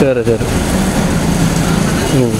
సరే సరే ఉమ్.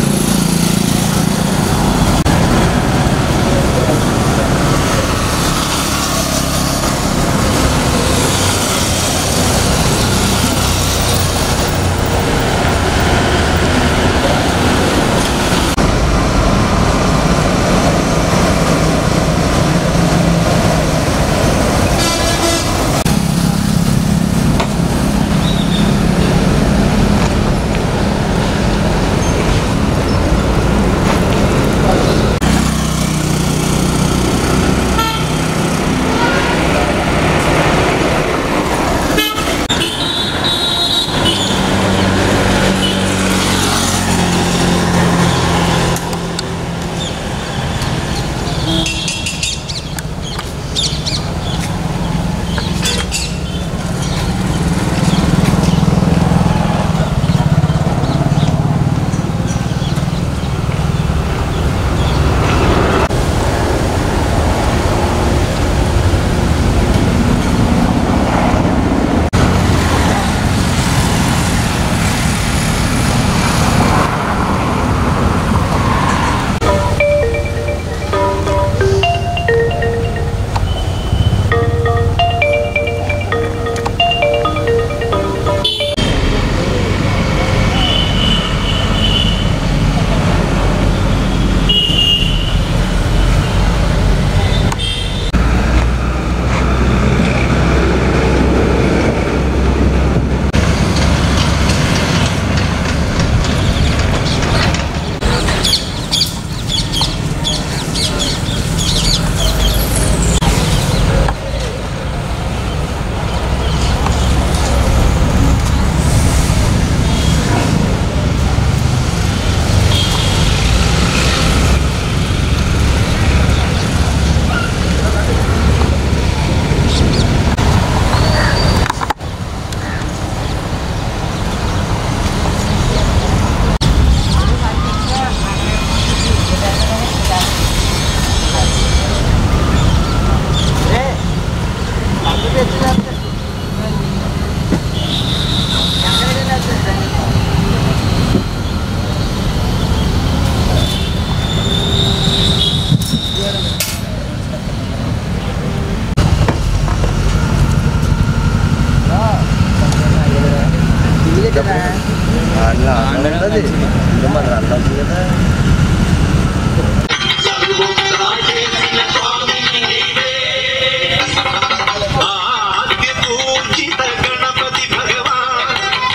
ఆద్య పూజిత గణపతి భగవాన్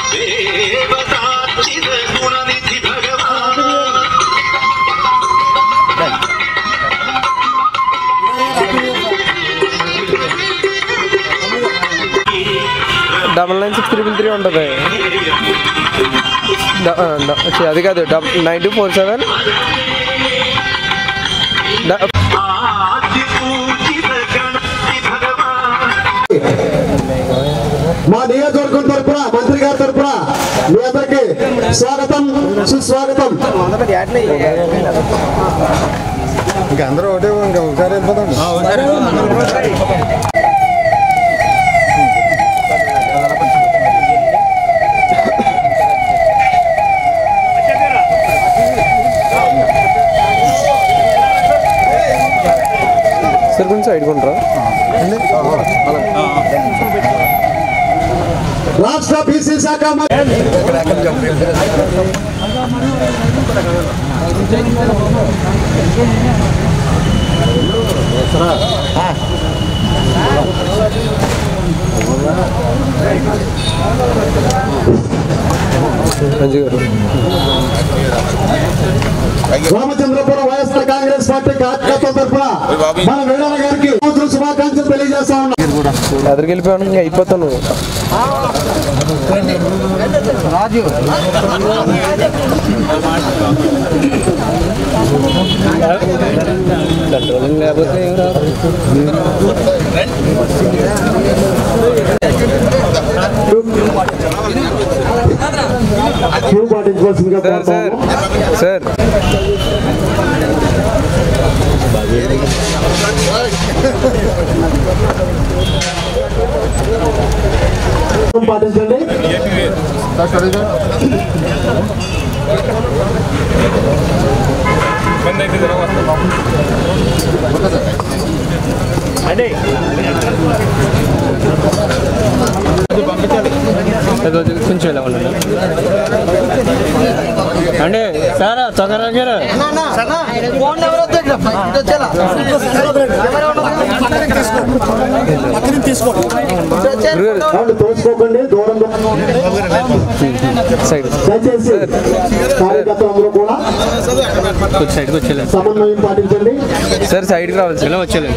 దేవతార్చిత గుణనిధి భగవాన్ double nine six triple three ఉంటుంది డ- ఆ, డ- ఛీ, అది కాదు డబ్ నైన్ టూ ఫోర్ సెవెన్ ఆద్య పూజిత గణపతి భగవాన్ మా నియోజకవర్గం తరపున మంత్రి గారి తరపున మీ అందరికి స్వాగతం సుస్వాగతం ఇంకా అందరూ ఒకటే ఇంకా ఒకసారి వెళ్ళిపోతాం సార్ కొంచెం సైడ్ కొంటారా రాష్ట్ర బీసీ శాఖ మంత్రి మంచి గారు రామచంద్రపురం వైఎస్ఆర్ కాంగ్రెస్ పార్టీ కార్యకర్తల తరపున మన వేడాల గారికి సంవత్సరం శుభాకాంక్షలు తెలియజేస్తా ఉన్నాం ఎదురుకి వెళ్ళిపోయాను ఇంకా అయిపోతాను కంట్రోలింగ్ లేకపోతే ఏం రాదు క్యూ పాటించవలసిందిగా సార్ సార్ కోరుతాము సార్ పాటించండి కొంచెం ఇలా ఉండండి అంటే సార్ తొందరగా గారు కాబట్టి తోచుకోకండి దూరంగా సైడ్ దయచేసి కార్యకర్తలందరూ కూడా కొంచెం సైడ్కి వచ్చేలేదు సమన్వయం పాటించండి సార్ సైడ్కి రావాలి సార్ ఇలా వచ్చేలేదు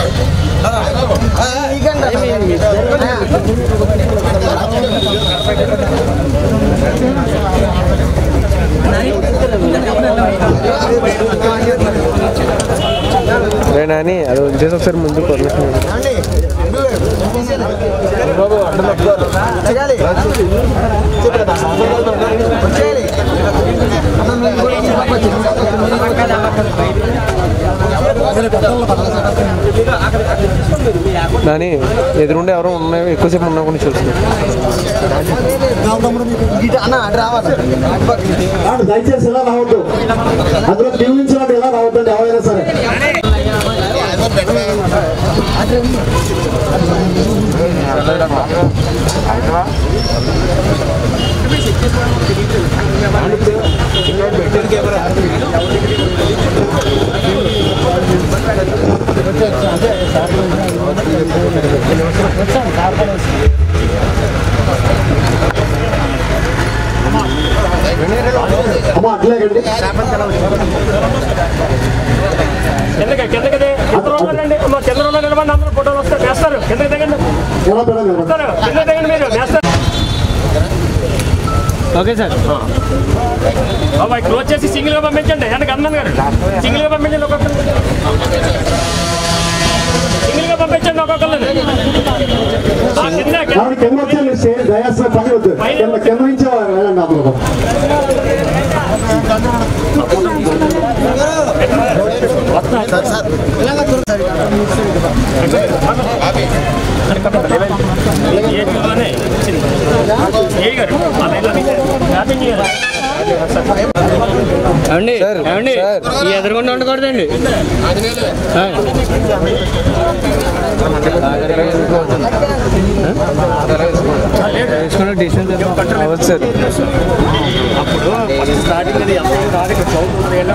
రే నాని అది వచ్చేసి ఒకసారి ముందు కొరలేస్తున్నాడు నాని ఎదురుండి ఎవరో ఉన్నాయో ఎక్కువసేపు ఉన్నా కూడా చూస్తున్నాం కాబట్టి దయచేసి ఇలా రావద్దు అందులో టీవీ నుంచి వాళ్ళు ఎలా రావద్దండి ఎవరైనా సరే అమ్మ అట్లేకండి కిందకి కిందకి చంద్రబాబు రండి అమ్మ చంద్రబాబు నిలబడి అందరూ ఫోటోలు వస్తారు వేస్తారు కిందకి దిగండి ఎలా పెడగలరు వస్తారు కిందకి దిగండి మీరు వేస్తారు ఓకే సార్ బాబాయ్ క్లోజ్ చేసి సింగిల్ గా పంపించండి వెనక అన్నాను గారు సింగిల్ గా పంపించండి ఒక్కొక్కరు సింగిల్ గా పంపించండి ఒక్కొక్కరు కింద కాబట్టి కింద వచ్చే మీరు స్టేజ్ దయాస్ పని వద్దు కింద కింద నుంచి వెళ్ళండి అందరూ ఏజ్లోనే వచ్చింది ఏ గారు ఆ లైన్లో మీదే. మ్యాపింగ్ చేయాలి. ఏమండి సార్, ఏమండి సార్. ఈ ఎదురుకుండా ఉండకూడదండి ఆ. వేసుకున్న డిస్టెన్స్ అవ్వదు సార్ అప్పుడు స్టార్టింగ్ అది ఎంత రాదు ఇక్కడ చదువుతుంది ఎలా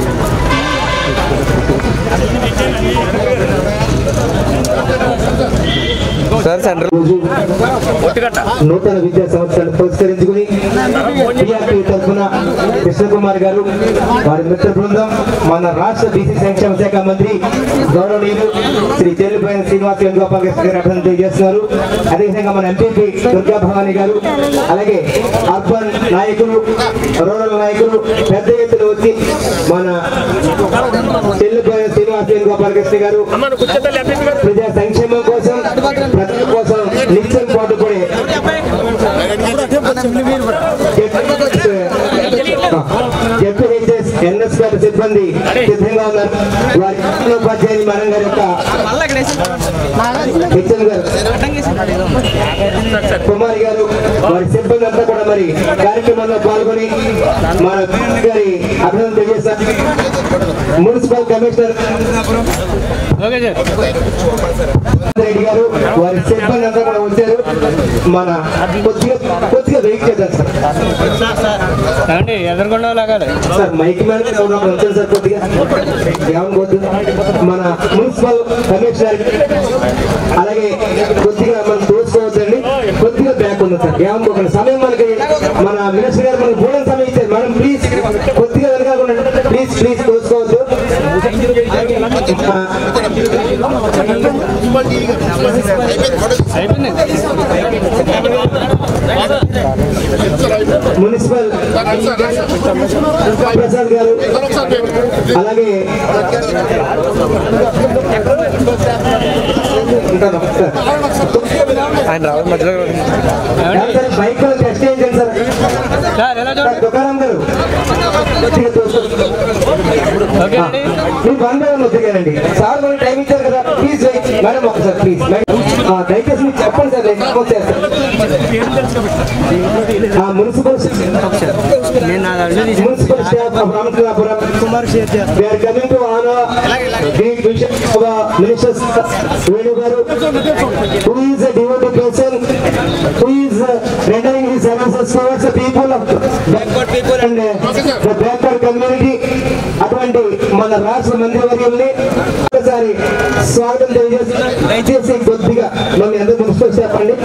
సార్ సెంట్రల్ రోజు ఒట్టుగట్ట నూతన విద్యా సంవత్సరాన్ని పురస్కరించుకుని టీఆర్పీ తరఫున కృష్ణకుమార్ గారు వారి మిత్ర బృందం మన రాష్ట్ర బీసీ సంక్షేమ శాఖ మంత్రి గౌరవనీయులు శ్రీ చెల్లిపోయిన శ్రీనివాస్ వేణుగోపాల్ కృష్ణ గారు అభినందన తెలియజేస్తున్నారు అదేవిధంగా మన ఎంపీపీ దుర్గా భవాని గారు అలాగే అర్బన్ నాయకులు రూరల్ నాయకులు పెద్ద ఎత్తున వచ్చి మన చెల్లిపోయిన శ్రీనివాస్ వేణుగోపాల్ కృష్ణ గారు అమ్మ కూర్చోతల్లి ఎంపీ గారు ప్రజా సంక్షేమం కోసం ప్రజల కోసం నిత్యం పాటుపడే జెడ్పీహెచ్ఎస్ ఎన్ఎస్ గారి సిబ్బంది సిద్ధంగా ఉన్నారు వారి ఉపాధ్యాయుని మనం గారి యొక్క హెచ్ఎన్ గారు కుమారి గారు వారి సిబ్బంది అంతా కూడా మరి కార్యక్రమంలో పాల్గొని మన గారి అభినందన తెలియజేస్తారు municipal commissioner okay sir Reddy గారు వారి సిబ్బంది అంతా కూడా వచ్చారు మన కొద్దిగా కొద్దిగా వెయిట్ చేద్దాం సార్ ఏమండి ఎదురుకుండా లాగాలి సార్ మైక్ మీద మీరు ఎవరన్నా వచ్చారు సార్ కొద్దిగా ఏమనుకోవద్దు మన మున్సిపల్ కమిషనర్ అలాగే కొద్దిగా మనం దోచుకోవద్దండి కొద్దిగా బ్యాక్ ఉంది సార్ ఏమనుకోకండి సమయం మనకి మన మినిస్టర్ గారు మనకి బోర్డు సమయం ఇచ్చారు మనం ప్లీజ్ కొద్దిగా వెనకాకుండా ప్లీజ్ ప్లీజ్ దోచుకోవద్దు ఆ, అయిపోయింది మున్సిపల్ ప్రసాద్ గారు అలాగే ఉంటాను సార్. ఆయన రావాలి మధ్యలో ఏం సార్ బైక్ టెస్ట్ చేయించండి సార్ సార్ ఎలా సార్ చూడండి దుకాణం గారు కొద్దిగా దోచుకోండి. ఓకే అండి మీరు బంద్ వద్దుగానండి సార్ మనకి టైం ఇచ్చారు కదా ప్లీజ్ మేడం ఒకసారి ప్లీజ్ ఆ, దయచేసి మీరు చెప్పండి సార్ నేను ప్రపోజ్ చేస్తాను ఆ, municipal municipal staff of Ramachandrapuram we are coming to honor the vision of our minister Venu garu who is a devotee person who is uh, rendering his services towards the people of backward people and uh, the backward community అటువంటి మన రాష్ట్ర మంత్రివర్యుల్ని ఒకసారి స్వాగతం తెలియజేసి దయచేసి కొద్దిగా మనం ఎందుకు మున్సిపల్ స్టాఫ్ అండి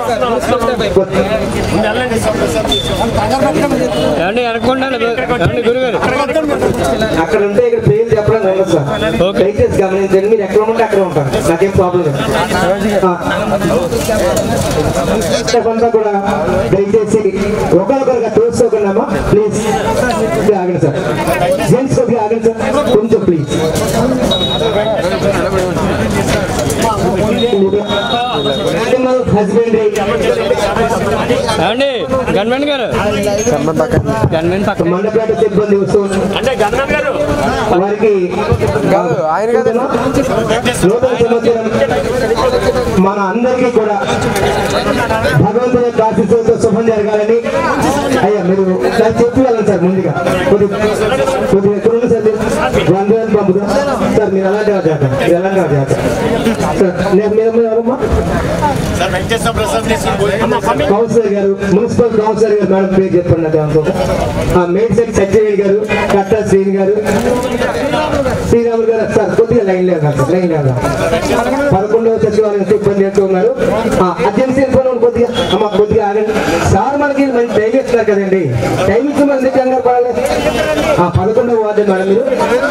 ఏమండి వెనకుండా ఏమండి గురుగారు అక్కడ ఉంటే ఇక్కడ పేరు చెప్పడం ఉండదు సార్ దయచేసి గమనించండి మీరు ఎక్కడ ఉంటే అక్కడ ఉంటారు నాకేం ప్రాబ్లం లేదు ఆ. స్టాఫ్ అంతా కూడా దయచేసి ఒకరికొకరుగా చూసుకోకుండా ప్లీజ్ ఆగండి సార్ జెంట్స్ కొద్దిగా ఆగండి సార్ కొంచెం ప్లీజ్ యానిమల్ హస్బెండరీ ఏమండి గన్మెన్ గారు గన్మెన్ పక్కన మండపేట సిబ్బంది వస్తూ అంటే గన్మెన్ గారు వారికి కాదు, ఆయన కాదు. నూతన సంవత్సరం మన అందరికీ కూడా భగవంతుని యొక్క ఆశీస్సులతో శుభం జరగాలని అయ్యా మీరు నాకు చెప్పి వెళ్ళండి సార్ ముందుగా కొద్ది కొద్దిగా ఎక్కడ ఉంది సార్ మీరు వందలు పంపుతాం సార్ మీరు అలాంటి వారు చేద్దాం మీరు అలాంటి వారు చేద్దాం సార్ నేను మీరు మీరు ఎవరమ్మా కౌన్సిలర్ గారు మున్సిపల్ కౌన్సిలర్ గారు మేడం పేరు చెప్పండి నాకు దాంతో ఆ మేడ్సెట్ సత్యవేడి గారు కట్టా శ్రీని గారు శ్రీరాములు గారు సార్ కొద్దిగా లైన్ లేదు సార్ లైన్ లేదు పదకొండవ సచివాలయం సిబ్బంది ఎంత ఉన్నారు ఆ, అర్జెన్సీ ఎంత ఉన్నారు కొద్దిగా అమ్మ కొద్దిగా ఆగండి సార్ మనకి మంచి టైం ఇస్తున్నారు కదండి టైం ఇచ్చి మనం ఎందుకు కంగారు పడాలి ఆ పదకొండవ వార్డు మేడం మీరు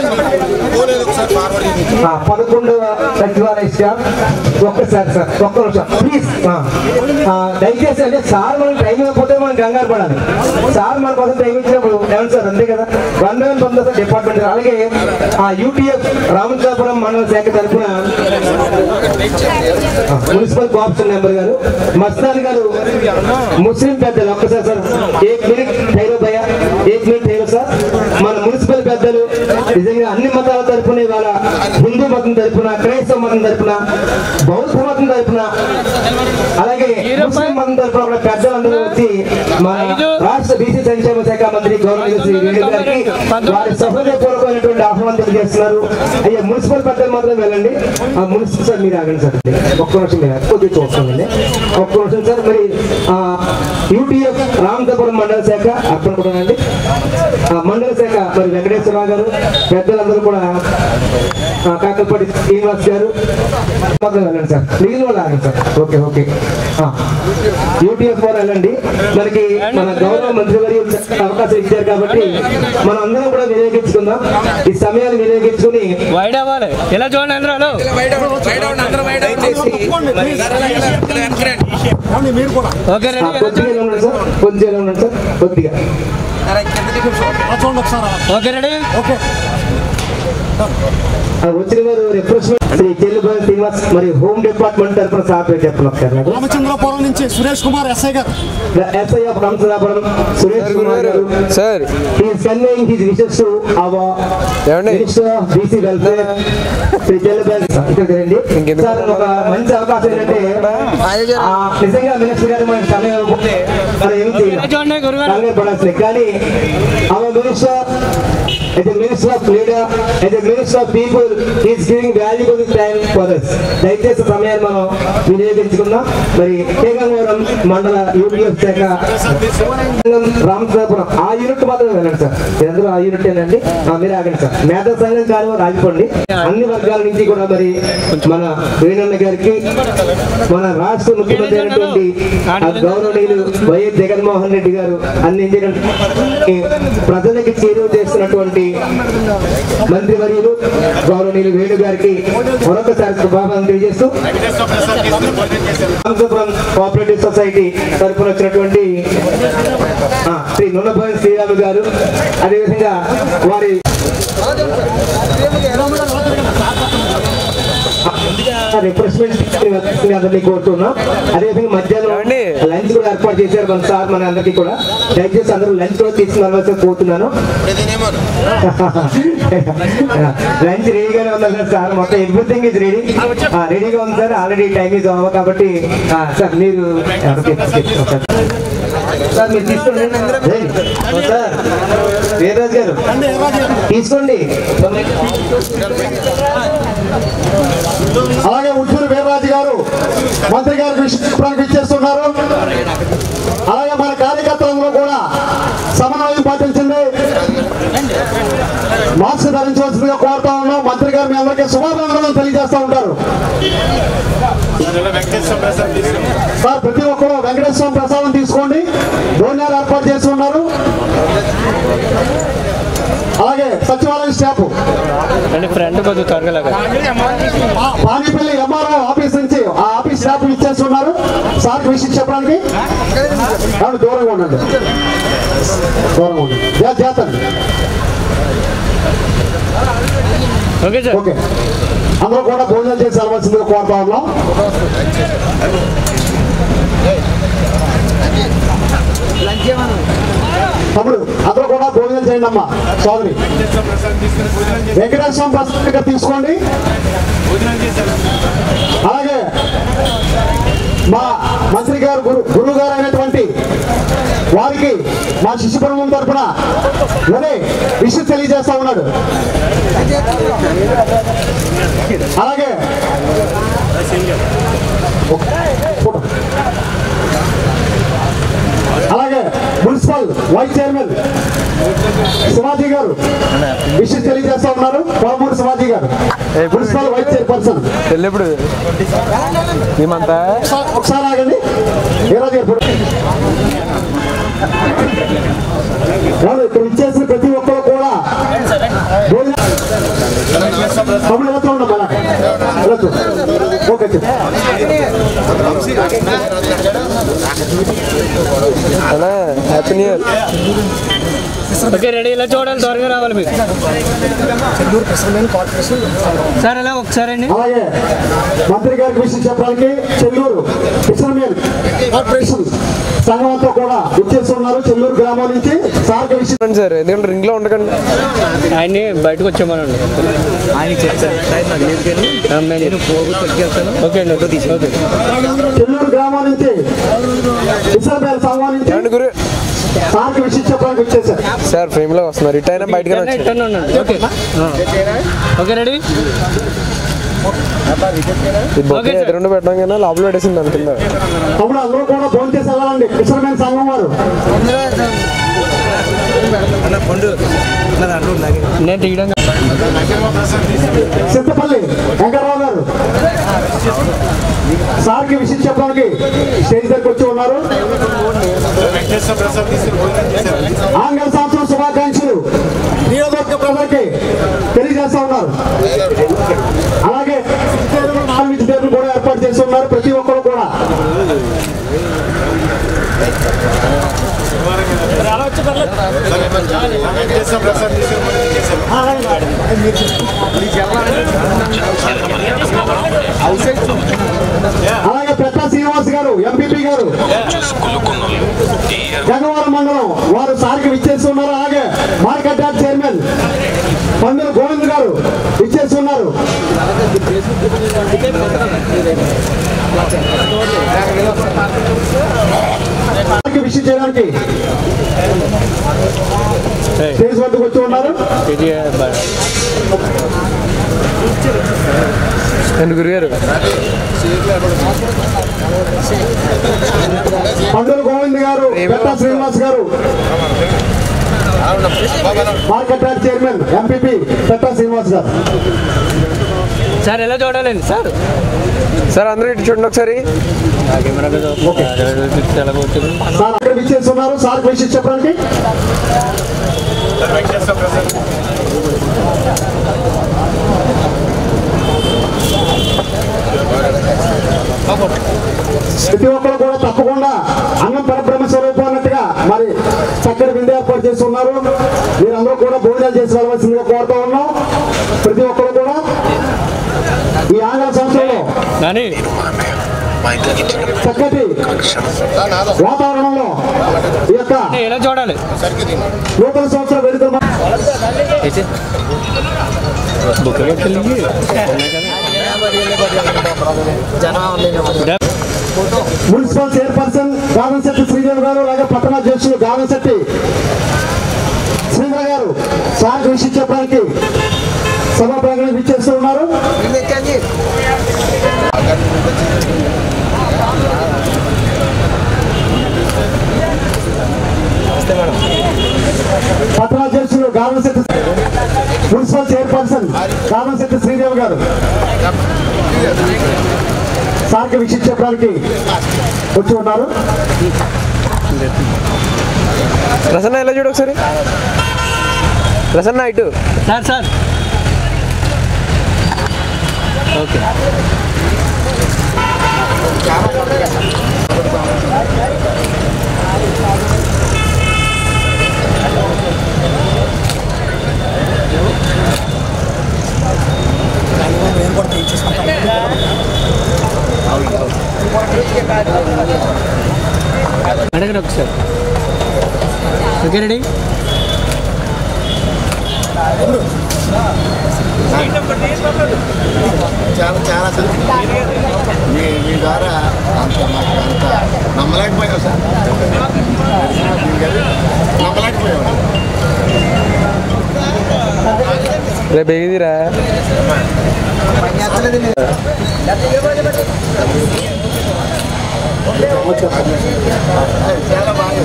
ఆ, పదకొండవ సచివాలయ స్టాఫ్ ఒక్కసారి సార్ ఒక్క నిమిషం ప్లీజ్ దయచేసి అంటే సార్ మనం టైం ఇవ్వకపోతే మనం కంగారు పడాలి సార్ మన కోసం టైం ఇచ్చినప్పుడు ఏమన్నా సార్ అంతే కదా వన్ వన్ పంపిస్తారు డిపార్ట్మెంట్ అలాగే ఆ యూటీఎఫ్ రామచంద్రపురం మండల శాఖ తరఫున ఆ, మున్సిపల్ కోఆప్షన్ మెంబర్ గారు మస్తాన్ గారు ముస్లిం పెద్దలు ఒక్కసారి సార్ ఏక్ మినిట్ ఠైరో భయ ఏక్ మినిట్ ఠైరో సార్ మన మున్సిపల్ పెద్దలు నిజంగా అన్ని మతాల తరఫున ఇవాళ హిందూ మతం తరఫున క్రైస్తవ మతం తరఫున బౌద్ధ మతం తరఫున అలాగే ముస్లిం మతం తరఫున కూడా పెద్దలందరూ వచ్చి మన రాష్ట్ర బీసీ సంక్షేమ శాఖ మంత్రి గౌరవ శ్రీ వేణు గారికి వారి సహృదయపూర్వకమైనటువంటి ఆహ్వానం తెలియజేస్తున్నారు అయ్యా మున్సిపల్ పెద్దలు మాత్రం వెళ్ళండి ఆ మున్సిపల్ సార్ మీరు ఆగండి సార్ ఒక్క నిమిషం మీరు కొద్దిగా చూస్తామండి ఒక్క నిమిషం సార్ మరి యూటీఎఫ్ రామచంద్రపురం మండల శాఖ అక్కడ కూడా అండి ఆ, మండల శాఖ మరి వెంకటేశ్వరరావు గారు పెద్దలందరూ కూడా ఆ, కాకలపాటి శ్రీనివాస్ గారు మొత్తం వెళ్ళండి సార్ మిగిలిన వాళ్ళు ఆగండి సార్ ఓకే ఓకే యూటీఎఫ్ వారు వెళ్ళండి మనకి మన గౌరవ మంత్రివర్యులు అవకాశం ఇచ్చారు కాబట్టి మనం అందరం కూడా వినియోగించుకుందాం ఈ సమయాన్ని వినియోగించుకుని వైడ్ అవ్వాలి ఇలా చూడండి అందరూ ఓకే ఆ, రెడీ కొద్దిగా ఇలా ఉండండి సార్ కొద్దిగా ఇలా ఉండండి సార్ కొద్దిగా ఓకే రెడీ ఆ, వచ్చిన వారు రిఫ్రెష్మెంట్ శ్రీ చెల్లిబాయి శ్రీనివాస్ మరి హోమ్ డిపార్ట్మెంట్ తరఫున సాఫ్ట్వేర్ చెప్పండి ఒకసారి నాకు రామచంద్రపురం నుంచి సురేష్ కుమార్ ఎస్ఐ గారు ఎస్ఐ ఆఫ్ రామచంద్రాపురం సురేష్ కుమార్ గారు sir He is conveying his wishes to our ఏమండి? Minister of BC Welfare, Shri Jallabai ఇక్కడికి రండి. ఇంకెందుకు? సార్ ఒక మంచి అవకాశం ఏంటంటే ఆ, నిజంగా మినిస్టర్ గారు మనకి సమయం ఇవ్వకపోతే మనం ఏం చేయలేం చూడండి గురుగారు కంగారు పడాల్సింది కానీ our minister as a minister of leader as a minister of people he is giving valuable time for us దయచేసి సమయాన్ని మనం వినియోగించుకుందాం మరి కేగంగవరం మండల యూపీఎఫ్ శాఖ రామచంద్రపురం ఆ యూనిట్ మాత్రం వెళ్ళండి సార్ మీరందరూ ఆ యూనిట్ ఏనండి ఆ, మీరు ఆగండి సార్ మేధా సంఘం కాని రాగిపోండి అన్ని వర్గాల నుంచి కూడా మరి మన వేణన్న గారికి మన రాష్ట్ర ముఖ్యమంత్రి అయినటువంటి ఆ గౌరవనీయులు వైఎస్ జగన్మోహన్ రెడ్డి గారు అందించినటువంటి ప్రజలకి చేరువ చేస్తున్నటువంటి మంత్రివర్యులు గౌరవనీయులు వేణు గారికి మరొకసారి శుభాకాంక్షలు తెలియజేస్తూ రామచంద్రపురం కోఆపరేటివ్ సొసైటీ తరఫున వచ్చినటువంటి ఆ, శ్రీ నున్నపోయిన శ్రీరాము గారు అదేవిధంగా వారి రిఫ్రెష్మెంట్ అందరినీ కోరుతున్నాం అదేవిధంగా మధ్యాహ్నం ఏమండి? లంచ్ కూడా ఏర్పాటు చేశారు మన సార్ మన అందరికీ కూడా దయచేసి అందరూ లంచ్ కూడా తీసుకురావాల్సి కోరుతున్నాను లంచ్ రెడీగానే ఉంది సార్ సార్ మొత్తం ఎవ్రీథింగ్ ఇస్ రెడీ రెడీగా ఉంది sir already time is over కాబట్టి ఆ, సార్ మీరు ఓకే, ఓకే, ఓకే. సార్ మీరు తీసుకోండి ఏయ్, ఓ సార్ వీర్రాజు గారు తీసుకోండి అలాగే ఉద్దూరు వీర్రాజు గారు మంత్రి గారు విషయానికి ఇచ్చేస్తున్నారు అలాగే మన కార్యకర్తలందరూ కూడా సమన్వయం పాటించండి మాస్క్ ధరించవలసిందిగా కోరుతా ఉన్నాం మంత్రి గారు మీ అందరికీ శుభాభినందనలు తెలియజేస్తూ ఉంటారు సార్ ప్రతి ఒక్కరూ వెంకటేశ్వర ప్రసాదం తీసుకోండి భోజనాలు ఏర్పాటు చేసి ఉన్నారు అలాగే సచివాలయం స్టాఫ్ అండి ఫ్రెండ్ కొద్దిగా త్వరగా లాగా పానిపల్లి ఎంఆర్ఓ ఆఫీస్ నుంచి ఆ ఆఫీస్ స్టాఫ్ ఇచ్చేస్తున్నారు సార్ విషయం చెప్పడానికి కాబట్టి దూరంగా ఉండండి దూరంగా ఉండండి జా- చేతండి ఓకే సార్ ఓకే అందరూ కూడా భోజనం చేసి వెళ్ళవలసిందిగా కోరుతా ఉన్నాం తమ్ముడు అందరూ కూడా భోజనం చేయండి అమ్మా సోదరి వెంకటేశ్వరం ప్రసాద్ ఇక్కడ తీసుకోండి అలాగే మా మంత్రి గారు గురు గురువు గారు అయినటువంటి వారికి మా శిశు బృందం తరఫున అదే విషయం తెలియజేస్తా ఉన్నాడు అలాగే ఫోటో. అలాగే మున్సిపల్ వైస్ చైర్మన్ శివాజీ గారు విషయం తెలియజేస్తా ఉన్నారు కోమూరు శివాజీ గారు మున్సిపల్ వైస్ చైర్పర్సన్ వెళ్ళిప్పుడు మేమంతా ఒకసారి- ఒకసారి ఆగండి ఈరోజు ఇప్పుడు కాదు, ఇక్కడ ఇచ్చేసిన ప్రతి ఒక్కరు కూడా భోజనం- తమ్ముడు వెళ్తూ ఉండం మళ్ళా వెళ్తూ ఓకే చెప్పు. అలా happy new year okay ready ఇలా చూడాలి త్వరగా రావాలి మీకు సార్ ఇలా ఒకసారి అండి అలాగే మంత్రి గారికి విషయం చెప్పడానికి చెల్లూరు ఫిషర్మెన్ కార్పొరేషన్ సంఘం అంతా కూడా ఇచ్చేస్తున్నారు చెల్లూరు గ్రామం నుంచి సార్కి విషయం రండి సార్ ఎందుకంటే రింగ్ లో ఉండకండి ఆయన్ని బయటకు వచ్చామనండి ఓకే అండి ఓకే చెల్లూరు గ్రామం నుంచి ఫిషర్మెన్ సంఘం నుంచి ఏమండి గురు సార్కి విషయం చెప్పడానికి వచ్చేసారు సార్ ఫ్రేమ్ లో వస్తున్నారు రిటైర్ బయటకు వచ్చారు ఇట్టనే ఉండండి ఓకే ఓకే రెడీ ఈ బొకే ఎదురుండి పెట్టడం కన్నా లోపల పెట్టేసింది దాని కింద తమ్ముడు అందరూ కూడా ఫోన్ చేసి వెళ్ళాలండి ఫిషర్మెన్ సంఘం వారు నేను తీయడం చింతపల్లి వెంకటరావు గారు సార్కి విషయం చెప్పడానికి స్టేజ్ దగ్గరకు వచ్చి ఉన్నారు ఆంగ్ల సంవత్సరం శుభాకాంక్షలు నియోజకవర్గ ప్రజలకి తెలియజేస్తా ఉన్నారు అలాగే నాలుగు విద్యార్థులు కూడా ఏర్పాటు చేసి ఉన్నారు ప్రతి ఒక్కరు కూడా అలాగే పెద్ద శ్రీనివాస్ గారు ఎంపీపీ గారు గంగవరం మండలం వారు సార్కి విచ్చేసి ఉన్నారు అలాగే మార్కెట్ యార్డ్ చైర్మన్ పందుల గోవింద్ గారు విచ్చేసి ఉన్నారు సార్కి విషయం చేయడానికి స్టేజ్ వద్దకు వచ్చి ఉన్నారు అండ్ గురుగారు పందుల గోవింద్ గారు పెద్ద శ్రీనివాస్ గారు మార్కెట్ యార్డ్ చైర్మన్ ఎంపీపీ పెద్ద శ్రీనివాస్ గారు సార్ ఎలా చూడాలండి సార్ సార్ అందరూ ఇటు చూడండి ఒకసారి తెలగొచ్చింది సార్ అక్కడ విచ్చేస్తున్నారు సార్ విషయం చెప్పడానికి ప్రతి ఒక్కరు కూడా తప్పకుండా అన్నం పరబ్రహ్మ స్వరూపం అన్నట్టుగా మరి చక్కటి విందు ఏర్పాటు చేసి ఉన్నారు మీరందరూ కూడా భోజనాలు చేసి వెళ్ళవలసిందిగా కోరుతా ఉన్నాం ప్రతి ఒక్కరు కూడా ఈ ఆంగ్ల సంవత్సరంలో నాని చక్కటి వాతావరణంలో ఈ యొక్క ఎలా చూడాలి నూతన సంవత్సర వేడుకలు మా- మున్సిపల్ చైర్పర్సన్ గానంశెట్టి శ్రీదేవి గారు అలాగే పట్టణ అధ్యక్షులు గానంశెట్టి శ్రీధర్ గారు సార్ విషయం చెప్పడానికి సభా ప్రాంగణం ఇచ్చేస్తూ ఉన్నారు పట్టణ అధ్యక్షులు గానంశెట్టి మున్సిపల్ చైర్పర్సన్ గానంశెట్టి శ్రీదేవి గారు సార్కి విషయం చెప్పడానికి వచ్చి ఉన్నారు ప్రసన్న ఎలా చూడు ఒకసారి ప్రసన్న ఇటు సార్ సార్ ఓకే అడగండి ఒకసారి ఓకే రెడీ చాలా చాలా అసలు మీ మీ ద్వారా అంత మాకు అంత నమ్మలేకపోయావు సార్ నమ్మలేకపోయావు రేపు ఏదిరా చాలా బాగా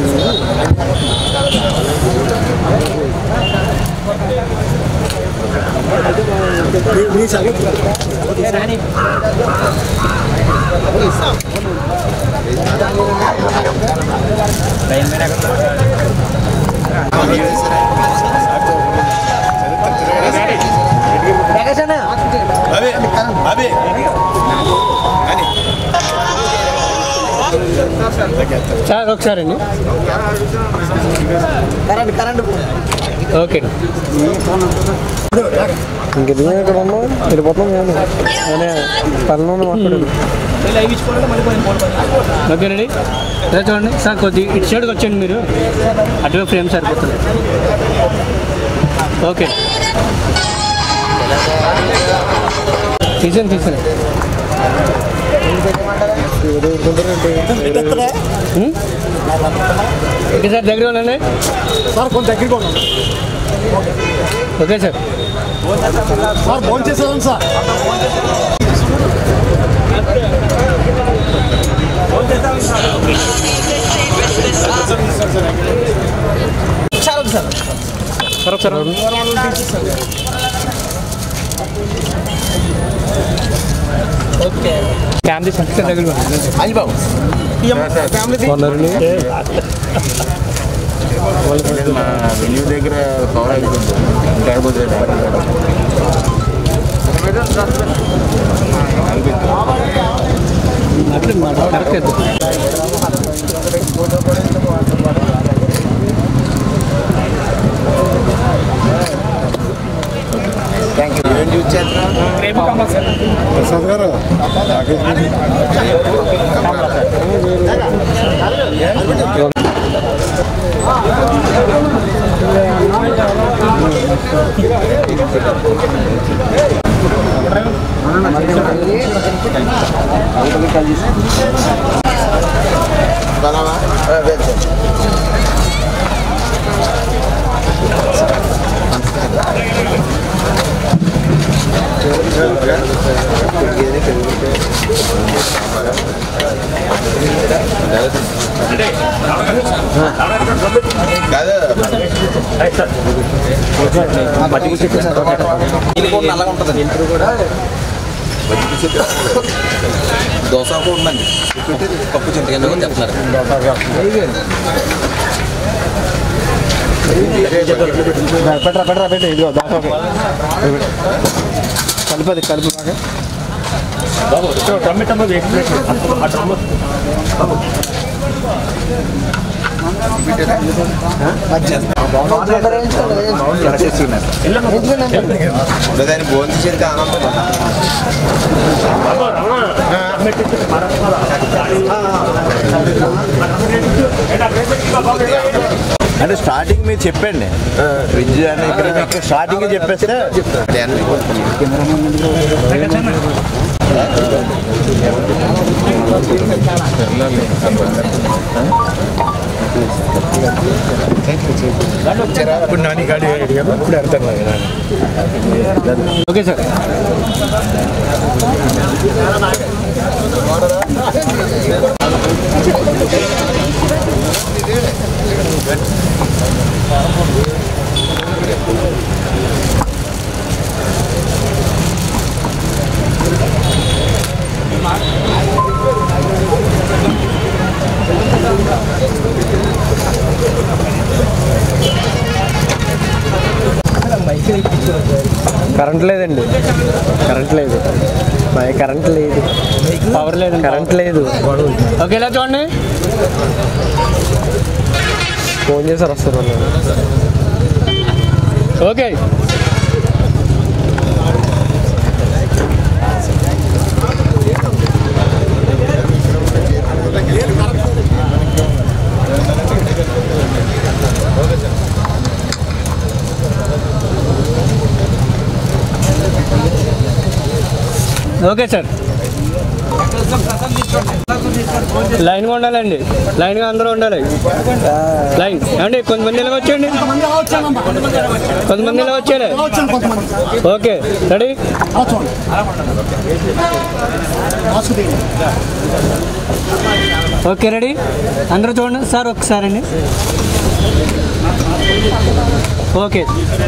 అవి అవి సార్ ఒకసారి అండి ఓకే ఇంకెందుకు ఇక్కడ ఉన్నాం వెళ్ళిపోతాం నేను అనే పనులు మాట్లాడాను ఓకే రెడీ ఇలా చూడండి సార్ కొద్ది ఇటు సైడ్కి వచ్చండి మీరు అటువైపు ఫ్రేమ్ సరిపోతుంది ఓకే తీసాను తీసాను ఉం? ఓకే సార్ దగ్గర ఉండండి సార్ కొంచెం దగ్గరికి ఉన్నాం ఓకే సార్ సార్ ఫోన్ చేసేదాం సార్ సార్ ఒకసారి ఫ్యామిలీ సంఖ్య దగ్గర కొన్నారండి వెన్యూ దగ్గర పవర్ అయిపోతుంది లేకపోతే కరెక్ట్ ప్రసాద్ గారు దోశ కూడా ఉందండి పప్పు చింతకాయలు కూడా చెప్తున్నారు పెట్టరా పెట్టరా పెట్టి ఇదిగో దోశ కలిపది కలుపు బాగా టమాటా వేసి ఆ డ్రమ్ము దాన్ని భోజనం చేసి ఆనందం అంటే స్టార్టింగ్ మీరు చెప్పండి ఫ్రిడ్జ్ అని ఇక్కడ మీకు స్టార్టింగ్ చెప్పేస్తే ఓకే సార్ కరెంట్ లేదండి కరెంట్ లేదు మరి కరెంట్ లేదు పవర్ లేదు కరెంట్ లేదు ఓకే ఇలా చూడండి ఫోన్ చేశారు వస్తారు వాళ్ళు. ఓకే ఓకే సార్ లైన్గా ఉండాలండి లైన్గా అందరూ ఉండాలి లైన్ ఏమండి కొంతమంది ఇలా వచ్చేయండి కొంతమంది ఇలా వచ్చేయాలి ఓకే రెడీ ఓకే రెడీ అందరూ చూడండి సార్ ఒకసారి అండి ఓకే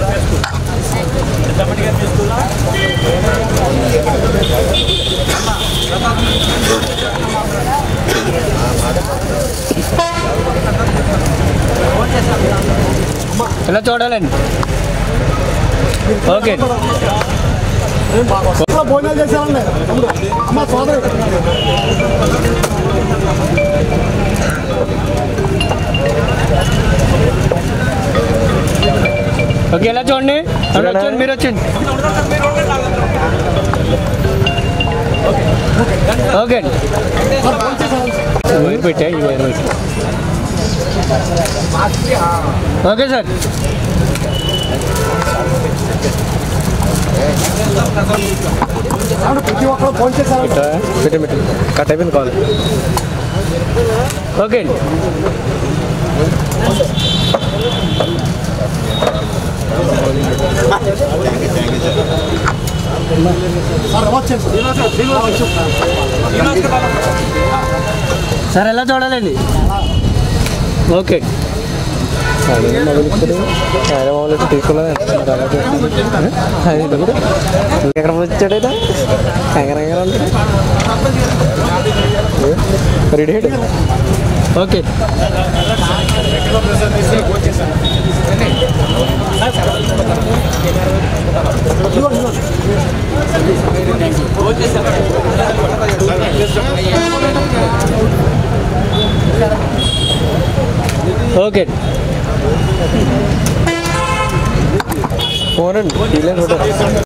ఇలా చూడాలండి ఓకే భోజనాలు చేసేవాళ్ళే అమ్మ సోదరి ఓకే ఇలా చూడండి అక్కడ వచ్చేయండి మీరు వచ్చేయండి ఓకే వైర్ పెట్టా ఈ వైర్ పెట్టా ఓకే సార్ ప్రతి ఒక్కరు ఫోన్ చేసేవాళ్ళు పెట్టి పెట్టి కట్ అయిపోయింది కాల్ ఓకే అండి సార్ వచ్చేసి సార్ ఎలా చూడాలండి ఓకే ఆయన మామూలు తీసుకోలేదు ఆయన ఇది కూడా ఎక్కడ వచ్చాడైనా కంగర కంగర ఉంటాడు రెడీ అయ్యాడు ఓకే ఓకే ఫోన్ అండి తీయలేదు ఫోటో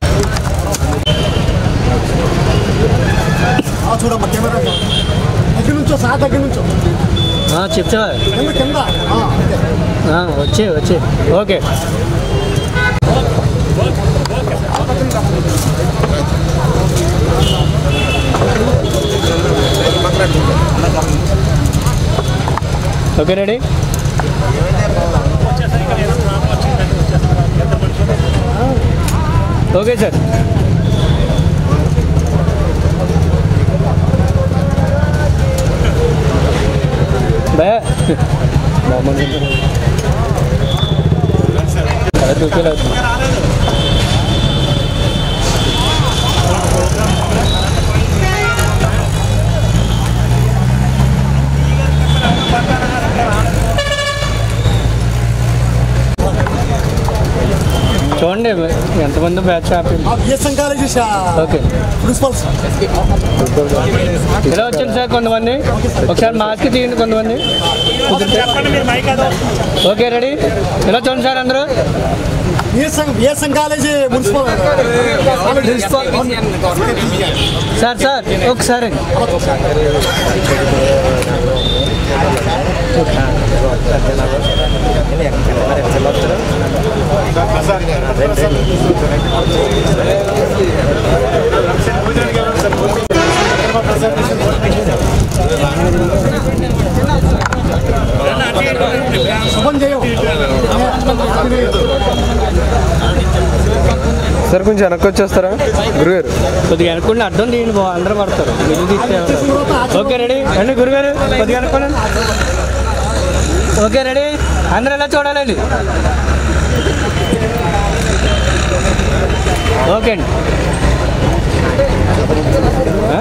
చూడమ్మా కెమెరా దగ్గర నుంచో సార్ దగ్గర నుంచో చెప్తావా కింద కింద ఆ, అంతే. వచ్చే వచ్చే okay okay ready okay sir భయ దూకేలా చూడండి చూడండి ఎంతమంది batch happy BSN college okay principals ఇలా వచ్చింది సార్ కొంతమంది ఒకసారి మాస్క్ తీయండి కొంతమంది కుదిరితే. ఓకే రెడీ ఇలా చూడండి సార్ అందరూ BSN BSN college municipal sir sir ఒకసారి శుభం చేయం సార్ కొంచెం వెనక్కి వచ్చేస్తారా గురుగారు కొద్దిగా అనుకుంటే అర్థం తీయండి బాబు అందరూ పడతారు మీరు తీస్తే ఓకే రెడీ రండి గురుగారు కొద్దిగా అనుకోండి ఓకే రెడీ అందరూ ఎలా చూడాలండి ఓకే అండి ఆ?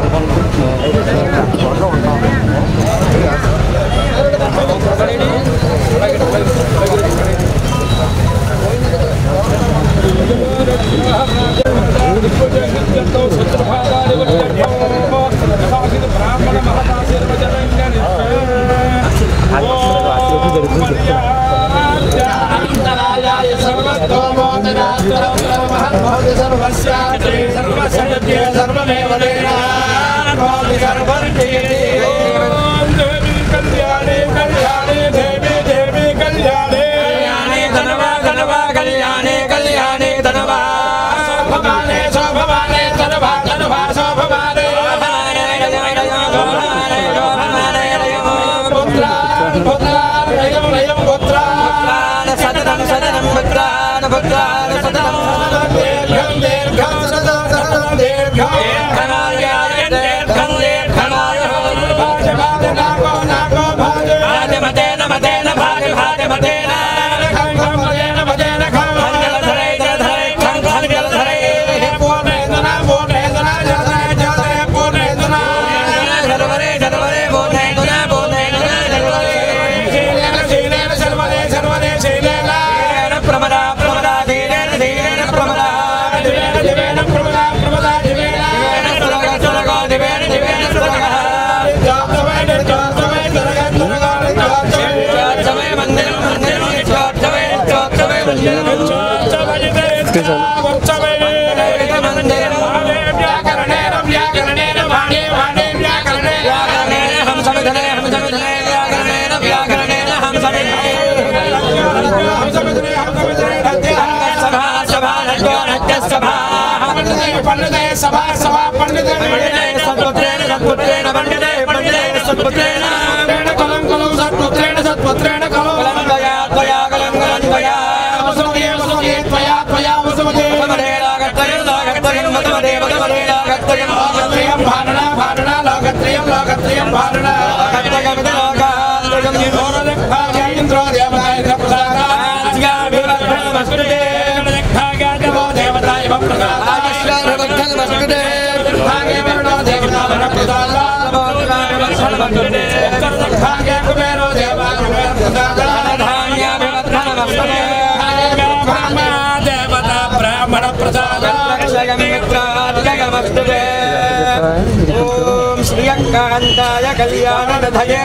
ఓం శ్రీయంకాంతాయ కళ్యాణ ధయే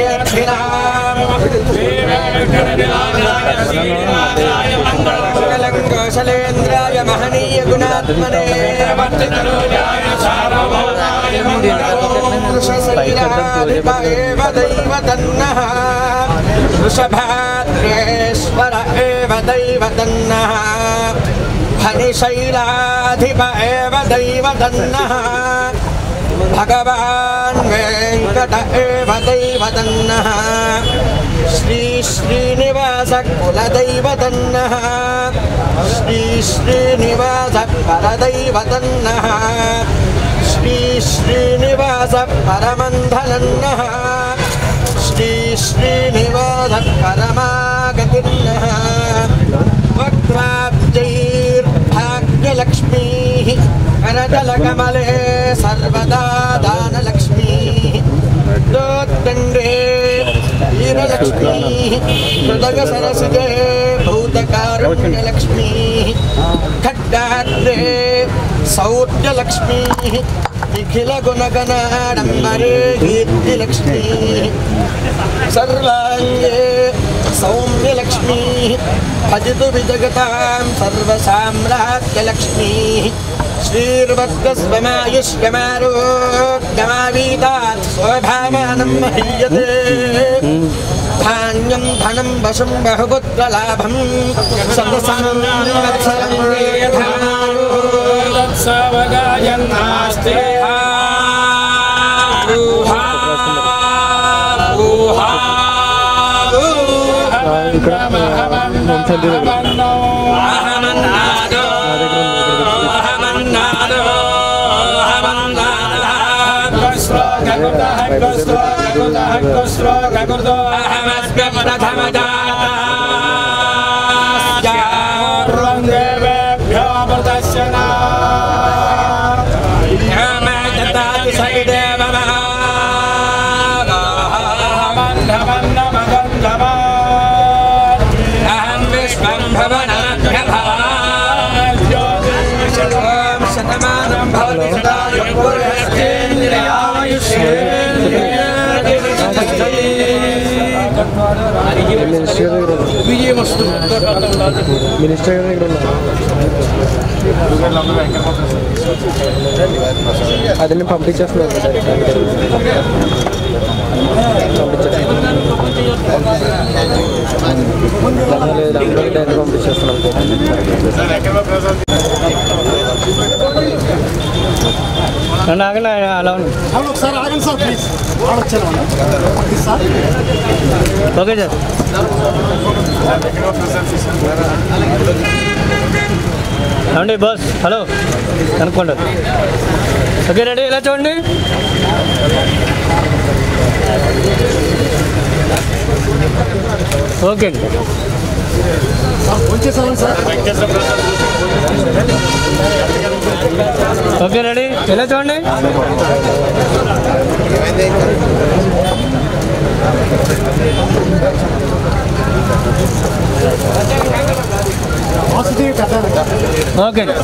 మంగళంకోశలేంద్రాయ మహనీయ గుణాత్మనే వృషశైలాధిప దైవ తన్నః వృషభాద్రేశ్వర ఏవ దైవ తన్నः హనిశైలాధిప ఏవ దైవ తన్నः భగవాన్ వెంకట ఏవ దైవ తన్నः శ్రీ శ్రీనివాస కులదైవ తన్నः శ్రీ శ్రీనివాస పరదైవ తన్నः శ్రీ శ్రీనివాస పరమంధనన్నः శ్రీ శ్రీనివాస పరమాగతిన్నः वक्त्राब्जैर्भाग्यलक्ष्मीः करतलकमले सर्वदा दानलक्ष्मीः दोत्तण्डे वीरलक्ष्मीः हृदयसरसिजे भूतकारुण्यलक्ष्मीः ఖడ్డాద్రే సౌర్యలక్ష్మీ నిఖిల గుణగణాడంబరే కీర్తిలక్ష్మీ సర్వాంగే సౌమ్యలక్ష్మీ భజతు విజగతాం సర్వసామ్రాజ్యలక్ష్మీ శ్రీర్వర్గస్వమాయుష్యమారోగ్యమావీతాత్ శోభామానం మహీయతే ధాన్యం ధనం వశం బహుపుత్రలాభం సంవత్సరం సవగాయన్నాస్తే ఇక్కడ వంశంతి దగ్గర అహం విశ్వం శతమానం భవతి శతాయు మినిస్టర్ దగ్గర విజయమస్తు మినిస్టర్ దగ్గర ఉన్నారు అది నేను పంపించేస్తున్నాను పంపించేస్తున్నాను పంపించేస్తున్నాను నన్ను ఆగండి ఆయన అలా ఉంది అవును ఒకసారి ఆగండి సార్ ప్లీజ్ వాళ్ళు వచ్చారు ప్లీజ్ సార్ ఓకే సార్ ఏమండి బాస్ హలో కనుక్కోండి ఓకే రెడీ ఇలా చూడండి ఓకే అండి వచ్చేసాను సార్ ఓకే రెడీ ఇలా చూడండి పాజిటివ్ కట్టాలి ఓకే అండి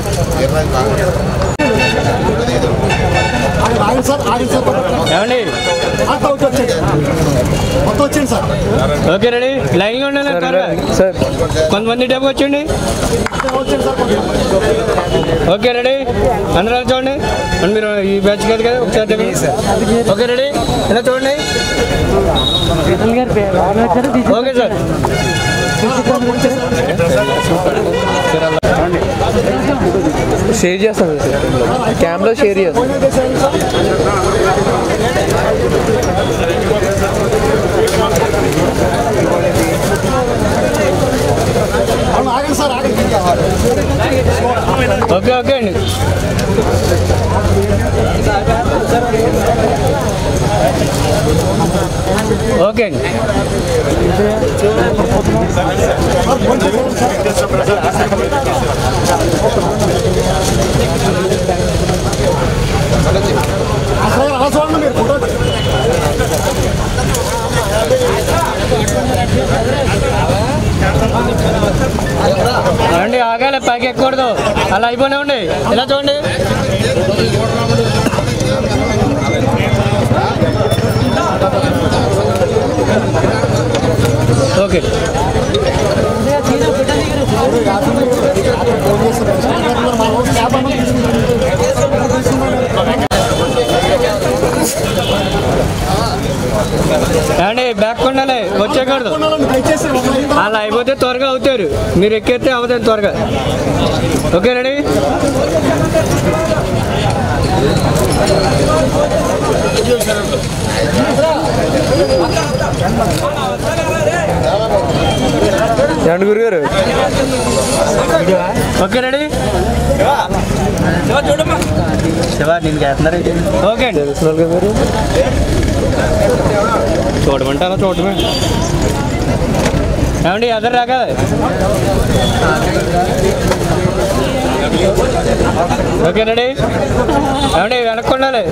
ఆగండి ఆగండి సార్ ఆగండి సార్ ఏమండి అంతా ఒకటి వచ్చేయండి మొత్తం వచ్చేయండి సార్ ఓకే రెడీ లైన్గా ఉండాలి త్వరగా. సార్ కొంతమంది డబ్బు వచ్చండి వచ్చేయండి సార్ కొంచెం. ఓకే రెడీ అందరూ అలా చూడండి మరి మీరు ఈ బ్యాచ్ కాదు కదా ఒకసారి డబ్బు. ఓకే రెడీ ఇలా చూడండి ఓకే సార్ షేర్ చేస్తాను సార్ క్యామ్లో షేర్ చేస్తాను ఫోన్ చేసేయండి సార్ అవును ఆగండి సార్ ఆగండి ఓకే ఓకే అండి ఓకే అండి అసలు అలా చూడండి మీరు ఫోటో రండి ఆగాలి పైకి ఎక్కకూడదు అలా అయిపోయినా ఉండి ఇలా చూడండి ఓకే అండి బ్యాక్ ఉండాలి వచ్చేకూడదు దయచేసి ఒక అలా అయిపోతే త్వరగా అవుతారు మీరు ఎక్కేస్తే అవుతారు త్వరగా ఓకే రెడీ ఏమండి గురుగారు ఓకే రెడీ శివ నేను చేస్తున్నారు ఓకే అండి తెలిసిన వాళ్ళు కదా మీరు చూడమంటే అలా చూడమే ఏమండి ఎదరు రాక ఓకే రెడీ ఏమండి వెనక్కి ఉండాలి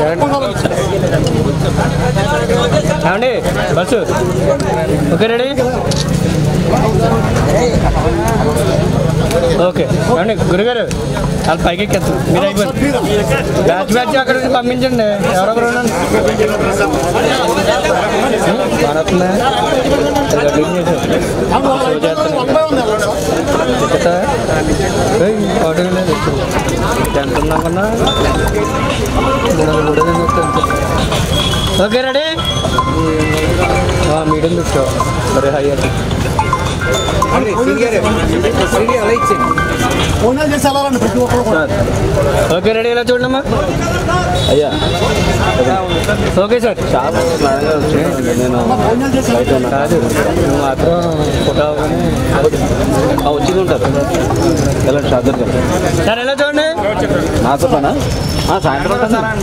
ఏమండి బస్సు ఓకే రెడీ ఏమండి గురుగారు వాళ్ళు పైకి ఎక్కేస్తారు మీరు అయిపోయింది బ్యాచ్ బ్యాచ్ అక్కడ నుంచి పంపించండి ఎవరొకరు ఉండండి. మారుతుందా? ఇలా డ్రింక్ చేశారు. చెప్తా? ఏయ్, ఆటో లేదు. ఎంత ఉందనుకున్నా? మూడు వందలు కూడా నేను చెప్తాను. ఓకే రెడీ మీడియం తెచ్చా సరే హై అది భోజనాలు చేసి వెళ్ళాలండి ప్రతి ఒక్కరు కూడా ఓకే రెడీ ఇలా చూడమ్మా అయ్యా ఓకే సార్ షాప్ బాగా వచ్చి నేను భోజనాలు చేసి బయట ఉన్నా కాదు నువ్వు మాత్రం ఫోటో అవ్వగానే ఆ, వచ్చి ఉంటారు వెళ్ళండి షాప్ దగ్గర సార్ ఎలా చూడండి నాతో పనా ఆ, సాయంత్రం ఉంటాను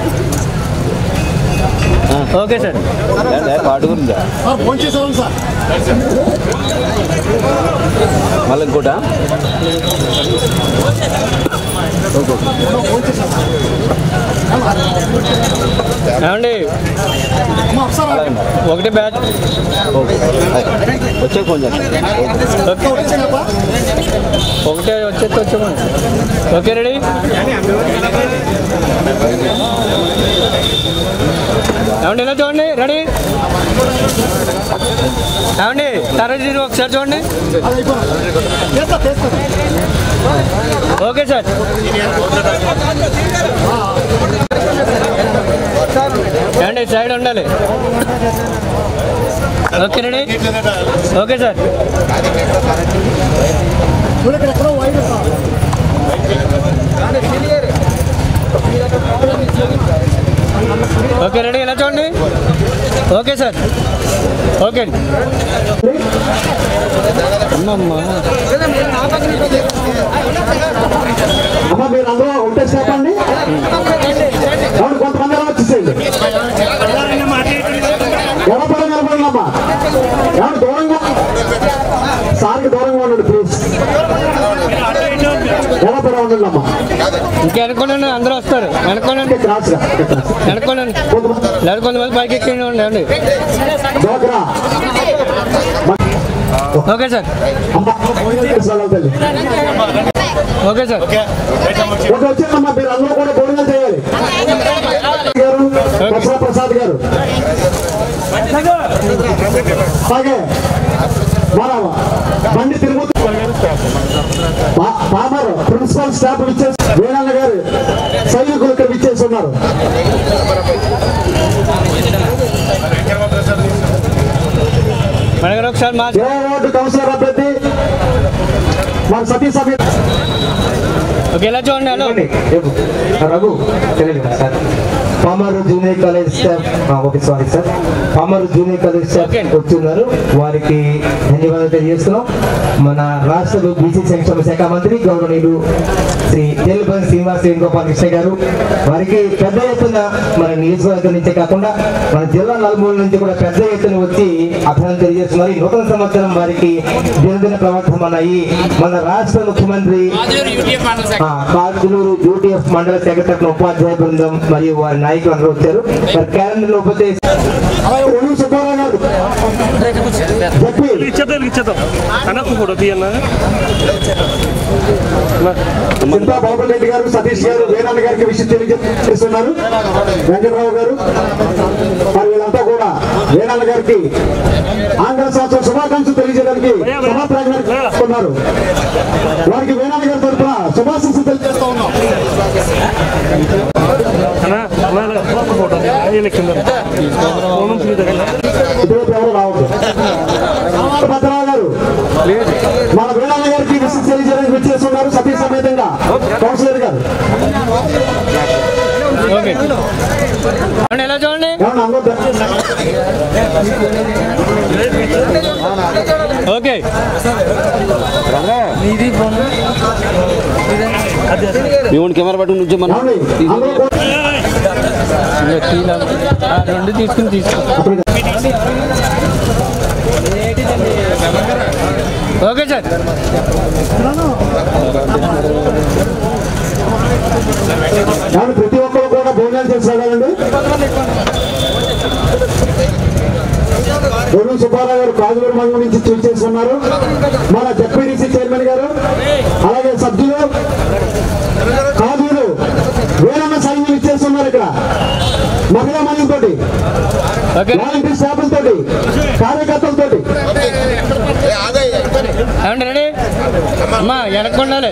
ఓకే సార్ వాటి గురించా సార్ ఫోన్ చేసి వెళ్ళండి సార్ మళ్ళీ ఇంకోటా ఏమండి అమ్మ ఒకసారి అలాగే మరి. ఒకటి బ్యాచ్ ఓకే వచ్చే ఫోన్ చేస్తాను ఓకే వచ్చేయండిపా. ఒకటే వచ్చేస్తే వచ్చామండి ఓకే రెడీ ఏమండి ఎలా చూడండి రెడీ ఏమండి తర్వాత ఇది ఒకసారి చూడండి అది అయిపోయింది చేస్తా చేస్తా ఓకే సార్ ఏమండి సైడ్ ఉండాలి ఓకే రెడీ ఓకే సార్ చూడు ఇక్కడ ఎక్కడో వైట్ సార్ ఓకే రెడీ ఎలా చూడండి ఓకే సార్ ఓకే అండి అమ్మమ్మ అమ్మ మీరు అందరూ ఉంటే చెప్పండి అవును కొంతమంది ఎలా వచ్చేసేయండి ఎవరు నిలబడండి అమ్మా ఎవరు దూరంగా సార్కి దూరంగా ఉండండి ప్లీజ్ ఎలా పడ ఉండండి అమ్మా ఇంకా వెనుకోనండి అందరూ వస్తారు వెనుకోనండి క్రాస్ గా వెనుకోనండి లేదా కొంతమంది పైకి ఎక్కండి ఉండండి డోకరా ఓకే సార్ అమ్మ భోజనం చేసి వెళ్ళాలి తల్లి ఓకే సార్ ఒక వచ్చిందమ్మా మీరు అందరూ కూడా భోజనం చేయాలి గారు దసరా ప్రసాద్ గారు అలాగే మన బండి తిరుమతి పా- పామర్ ప్రిన్సిపల్ స్టాఫ్ విచ్చేసి వేణన్న గారు సైనికులు ఇక్కడ విచ్చేసి ఉన్నారు మనగారు ఒకసారి మా ఇరవై వార్డు కౌన్సిలర్ అభ్యర్థి మన సతీ సమేత ఓకే ఎలా చూడండి హలో రఘు తెలియదు sir Pamaru junior college staff ఆ, okay sorry sir Pamaru junior college staff okay. వచ్చున్నారు వారికి ధన్యవాదాలు తెలియజేస్తున్నాం మన రాష్ట్ర బీసీ సంక్షేమ శాఖ మంత్రి గౌరవనీయులు శ్రీ తేలిపల్లి శ్రీనివాస్ వేణుగోపాల్ కృష్ణ గారు వారికి పెద్ద ఎత్తున మన నియోజకవర్గం నుంచే కాకుండా మన జిల్లా నలుమూల నుంచి కూడా పెద్ద ఎత్తున వచ్చి అభినందన తెలియజేస్తున్నారు ఈ నూతన సంవత్సరం వారికి దినదిన ప్రవర్తమన్నాయి మన రాష్ట్ర ముఖ్యమంత్రి ఆ, కాకులూరు యూటీఎఫ్ మండల సెక్రటరీ ఉపాధ్యాయ బృందం మరియు వారి నాయకులు అందరూ వచ్చారు మరి క్యాలెండర్ లో పోతే అలాగే ఒళ్ళు సుబ్బారావు గారు చెప్పి ఇచ్చేద్దాం ఇచ్చేద్దాం అనకు కూడా తీయన్నా చింతా బాబు రెడ్డి గారు సతీష్ గారు వేణన్న గారికి విషయం తెలియజేస్తున్నారు వెంకటరావు గారు మరి వీళ్ళంతా కూడా వేణన్న గారికి ఆంధ్ర సంవత్సరం శుభాకాంక్షలు తెలియజేయడానికి సభాప్రాంగణానికి వారికి వేణన్న గారి తరఫున శుభాశంసలు తెలియజేస్తా ఉన్నాం అన్నా అన్నా ఫోటో కింద ఫోన్ ఫ్రీ దగ్గర ఇటువంటి ఎవరు రావద్దు భద్రరావు గారు మన వేణన్న గారికి విషయం తెలియజేయడానికి విచ్చేస్తున్నారు సతీష్ సమేతంగా కౌన్సిలర్ గారు ఓకే చూడండి ఎలా చూడండి ఏమన్నా అందరూ ఓకే మీ వాడిని కెమెరా పట్టుకుని నుంచి మనం ఏమండి? అందరూ కూడా ఇదిగో తీలా. ఆ, రెండు తీసుకుని తీసుకో ఓకే సార్ కానీ ప్రతి ఒక్కరు కూడా భోజనాలు చేసి వెళ్ళాలండి గొడవ సుబ్బారావు గారు కాజులూరు మండలం నుంచి చూసి చేస్తున్నారు మన జెడ్పీడీసీ చైర్మన్ గారు అలాగే సభ్యులు వాలంటీర్ స్టాఫ్లతోటి కార్యకర్తలతోటి ఏమండి రెడీ అమ్మా వెనక్కి ఉండాలి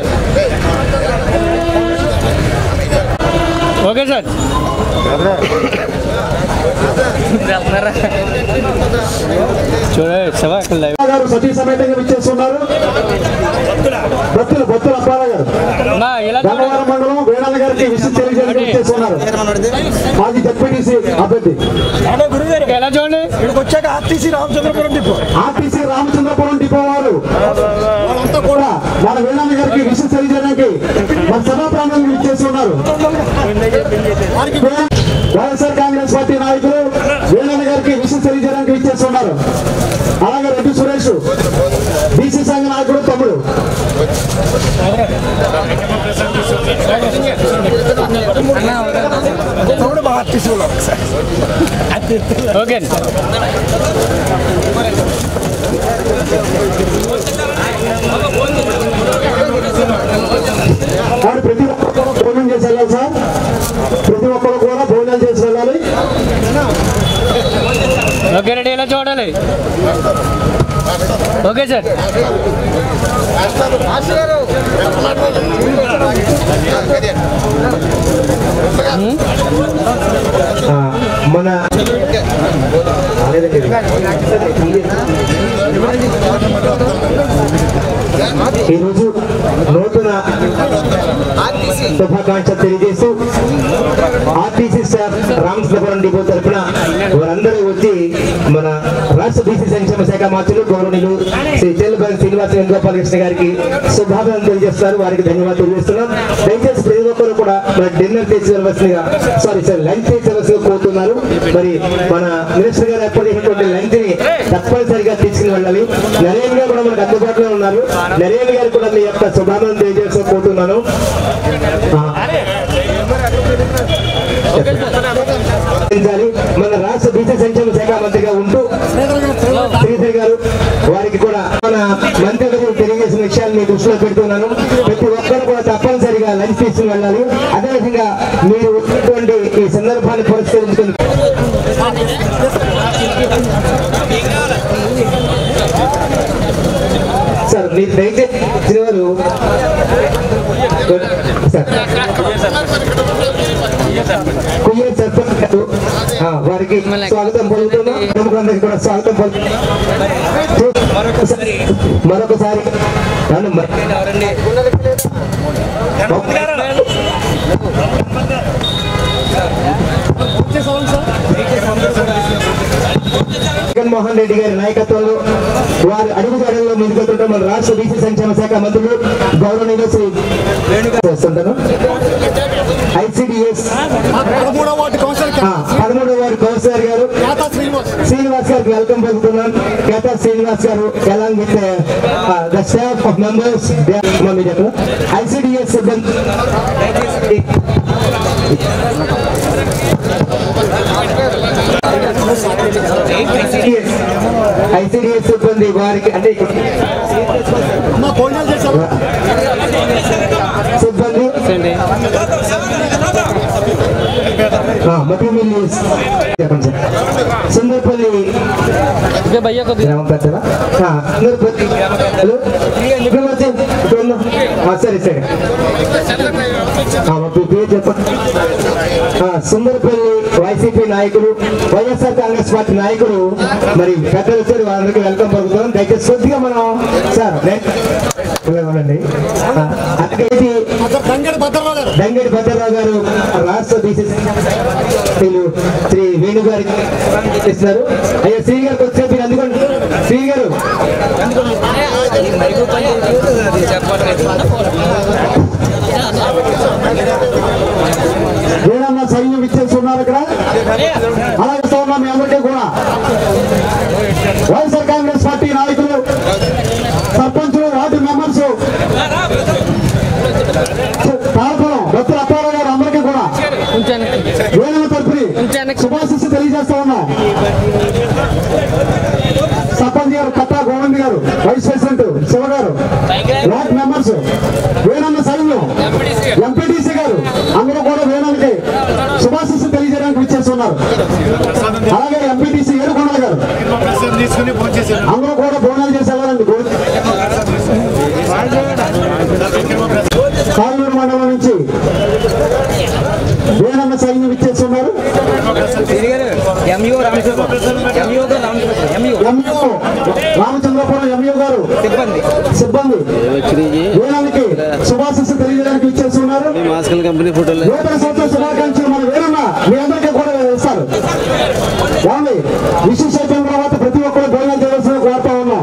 ఓకే సార్ చూడండి శవా అక్కడ లైవ్ గారు సతీ సమేతంగా విచ్చేస్తున్నారు భక్తులు భక్తులు అప్పారావు గారు అమ్మా ఇలా గన్నవరం మండలం వేణాల గారికి విసిట్ తెలియజేయడానికి విచ్చేస్తున్నారు మాజీ జడ్పీటీసీ అభ్యర్థి ఎలా చూడండి ఇక్కడికి వచ్చాక RTC Ramachandrapuram depot RTC Ramachandrapuram depot వారు వాళ్ళంతా కూడా మన వేణాల గారికి విసిట్ తెలియజేయడానికి మన సభా ప్రాంగణం విచ్చేస్తున్నారు వైఎస్ఆర్ కాంగ్రెస్ పార్టీ నాయకులు వేణాల గారికి విసిట్ తెలియజేయడానికి విచ్చేస్తున్నారు అలాగే రెడ్డి సురేష్ బీసీ సంఘ నాయకుడు తమ్ముడు ఓకే కానీ ప్రతి ఒక్కరు భోజనం చేసి వెళ్ళాలి సార్ ప్రతి ఒక్కరు కూడా భోజనం చేసి వెళ్ళాలి ఓకే రెడీ ఇలా చూడాలి ఓకే సార్ ఆ, మన ఈరోజు నూతన శుభాకాంక్షలు తెలియజేస్తూ ఆర్టీసీ స్టాఫ్ రామచంద్రపురం డిపో తరఫున వారందరూ వచ్చి మన రాష్ట్ర బీసీ సంక్షేమ శాఖ మార్చులు గౌరవనీయులు శ్రీ చెల్లుబడి శ్రీనివాస వేణుగోపాలకృష్ణ గారికి శుభాకాంక్షలు తెలియజేస్తారు వారికి ధన్యవాదాలు తెలియజేస్తున్నాం దయచేసి ప్రతి ఒక్కరు కూడా మన డిన్నర్ తీసుకెళ్ళవలసిందిగా సారీ సార్ లంచ్ తీసుకెళ్ళవలసిందిగా కోరుతున్నారు మరి మన మినిస్టర్ గారు ఏర్పాటు చేసినటువంటి లంచ్ ని తప్పనిసరిగా తీసుకుని వెళ్ళాలి నరేన్ గారు కూడా మనకు అందుబాటులో ఉన్నారు నరేన్ గారు కూడా మీ యొక్క శుభాకాంక్షలు తెలియజేస్తూ కోరుతున్నాను ఆ, అందించాలి. మన రాష్ట్ర బీసీ సంక్షేమ శాఖ మంత్రిగా ఉంటూ శ్రీధర్ గారు వారికి కూడా మన మంత్రి గారు తెలియజేసిన విషయాలు మీ దృష్టిలో పెడుతున్నాను ప్రతి ఒక్కరు కూడా తప్పనిసరిగా లంచ్ తీసుకుని వెళ్ళాలి అదేవిధంగా మీరు ఉన్నటువంటి ఈ సందర్భాన్ని పురస్కరించుకుని సార్ మీరు దయచేసి వచ్చిన వారు సార్ కుయ్యర్ సర్పంచ్ గారు ఆ, వారికి స్వాగతం పలుకుతున్నాం ప్రముఖులందరికీ కూడా స్వాగతం పలుకుతున్నాం మరొకసారి మరొకసారి నన్ను మ- జగన్మోహన్ రెడ్డి గారి నాయకత్వంలో వారి అడుగుజాడల్లో ముందుకెళ్తుంటే మన రాష్ట్ర బీసీ సంక్షేమ శాఖ మంత్రులు గౌరవనీయులు శ్రీ వేణుగారు చేస్తుంటాను ఐసిడిఎస్ పదమూడవ వార్డు కౌన్సిలర్ పదమూడవ వారి కౌన్సిలర్ గారు ఖ్యాత శ్రీనివాస్ శ్రీనివాస్ గారికి వెల్కమ్ పలుకుతున్నాం కేతా శ్రీనివాస్ గారు along with the staff of members mummy చెప్పు ఐసిడిఎస్ సిబ్బంది ఐసిడిఎస్ సిబ్బంది వారికి అంటే అమ్మ భోజనాలు చేశారు సిబ్బంది మధ్యమిల్లి చెప్పండి సార్ సుందర్పల్లి గ్రామం పెద్దలా ఆ, సుందర్పల్లి హలో ఇక్కడ వచ్చి ఇక్కడ ఉందా? ఆ, సరే సరే ఆ, మా పే- పేరు చెప్పండి ఆ, సుందరపల్లి వైసీపీ నాయకులు వైఎస్ఆర్ కాంగ్రెస్ పార్టీ నాయకులు మరి పెద్దలు వచ్చారు వారందరికీ వెల్కమ్ పలుకుతున్నాం దయచేసి కొద్దిగా మనం సార్ రండి. ఇలా ఇవ్వండి. ఆ, అలాగే ఇది దంగడి భద్రరావు గారు దంగడి భద్రరావు గారు రాష్ట్ర బీసీసీ శ్రీ వేణు గారికి ఇస్తున్నారు అయ్యా శ్రీ గారికి వచ్చే మీరు అందుకోండి శ్రీ గారు వేణమ్మ సైన్యం ఇచ్చేసి ఉన్నారు ఇక్కడ అలాగే వస్తూ ఉన్నాం మీ అందరికీ కూడా వైఎస్ఆర్ కాంగ్రెస్ పార్టీ నాయకులు సర్పంచులు వార్డు మెంబర్స్ తారపురం భక్తుల అప్పారావు గారు అందరికీ కూడా వేణుల తరపుని శుభాశిస్సు తెలియజేస్తా ఉన్నా సర్పంచ్ గారు కట్టా గోవింద్ గారు వైస్ ప్రెసిడెంట్ శివ గారు వార్డ్ మెంబర్స్ వేణన్న సైన్యం ఎంపీటీసీ గారు అందరూ కూడా వేణానికి శుభాశిస్సు తెలియజేయడానికి విచ్చేస్తున్నారు అలాగే ఎంపీటీసీ అందరూ కూడా భోజనాలు చేసి వెళ్ళాలండి కాలూరు మండలం నుంచి వేణమ్మ సైన్యం ఇచ్చేస్తున్నారు MU Ramachandra MU Ramachandra MU MU Ramachandrapuram MU గారు సిబ్బంది సిబ్బంది వేణానికి శుభాశిస్సు తెలియజేయడానికి ఇచ్చేస్తున్నారు మాస్కల్ కంపెనీ ఫోటోలు నూతన సంవత్సర శుభాకాంక్షలు మన వేరున్న మీ అందరికీ కూడా ఇస్తారు ఏమండి విశేష అయిపోయిన తర్వాత ప్రతి ఒక్కరు భోజనం చేయవలసిన కోరుతా ఉన్నాం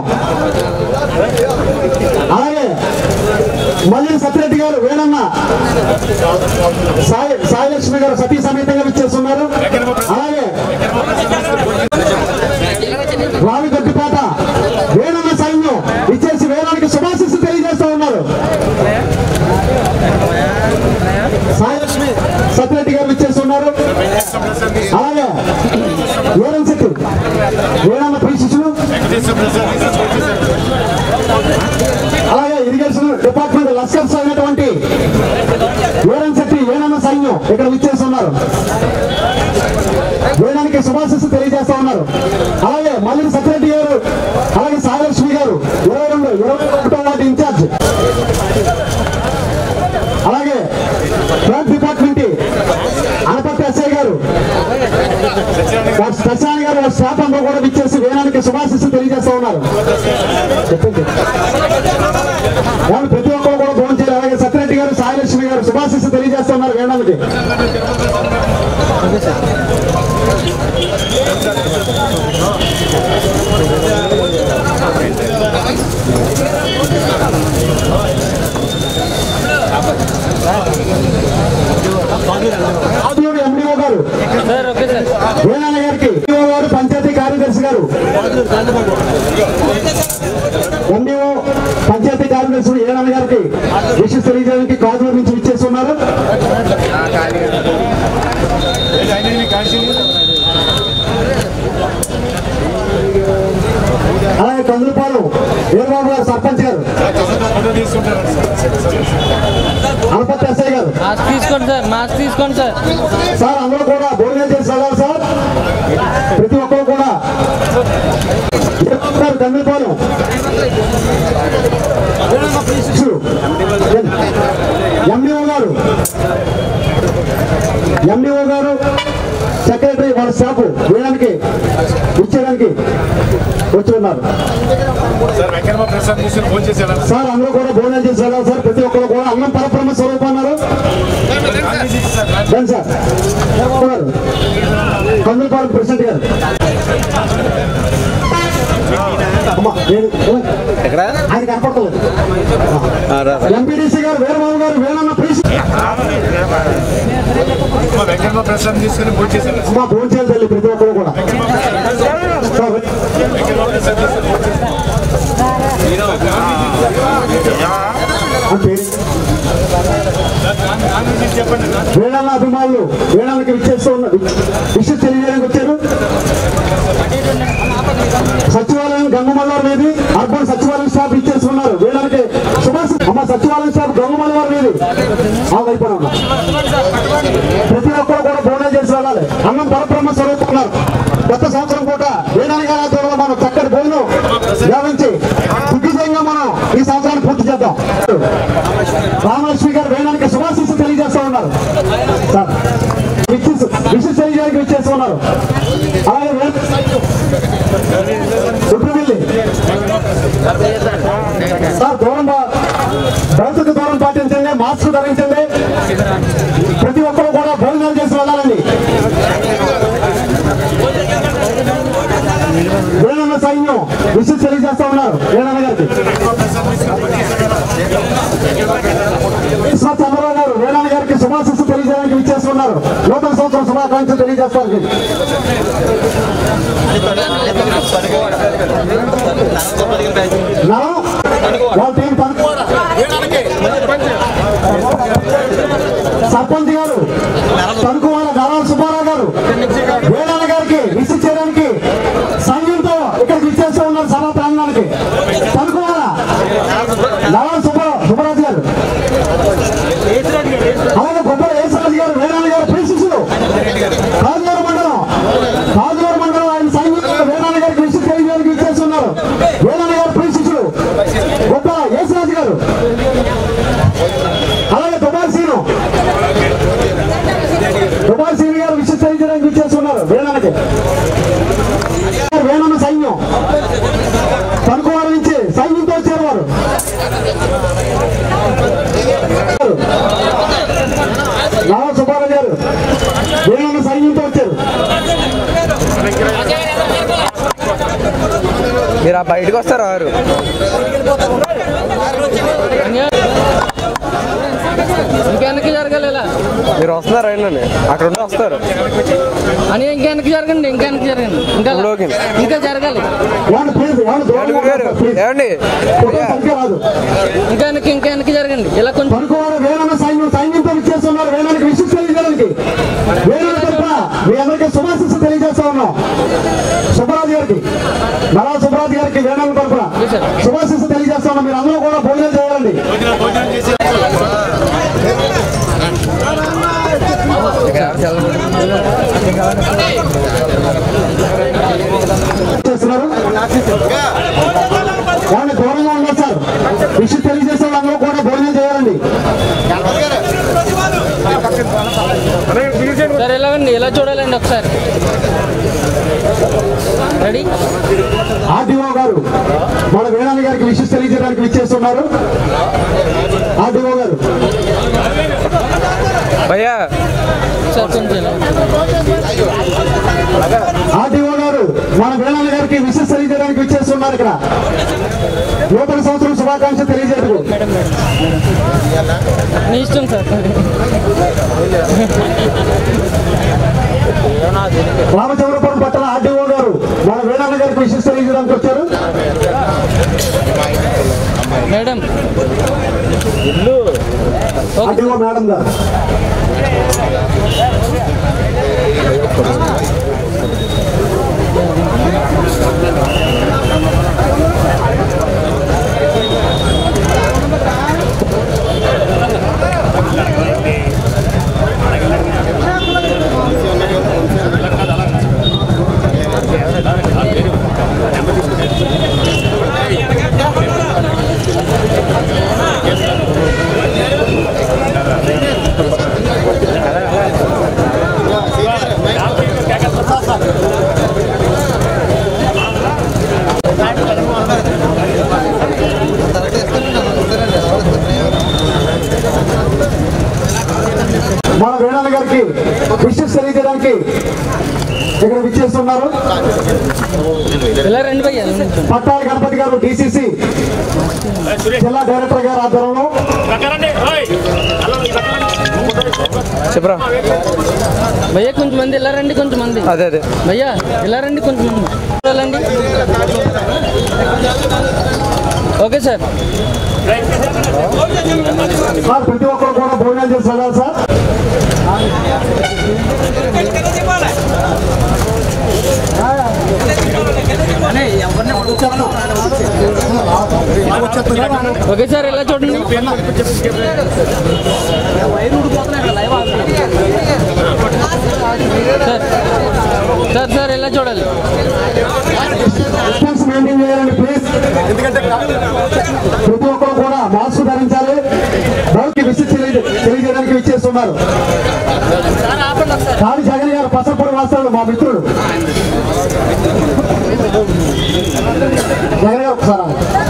అలాగే మళ్ళీ సత్యరెడ్డి గారు వేణన్న సాయి సాయిలక్ష్మి గారు సతీ సమేతంగా ఇచ్చేస్తున్నారు అలాగే రావి గట్టిపాట వేణన్న సైన్యం ఇచ్చేసి వేణానికి శుభాశిస్సు తెలియజేస్తా ఉన్నారు సాయిలక్ష్మి సత్యరెడ్డి గారు ఇచ్చేస్తున్నారు అలాగే వేరం చెట్టు వేరన్న ప్రియ శిష్యులు అలాగే ఇరిగేషన్ డిపార్ట్మెంట్ లస్కర్స్ అయినటువంటి వేరం శెట్టి వేణన్న సైన్యం ఇక్కడ విచ్చేస్తున్నారు వేదానికి శుభాశిస్సు తెలియజేస్తా ఉన్నారు అలాగే మల్లి సత్యరెడ్డి గారు అలాగే సాయిలక్ష్మి గారు ఇరవై రెండు ఇరవై ఒకటో వాటి ఇన్ఛార్జ్ అలాగే ట్రాక్ డిపార్ట్మెంట్ అనపర్తి ఎస్ఐ గారు సత్యనారాయణ గారు వారి స్టాఫ్ అందరూ కూడా విచ్చేసి వేదానికి శుభాశిస్సు తెలియజేస్తా ఉన్నారు చెప్పండి వాళ్ళు ప్రతి ఒక్కరు కూడా ఫోన్ చేయాలి అలాగే సత్యరెడ్డి గారు సాయిలక్ష్మి గారు శుభాశిస్సు తెలియజేస్తా ఉన్నారు వేదానికి ఆదిలోని ఎండిఓ గారు వేణాన్న గారికి ఎండిఓ గారు పంచాయతీ కార్యదర్శి గారు ఎండిఓ పంచాయతీ కార్యదర్శి ఏనాన్న గారికి విషయం తెలియజేయడానికి కాజుల నుంచి ఇచ్చేస్తున్నారు అలాగే కందులపాలెం వీరబాబు గారు సర్పంచ్ గారు అనపత్తి ఎస్ఐ గారు మాస్క్ తీసుకోండి సార్ మాస్క్ తీసుకోండి సార్ సార్ అందరూ కూడా భోజనం చేసి వెళ్ళాలి సార్ ప్రతి ఒక్కరు కూడా గారు కందులపాలెం ఎండిఓ గారు ఎండిఓ గారు సెక్రటరీ వాళ్ళ స్టాఫ్ వేయడానికి ఇచ్చేయడానికి వచ్చి ఉన్నారు సార్ అందరూ కూడా భోజనం చేసి వెళ్ళాలి సార్ ప్రతి ఒక్కరు కూడా అన్నం పరబ్రహ్మ స్వరూపం అన్నారు రండి సార్ గారు కందులపాలెం ప్రెసిడెంట్ గారు అమ్మా, నేను- ఎక్కడ ఆయన కనపడలేదు ఆ, రా, రా. ఎంపీడీసీ గారు వీరబాబు గారు వేణన్న ప్రీసి అమ్మా భోజనం చేయాలి తల్లి ప్రతి ఒక్కరు కూడా సార్, అంటే వేణాల అభిమానులు వేణాలకి విచ్చేస్తూ ఉన్న విషయం తెలియజేయడానికి వచ్చారు సచివాలయం గంగమల్లవారి మీది అర్బన్ సచివాలయం స్టాఫ్ ఇచ్చేస్తున్నారు వేళానికి సుభాష్ అమ్మ సచివాలయం స్టాఫ్ గంగమల్లవారి మీది ఆ వైపున ఉన్న. ప్రతి ఒక్కరు కూడా భోజనం చేసి వెళ్ళాలి అన్నం పరబ్రహ్మ స్వరూపుతున్నారు గత సంవత్సరం పూట వేణానికి ఆధ్వర్యంలో మనం చక్కటి భోజనం గావించి దిగ్విజయంగా మనం ఈ సంవత్సరాన్ని పూర్తి చేద్దాం రామలక్ష్మి గారు వేణానికి శుభాశీస్సు తెలియజేస్తా ఉన్నారు సార్ విశిష్ట విశిష్ట తెలియజేయడానికి విచ్చేస్తూ ఉన్నారు అలాగే వేణ సుబ్రహ్మణ్యం సార్ దూరం బా- భౌతిక దూరం పాటించండి మాస్క్ ధరించండి ప్రతి ఒక్కరు కూడా భోజనాలు చేసి వెళ్ళాలండి వేణన్న సైన్యం విషయం తెలియజేస్తా ఉన్నారు వేణన్న గారికి ఈశ్వర్ చంద్రబాబు గారు వేణన్న గారికి శుభాశిస్సు తెలియజేయడానికి విచ్చేస్తున్నారు నూతన సంవత్సరం శుభాకాంక్షలు తెలియజేస్తారు నరం వాళ్ళ టీం తణుకు సర్పంచ్ గారు తణుకు వాళ్ళ గరాల సుబ్బారావు గారు వేడాల గారికి విసి చేయడానికి సంఘంతో ఇక్కడికి ఇచ్చేస్తూ ఉన్నారు సభా ప్రాంగణానికి తణుకు వాళ్ళ గరాల సుబ్బారావు సుబ్బరాజు గారు అలాగే కొబ్బరి యేసరాజు గారు వేడాల గారు ప్రిన్సిపల్ కాజులూరు మండలం కాజులూరు మండలం ఆయన సైనికులు వేడాల గారికి విసి తెలియజేయడానికి ఇచ్చేస్తున్నారు నారా సుబ్బారావు గారు వీళ్ళని సైన్యంతో వచ్చారు మీరు ఆ బయటకు వస్తారు వారు ఇంకా వెనక్కి జరగాలి ఇలా మీరు వస్తున్నారు రైల్లోనే అక్కడ ఉండి వస్తారు అని ఇంకా వెనక్కి జరగండి ఇంకా వెనక్కి జరగండి ఇంకా ఇప్పుడోకే. ఇంకా జరగాలి ఏమండి ప్లీజ్ ఏమండి దూరంగా గారు ఉండండి, ప్లీజ్. ఏమండి ఫోటో సంఖ్య రాదు ఇంకా వెనక్కి ఇంకా వెనక్కి జరగండి ఇలా కొంచెం పనుకోవాలి వేలన్న సైన్యం సైన్యంతో ఇచ్చేస్తున్నారు వేలానికి విశిష్ట తెలియజేయడానికి వేలన్న తరఫున మీ అందరికీ శుభాశిస్సు తెలియజేస్తా ఉన్నాం సుబ్బరాజు గారికి నరా సుబ్బరాజు గారికి వేలన్న తరఫున శుభాశిస్సు తెలియజేస్తా ఉన్నాం మీరు అందరూ కూడా భోజనం చేయాలండి చేస్తున్నారు ఏమండి దూరంగా ఉన్నారు సార్ విషయం తెలియజేసే వాళ్ళందరూ కూడా భోజనం చేయాలండి సరే ఇలాగండి ఇలా చూడాలండి ఒకసారి రెడీ ఆర్డీఓ గారు మన వేణాని గారికి విషయం తెలియజేయడానికి విచ్చేస్తున్నారు ఆర్డీఓ గారు భయ్యా సార్ కొంచెం ఇలా. ఆర్డీఓ గారు మన వేణాని గారికి విషయం తెలియజేయడానికి విచ్చేస్తున్నారు ఇక్కడ నూతన సంవత్సరం శుభాకాంక్షలు తెలియజేయదు మీ ఇష్టం సార్ రామచంద్రపురం పట్టణ ఆర్డీఓ గారు మన వేణాని గారికి విషయం తెలియజేయడానికి వచ్చారు మేడం ఆర్డీఓ మేడం గారు మన వేణాల గారికి విషయం తెలియజేయడానికి ఇక్కడ విచ్చేస్తున్నారు ఇలా రండి భయ్యా ఇలా నిల్చోండి. పట్టాల గణపతి గారు డిసిసి జిల్లా డైరెక్టర్ గారు ఆధ్వర్యంలో చెప్పరా భయ్యా కొంచెం మంది ఇలా రండి కొంచెం మంది అదే అదే భయ్యా ఇలా రండి కొంచెం మంది చూడాలండి ఓకే సార్ సార్ ప్రతి ఒక్కరు కూడా భోజనం చేసి వెళ్ళాలి సార్ ఓకే సార్ ఇలా చూడండి సార్ సార్ సార్ ఇలా చూడాలి డిస్టెన్స్ మెయింటైన్ చేయాలండి ప్లీజ్ ఎందుకంటే ప్రతి ఒక్కరు కూడా మాస్క్ ధరించాలి బయటికి విసిట్ తెలియ- తెలియజేయడానికి విచ్చేస్తున్నారు కాళీ జగన్ గారు పసపూడి వాస్తాడు మా మిత్రుడు జగన్ గారు ఒకసారి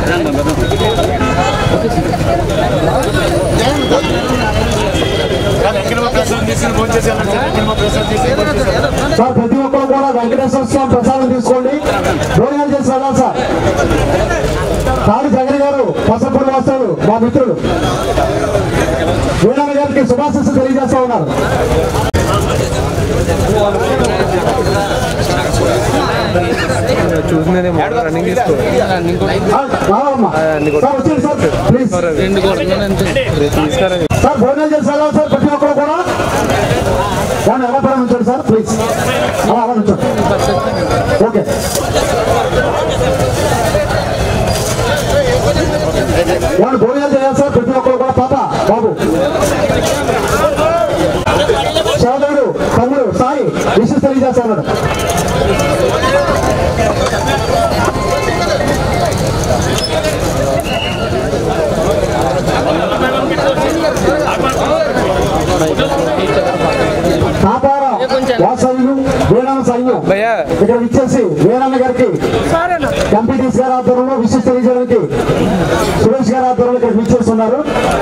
సార్ ప్రతి ఒక్కరు కూడా వెంకటేశ్వర స్వామి ప్రసాదం తీసుకోండి భోజనం చేసి వెళ్ళాలి సార్ కాళీ జగన్ గారు పసపూడి వాస్తాడు మా మిత్రుడు వీణాల గారికి శుభాశిస్సు తెలియజేస్తా ఉన్నారు చూసినది రన్నింగ్ తీసుకో ఆ, రావమ్మా. సార్ వచ్చేయండి సార్ ప్లీజ్ రెండు కొడుతున్నాను అంతే తీసుకురా సార్ భోజనం చేసి వెళ్ళాలి సార్ ప్రతి ఒక్కరు కూడా దాన్ని ఎలా పడ ఉంచండి సార్ ప్లీజ్ అలా అలా ఉంచండి ఓకే వాళ్ళు భోజనాలు చేయాలి సార్ ప్రతి ఒక్కరు కూడా పాప బాబు సోదరుడు తమ్ముడు సాయి విషయం తెలియజేస్తాడు కాపార వాసవ్యులు వీరాణ సైన్యం భయ్యా ఇక్కడ ఇచ్చేసి వీరన్న గారికి ఎంపీటీసీ గారి ఆధ్వర్యంలో విశిష్ట తెలియజేయడానికి సురేష్ గారి ఆధ్వర్యంలో ఇక్కడ విచ్చేస్తున్నారు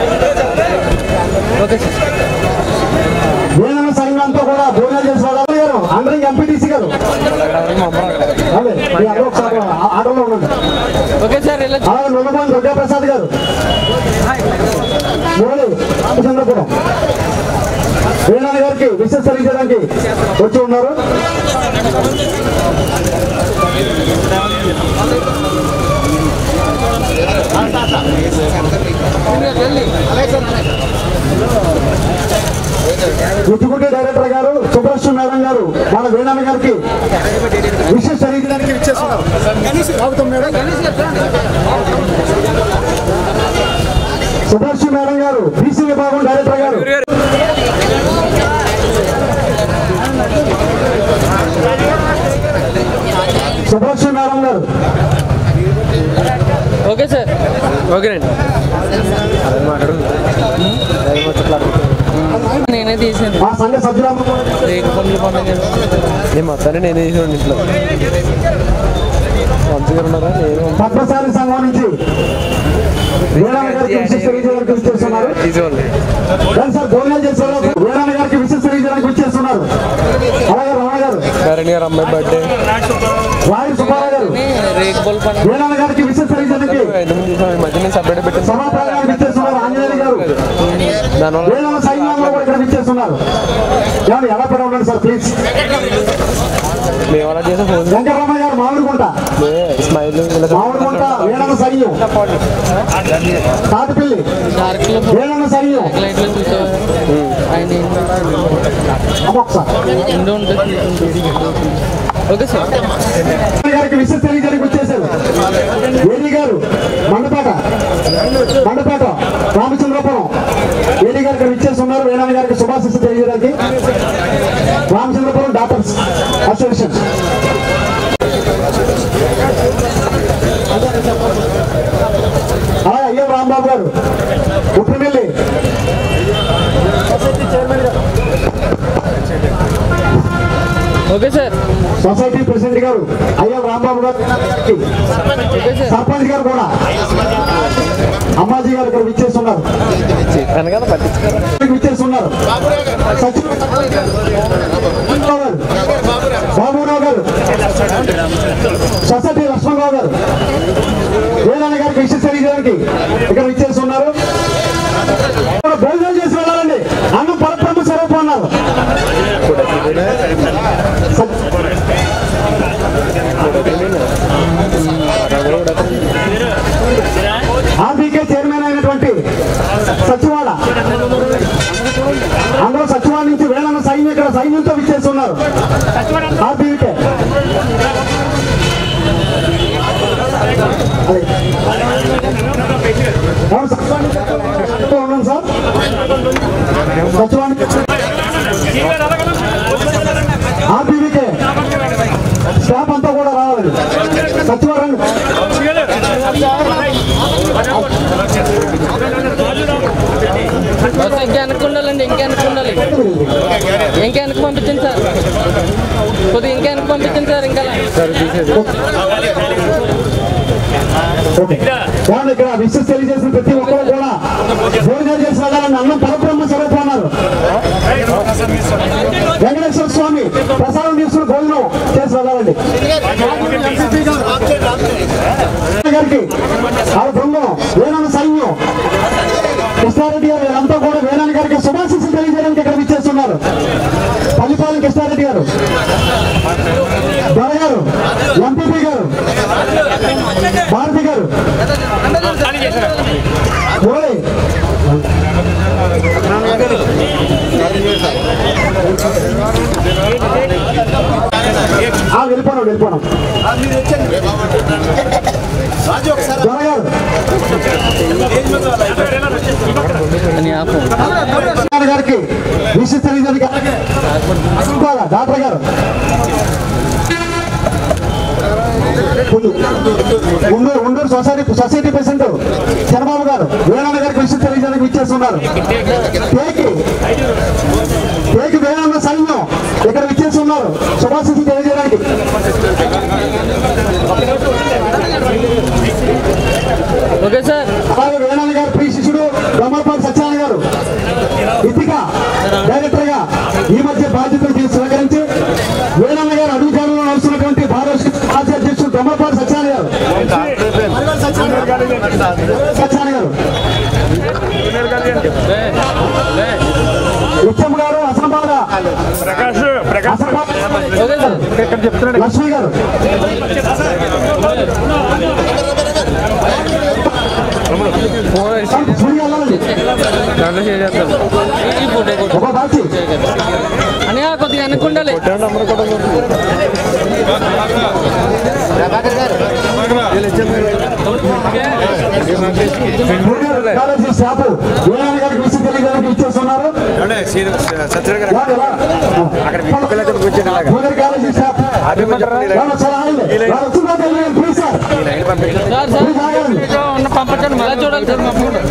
వేణన సంఘంతో కూడా భోజనం చేసిన వాళ్ళు గారు అందరం ఎంపీటీసీ గారు అదే మీ అందరూ ఒకసారి ఆ- ఆటోలో ఉండండి ఓకే సార్ వెళ్ళొచ్చు అలాగే నొల్లమూడి దుర్గాప్రసాద్ గారు మురళి చంద్రపురం వేణాన్న గారికి విశేష తెలియజేయడానికి వచ్చి ఉన్నారు ముట్టుకుంటే డైరెక్టర్ గారు సుబ్రహ్మ మేడం గారు వాళ్ళ వేణాన్న గారికి విశేష తెలియజేయడానికి ఇచ్చేస్తున్నారు స్వాగతం మేడం సుభాష్ మేడం గారు బీసీ విభాగం డైరెక్టర్ గారు సుభాష్ మేడం గారు ఓకే సార్ ఓకేనండి నేనే తీసాను మా సంఘ సభ్యురామ రేగు పండ్ల పండుగ నేను మొత్తాన్ని నేనే చేసాను ఇంట్లో మంచి గారు ఉన్నారా నేను పద్మశాలి సంఘం నుంచి వేణాన్న గారికి విశేష తెలియజేయడానికి విచ్చేస్తున్నారు తీసేవాళ్ళు కానీ సార్ భోజనాలు చేసే వాళ్ళు వేణాన్న గారికి విశేష తెలియజేయడానికి విచ్చేస్తున్నారు అలాగే రమణ గారు కరణ్ గారు అమ్మాయి బర్త్డే వాయు సుబ్బారావు గారు రేగు పళ్ళు పండుగ వేణాన్న గారికి విశేష తెలియజేయడానికి ఐదు మంది తీసాం ఈ మధ్య నేను సపరేట్ పెట్టాను సమాప్రాయానికి విచ్చేస్తున్నారు ఆంజనేయ గారు దానివల్ల వేణాన్న సైన్యంలో కూడా ఇక్కడ విచ్చేస్తున్నారు ఏమండి ఎలా పడి ఉండండి సార్ ప్లీజ్ మేము అలా చేసే ఫోన్ వెంకటరమణ గారు మామిడికుంట స్మైల్ మామిడికుంట వేణాన్న సైన్యం తాటిపల్లి డార్క్లో వేణాన్న సైన్యం లైట్లో చూసావా ఆయన అమ్మ ఒకసారి ఎండు ఉంటుంది ఓకే సార్ గారికి విశేష తెలియజేయడానికి వచ్చేసారు ఏడి గారు మండపేట మండపేట రామచంద్రపురం ఏడి గారు ఇక్కడ ఇచ్చేస్తున్నారు వేణాన్న గారికి శుభాశిస్సు తెలియజేయడానికి రామచంద్రపురం డాక్టర్స్ అసోసియేషన్ అలాగే అయ్యో రాంబాబు గారు Uppumilli okay sir society president గారు అయ్యో రాంబాబు గారు ఓకే సార్ సర్పంచ్ గారు కూడా అమ్మాజీ గారు ఇక్కడ విచ్చేస్తున్నారు చెప్పాను కదా పట్టించుకోరా ఇక్కడికి విచ్చేస్తున్నారు సచిన్ గారు బాబురావు గారు సొసైటీ లక్ష్మణరావు గారు వేదన్న గారికి విషయం తెలియజేయడానికి ఇక్కడ విచ్చేస్తున్నారు ఇక్కడ భోజనం చేసి వెళ్ళాలండి అన్నం పరబ్రహ్మ స్వరూపం అన్నారు సత్- ఆర్బీకే చైర్మన్ అయినటువంటి సచివాడ అందులో సచివాడ నుంచి వేళన్న సైన్యం ఇక్కడ సైన్యంతో విచ్చేస్తున్నారు ఆర్బీకే అవును సార్. ఉన్నాను సార్ సచివానికి ఆర్బీకే స్టాఫ్ అంతా కూడా రావాలి సచివారం బస్ ఇంకా వెనక్కి ఉండాలండి ఇంకా వెనక్కి ఉండాలి ఇంకా వెనక్కి పంపించండి సార్ కొద్దిగా ఇంకా వెనక్కి పంపించండి సార్ ఇంకా ఓకే. ఏమండి ఇక్కడ విశ్వస్ తెలియజేసిన ప్రతి ఒక్కరు కూడా భోజనం చేసి వెళ్ళాలని అన్నం పరబ్రహ్మ స్వరూపం అన్నారు వెంకటేశ్వర స్వామి ప్రసాదం తీసుకుని భోజనం చేసి వెళ్ళాలండి గారికి ఆ బృందం వేణాన్న సైన్యం కృష్ణారెడ్డి గారు వీళ్ళంతా కూడా వేణాన్న గారికి శుభాశిస్సులు తెలియజేయడానికి ఇక్కడ విచ్చేస్తున్నారు పల్లిపాలెం కృష్ణారెడ్డి గారు దొర గారు ఎంపీపీ గారు భారతి గారు మురళి ఆ, వెళ్ళిపోను వెళ్ళిపోను దొర గారు అని ఆపు గారు గారికి విశిష్ట తెలియజేయడానికి అలాగే అసలు డాక్టర్ గారు Unduru Unduru society society president Chandrababu గారు వేణాన్న గారికి విషయం తెలియజేయడానికి విచ్చేస్తున్నారు కేకి కేకి వేణాన్న సైన్యం ఇక్కడ విచ్చేస్తున్నారు శుభాశిస్సులు తెలియజేయడానికి ఓకే సార్ అలాగే వేణాన్న గారు ప్రీ శిష్యులు బ్రహ్మపాటి సత్యనారాయణ గారు ఇతిక డైరెక్టర్ గా ఈ మధ్య బాధ్యతలు తీసి స్వీకరించి వేణన్న గారు అడుగుజాలలో నడుస్తున్నటువంటి భారత రాజ్య అధ్యక్షుడు బ్రహ్మపాటి సత్యనారాయణ గారు సత్యనారాయణ గారు నిత్యం గారు అసంబాద ప్రకాష్ ప్రకాష్ ఇక్కడ చెప్తున్నాడు లక్ష్మి గారు లక్ష్మి వెళ్ళాలండి దాంట్లో షేర్ చేస్తాను ఒక బాచి అని కొద్దిగా అనుకుండాలి కాలేజీ స్టాఫ్ వేణాని గారికి విసి తెలియజేయడానికి ఇచ్చేస్తున్నారు వాడు ఎలా? జూనియర్ కాలేజీ స్టాఫ్ వాడు చాలా ఆగండి. వాడు వస్తున్నారు తెలియదు. Please sir sir sir please ఆగండి. ఉన్న పంపించండి మళ్ళీ చూడాలి సార్ పంపండి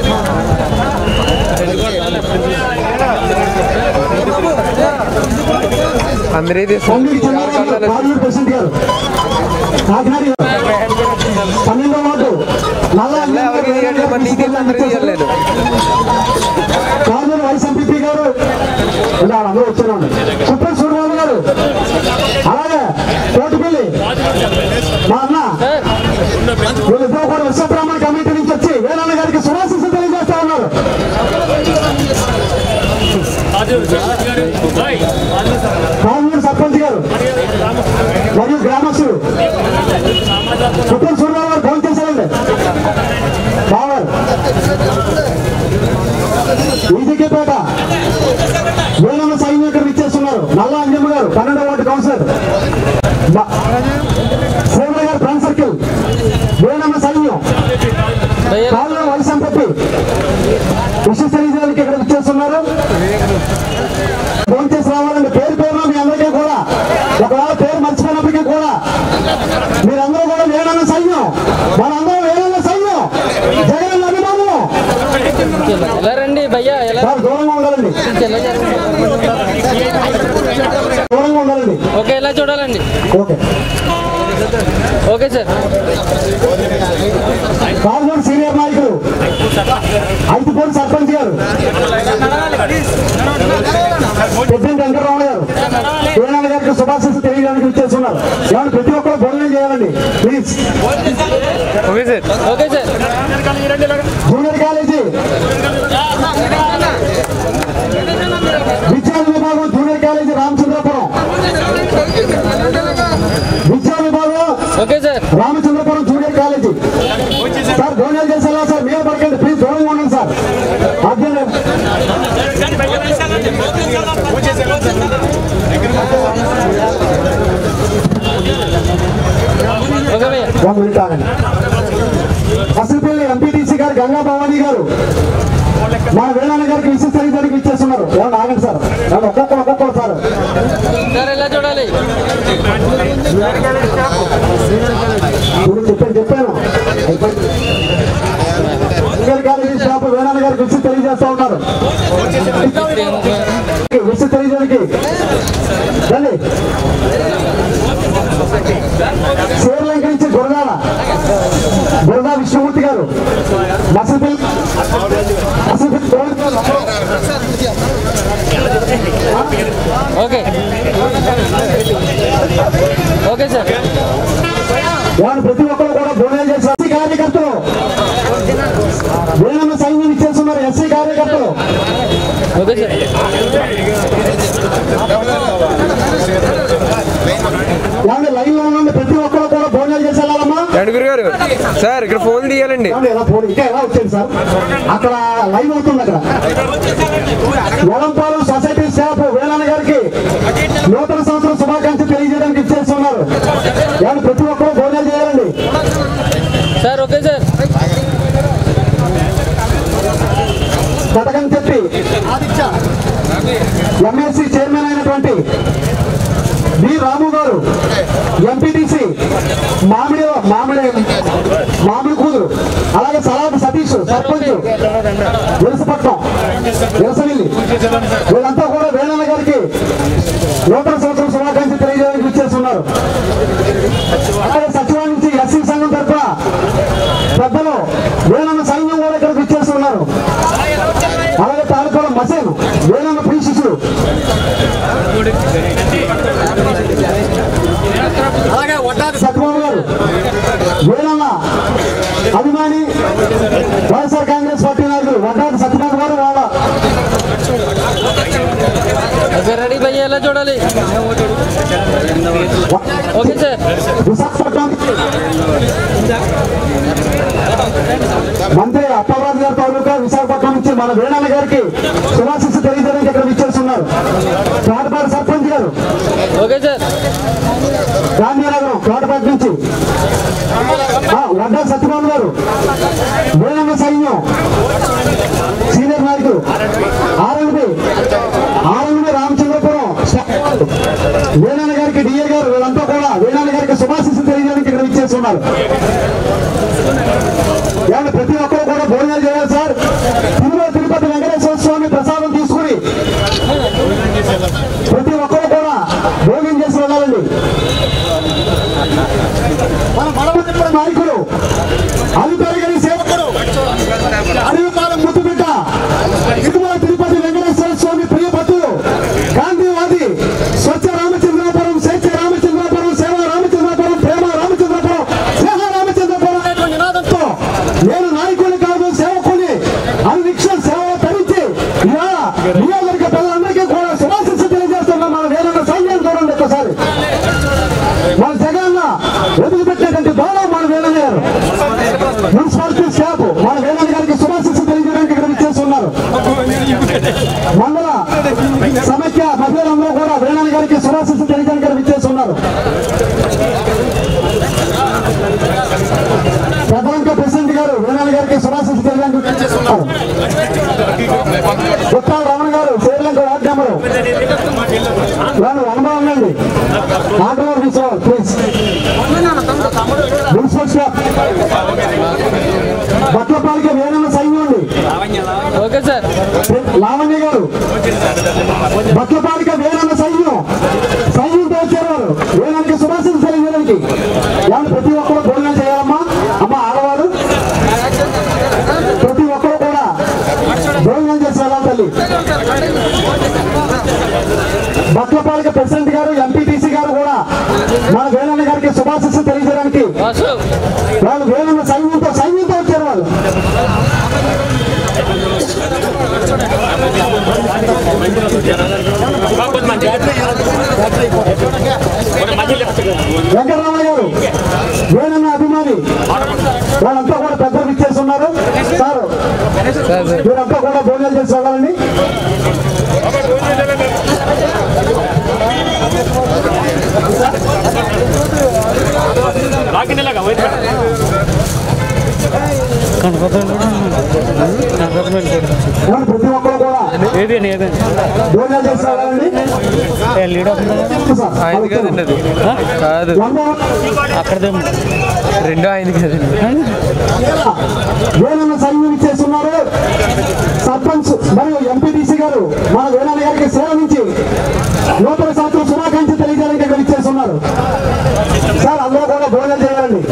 అందరి సంగీత చంద్రబాబు గారు, పార్లమెంట్ ప్రెసిడెంట్ గారు కాకినాడ పన్నెండో వార్డు నల్ల ఎవరికి తీయండి మరి నీకు అందరికి తీయలేదు కాజూరు వైస్ ఎంపీపీ గారు ఇలా అందరూ వచ్చారండి సుప్రీం సూర్యబాబు గారు అలాగే కోటిపల్లి మా అన్న వీళ్ళిద్దరూ కూడా విశ్వబ్రాహ్మణ కమిటీ నుంచి వచ్చి వేలన్న గారికి శుభాశిస్సు తెలియజేస్తా ఉన్నారు కాజూరు సర్పంచ్ గారు మరియు గ్రామస్తులు సుప్రీం సూర్యబాబు గారు ఫోన్ చేశారండి బావర్ ఈజీకేపేట వేలన్న సైనికులు ఇచ్చేస్తున్నారు నల్ల అంజమ్మ గారు పన్నెండవ వార్డు కౌన్సిలర్ బ- శ్రీమల గారు ఫ్రెండ్ సర్కిల్ వేలన్న సైన్యం కాళ్ళు వయసు చెప్పి విషయ తెలియజేయడానికి ఇక్కడ ఇచ్చేస్తున్నారు ఫోన్ చేసి రావాలండి పేరు పేరున మీ అందరికీ కూడా ఒకవేళ పేరు మర్చిపోయినప్పటికీ కూడా మీరందరూ కూడా వేలన్న సైన్యం మనందరం వేలన్న సైన్యం జగన్ అభిమానులు ఎలా రండి భయ్యా ఎలా సార్ దూరంగా ఉండాలండి దూరంగా ఉండాలండి ఓకే ఎలా చూడాలండి okay okay sir Kalguru senior నాయకులు ఐదుపూడి సర్పంచ్ గారు పెద్ద వెంకటరావు గారు వీరనాథ్ గారికి శుభాశిస్సు తెలియడానికి ఇచ్చేస్తున్నారు ఏమన్నా ప్రతి ఒక్కరు భోజనం చేయాలండి please okay sir okay sir junior college విద్యా విభాగం జూనియర్ కాలేజీ రామచంద్రపురం విద్యా విభాగం okay sir Ramachandrapuram junior college sir భోజనాలు చేసేలా సార్ మీరు పడకండి ప్లీజ్ దూరంగా ఉండండి సార్ అర్జెంట్ ఓకే భయ్యా ఒక మినిట్ ఆగండి అసలుపల్లి ఎంపీటీసీ గారు గంగా భవానీ గారు మా వేణాన్న గారికి విశిష్ట తరగతికి ఇచ్చేస్తున్నారు ఏమన్నా ఆగండి సార్ ఏమన్నా ఒక్కొక్కరు ఒక్కొక్కరు సార్ సార్ ఎలా చూడాలి ఇప్పుడు చెప్పాను చెప్పాను అయిపోయింది. ఇంజనీర్ కాలేజీ స్టాఫ్ వేణాన్న గారికి విశిష్ట తెలియజేస్తా ఉన్నారు విశిష్ట తెలియజేయడానికి రండి శ్రీలంక నుంచి గురదాల గురదా విష్ణుమూర్తి గారు మసూపల్లి ఓకే ఓకే సార్ వాడు ప్రతి ఒక్కరు కూడా భోజనం చేసి ఎస్సీ కార్యకర్తలు వేణన్న సైన్యం ఇచ్చేస్తున్నారు ఎస్సీ కార్యకర్తలు ఓకే సార్ ఏమంటే లైన్ లో ఉన్న ప్రతి ఒక్కరు కూడా భోజనాలు చేసి వెళ్ళాలమ్మా ఏడుగురు గారు సార్ ఇక్కడ ఫోన్ తీయాలండి ఏమండి ఎలా ఫోన్ ఇంకా ఎలా వచ్చింది సార్ అక్కడ లైవ్ అవుతుంది అక్కడ ఎలంపాలెం సొసైటీ స్టాఫ్ వేణన్న గారికి నూతన సంవత్సరం శుభాకాంక్షలు తెలియజేయడానికి ఇచ్చేస్తున్నారు ఏమంటే ప్రతి ఒక్కరు భోజనాలు చేయాలండి సార్ ఓకే సార్ పథకం చెప్పి ఎంఎస్సి చైర్మన్ అయినటువంటి బి రాము గారు ఎంపీటీసీ మామిడి మామిడి మామిడి కూతురు అలాగే సలాబ్ సతీష్ సర్పంచ్ విలసపట్నం విలసవిల్లి వీళ్ళంతా కూడా వేణన్న గారికి నూతన సంవత్సరం శుభాకాంక్షలు తెలియజేయడానికి ఇచ్చేస్తున్నారు అలాగే సచివాలయం నుంచి ఎస్సీ సంఘం తరఫున పెద్దలు వేణన్న సైన్యం కూడా ఇక్కడికి ఇచ్చేస్తున్నారు గారు అలాగే తాలూకాలో మసేన్ వేణన్న ప్రియ శిష్యుడు అలాగే వడ్డాది సత్యబాబు గారు వేణన్న అభిమాని వైఎస్ఆర్ కాంగ్రెస్ పార్టీ నాయకులు వడ్డాది సత్యబాబు గారు వాళ్ళ రెడీ భయ్య ఎలా చూడాలి ఓకే సార్ విశాఖపట్నం మంత్రి అప్పలరాజు గారి తాలూకా విశాఖపట్నం నుంచి మన వేణన్న గారికి శుభాశిస్సు తెలియజేయడానికి ఇక్కడ విచ్చేస్తున్నారు తోటపాటి సర్పంచ్ గారు ఓకే సార్ గాంధీనగరం తోటపాటి నుంచి ఆ, వడ్డా సత్యబాబు గారు వేణన్న సైన్యం సీనియర్ నాయకులు ఆర్ఎల్బి ఆర్ఎల్బి రామచంద్రపురం వేణన్న గారికి డిఏ గారు వీళ్ళంతా కూడా వేణన్న గారికి శుభాశిస్సు తెలియజేయడానికి ఇక్కడ విచ్చేస్తున్నారు ఏమంటే ప్రతి ఒక్కరు కూడా భోజనాలు చేయాలి సార్ తిరుమల తిరుపతి వెంకటేశ్వర స్వామి ప్రసాదం తీసుకుని ప్రతి ఒక్కరు కూడా భోజనం చేసి వెళ్ళాలండి మన బలమైన నాయకులు అధికారి గారి సేవకుడు అడవిపాలెం ముద్దు బిడ్డ తిరుమల తిరుపతి వెంకటేశ్వర స్వామి ప్రియ భక్తులు గాంధీవాది స్వచ్ఛ రామచంద్రాపురం స్వేచ్ఛ రామచంద్రాపురం సేవ రామచంద్రాపురం ప్రేమ రామచంద్రాపురం స్నేహ రామచంద్రాపురం అనేటువంటి నినాదంతో నేను నాయకుని కాదు సేవకుని అని నిక్ష సేవ తరించి ఇవాళ నియోజకవర్గ ప్రజలందరికీ కూడా శుభాశిస్సు తెలియజేస్తున్నాం మన వేరొక సైన్యం చూడండి ఒక్కసారి మన జగన్ వదిలిపెట్టినటువంటి గౌరవం మన వేణన్ గారు మున్సిపాలిటీ స్టాఫ్ మన వేణన్ గారికి శుభాశిస్సు తెలియజేయడానికి ఇక్కడ విచ్చేస్తున్నారు మండల సమైక్య మహిళలందరూ కూడా వేణన్ గారికి శుభాశిస్సు తెలియజేయడానికి ఇక్కడ విచ్చేస్తున్నారు పెద్దలంక ప్రెసిడెంట్ గారు వేణన్ గారికి శుభాశిస్సు తెలియజేయడానికి విచ్చేస్తున్నారు గుత్తాల రమణ గారు శ్రీలంక వార్డు నెంబరు వాళ్ళు అనుభవం ఉండండి మాట్లాడారు తీసుకోవాలి ప్లీజ్ మున్సిపల్ స్టాఫ్ బట్లపాలికి వేణన్న సైన్యం అండి ఓకే సార్ లావణ్య గారు బట్లపాలిక వేణన్న సైన్యం సైన్యంతో వచ్చారు వారు వేణానికి శుభాశిస్సు తెలియజేయడానికి ఏమన్నా ప్రతి ఒక్కరు భోజనం చేయాలమ్మా అమ్మ ఆడవారు ప్రతి ఒక్కరు కూడా భోజనం చేసి వెళ్ళాలి తల్లి బట్లపాలిక ప్రెసిడెంట్ గారు ఎంపీటీసీ గారు కూడా మన వేణన్న గారికి శుభాశిస్సు తెలియజేయడానికి వాసు వాళ్ళు వేణన్న సైన్యంతో సైన్యంతో వచ్చారు వాళ్ళు వెంకటరమణ గారు వేణన్న అభిమాని వాళ్ళంతా కూడా పెద్దలు ఇచ్చేస్తున్నారు సార్ వీరంతా కూడా భోజనాలు చేసి వెళ్ళాలండి ఏమండి ప్రతి ఒక్కరు కూడా భోజనాలు చేసి వెళ్ళాలండి సార్, ఆయన కదండి అది కాదు వంద రెండో ఆయన కదండి వేణన్న సైన్యం ఇచ్చేస్తున్నారు సర్పంచ్ మరియు ఎంపీటీసీ గారు మన వేణన్న గారికి సేవ నుంచి నూతన సంవత్సరం శుభాకాంక్షలు తెలియజేయడానికి ఇక్కడ ఇచ్చేస్తున్నారు సార్ అందరూ కూడా భోజనం చేయాలండి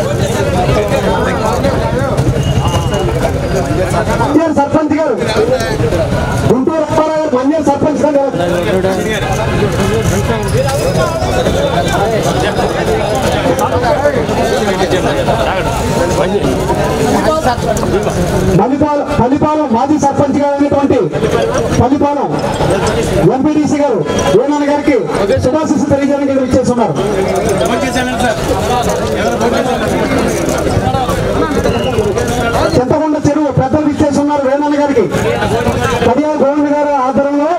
మంజర్ సర్పంచ్ గారు గుంటూరు అప్పారావు గారు మంజర్ సర్పంచ్ గారు పల్లిపాలెం పల్లిపాలెం మాజీ సర్పంచ్ గారు అయినటువంటి పల్లిపాలెం ఎంపీడీసీ గారు వేణాన్న గారికి శుభాశిస్సు తెలియజేయడానికి ఇక్కడ ఇచ్చేస్తున్నారు చింతకొండ చెరువు పెద్దలు ఇచ్చేస్తున్నారు వేణాన్న గారికి కడియాల గోవింద్ గారు ఆధ్వర్యంలో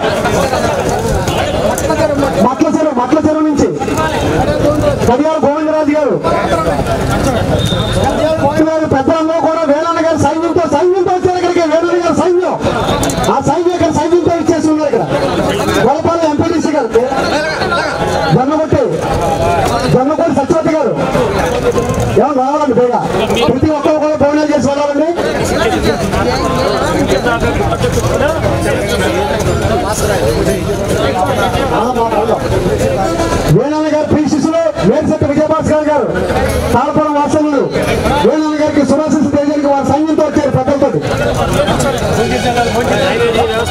మట్ల చెరువు మట్ల చెరువు నుంచి కడియాల గోవిందరాజు గారు గారు పెద్దలందరూ కూడా వేణాన్న గారు సైన్యంతో సైన్యంతో వచ్చారు ఇక్కడికి వేణాన్న గారు సైన్యం ఆ సైన్యం ఇక్కడ సైన్యంతో ఇచ్చేసి ఉన్నారు ఇక్కడ గొల్లపాలెం ఎంపీటీసీ గారు జొన్నగొట్టి జొన్నగొట్టి సత్యవతి గారు ఏమో రావాలండి బేగా ప్రతి ఒక్కరు కూడా భోజనాలు చేసి వెళ్ళాలండి వేణాన్న గారు ప్రియ శిష్యులు వేరుశెట్టి విజయభాస్కర్ గారు తాళపురం వాసనులు వేణాన్న గారికి శుభాశిస్సు తెలియజేయడానికి వారి సైన్యంతో వచ్చారు పెద్దలతో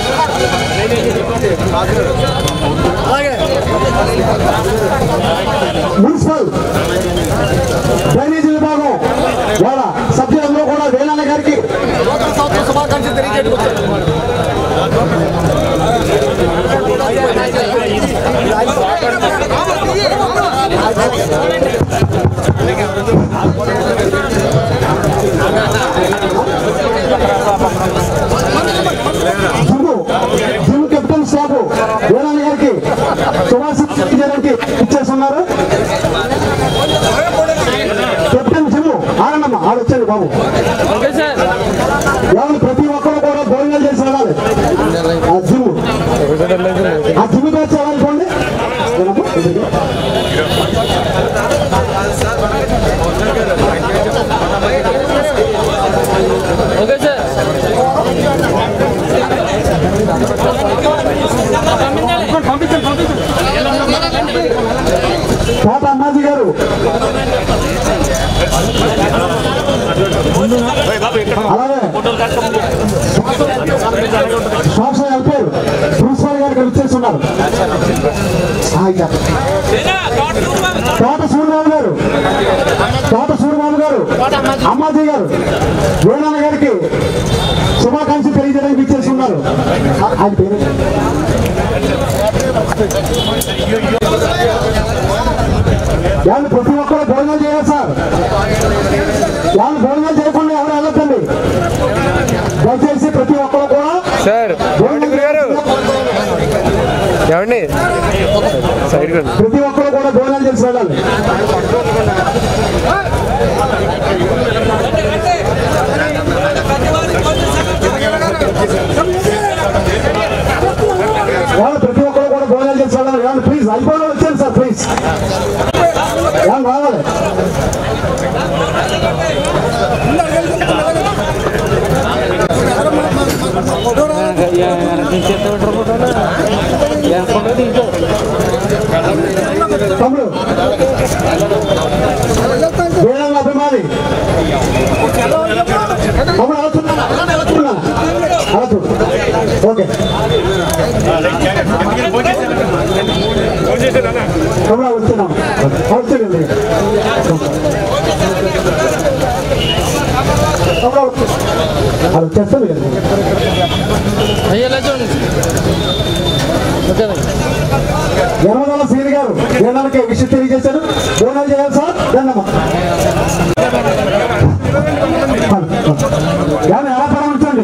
మున్సిపల్ డ్రైనేజీ విభాగం వాళ్ళ సభ్యులందరూ కూడా వేణాన్న గారికి శుభాకాంక్షలు తెలియజేయడానికి వచ్చారు gym gym captain staff Venanna గారికి శుభాకాంక్షలు తెలియజేయడానికి ఇచ్చేస్తున్నారు కెప్టెన్ జిమ్ము ఆనందమ్మ ఆడొచ్చండి బాబు ఎవరు ప్రతి ఒక్కరు కూడా భోజనాలు చేసి వెళ్ళాలి ఆ జిమ్ ఆ జిమ్ వచ్చి వెళ్ళాలనుకోండి ఏనమ్మా? ఇదిగో. ఓకే సార్ తాత అమ్మాజీ గారు అలాగే సోషల్ వెల్ఫేర్ ప్రిన్సిపల్ గారు ఇక్కడ ఇచ్చేస్తున్నారు ఆ, ఇక. తోట సూర్యబాబు గారు తోట సూర్యబాబు గారు అమ్మాజీ గారు వేణాన్న గారికి శుభాకాంక్షలు తెలియజేయడానికి ఇచ్చేస్తున్నారు ఆ, ఆయన పేరు వాళ్ళు ప్రతి ఒక్కరు భోజనం చేయాలి సార్ వాళ్ళు భోజనం చేయకుండా ఎవరు వెళ్ళొద్దండి దయచేసి ప్రతి ఒక్కరు కూడా సార్ భోజనం గారు ఏమండి సైడ్ రండి ప్రతి ఒక్కరు కూడా భోజనం చేసి వెళ్ళాలి వాళ్ళు ప్రతి ఒక్కరు కూడా భోజనం చేసి వెళ్ళాలి ఏమన్నా ప్లీజ్ అయిపోయిన వచ్చాను సార్ ప్లీజ్ ఏమన్నా రావాలి తమ్ముడు వేణాల అభిమాని తమ్ముడు అలా చూడు. అలా చూడు. అలా చూడు ఓకే తమ్ముడు వచ్చాను వచ్చానండి తమ్ముడు అలా వచ్చేస్తాను అయ్యా ఎలా చూడండి ఓకే యనమదల శ్రీని గారు వేణాలకి విషయం తెలియజేశారు బోనాలు చేయాలి సార్ దండమ్మ ఏమన్నా ఎలా ప్రారంభించండి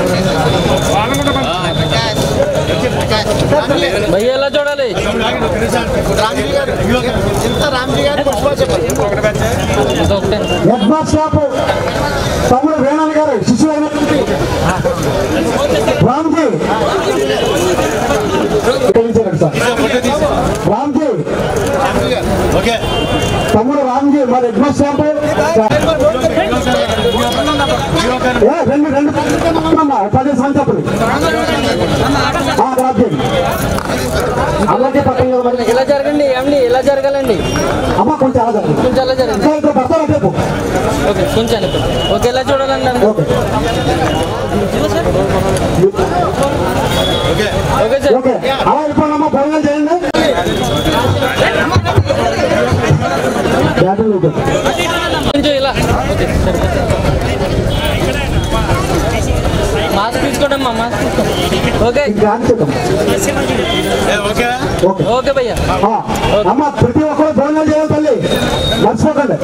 భయ్య ఎలా చూడాలి ఇది ఒకటే హెడ్ మాస్టర్ స్టాప్ తమ్ముడు వేణాలు గారు శిశువు అయినటువంటి రామ్జీ తెలియజేయండి సార్ రామ్జీ ఓకే తమ్ముడు రామ్జీ మరి హెడ్ మాస్టర్ స్టాప్ ఏ, రెండు రెండు అమ్మా, పది సంవత్సరాలు చెప్పండి ఆ, రామ్జీ అలాగే పక్కన కదా మరి ఎలా జరగండి ఏమండి ఎలా జరగాలండి అమ్మ కొంచెం అలా జరగండి. కొంచెం ఎలా జరగండి ఇంకా ఇద్దరు భర్తలు చెప్పు ఓకే కొంచెం వెనక్కి. ఓకే ఎలా చూడాలండి నన్ను? ఓకే ఓకే సార్ ఓకే అలా వెళ్ళిపోండమ్మా భోజనం చేయండి బ్యాటరీ లేదు. కొంచెం ఇలా ఓకే సరే మాస్క్ తీసుకోండి అమ్మా మాస్క్ తీసుకోండి ఓకే ఇంకా ఆన్ చేద్దాం. ఓకే ఓకే ఓకే భయ్య ఆ, అమ్మ ప్రతి ఒక్కరు భోజనం చేయాలి తల్లి మర్చిపోకండి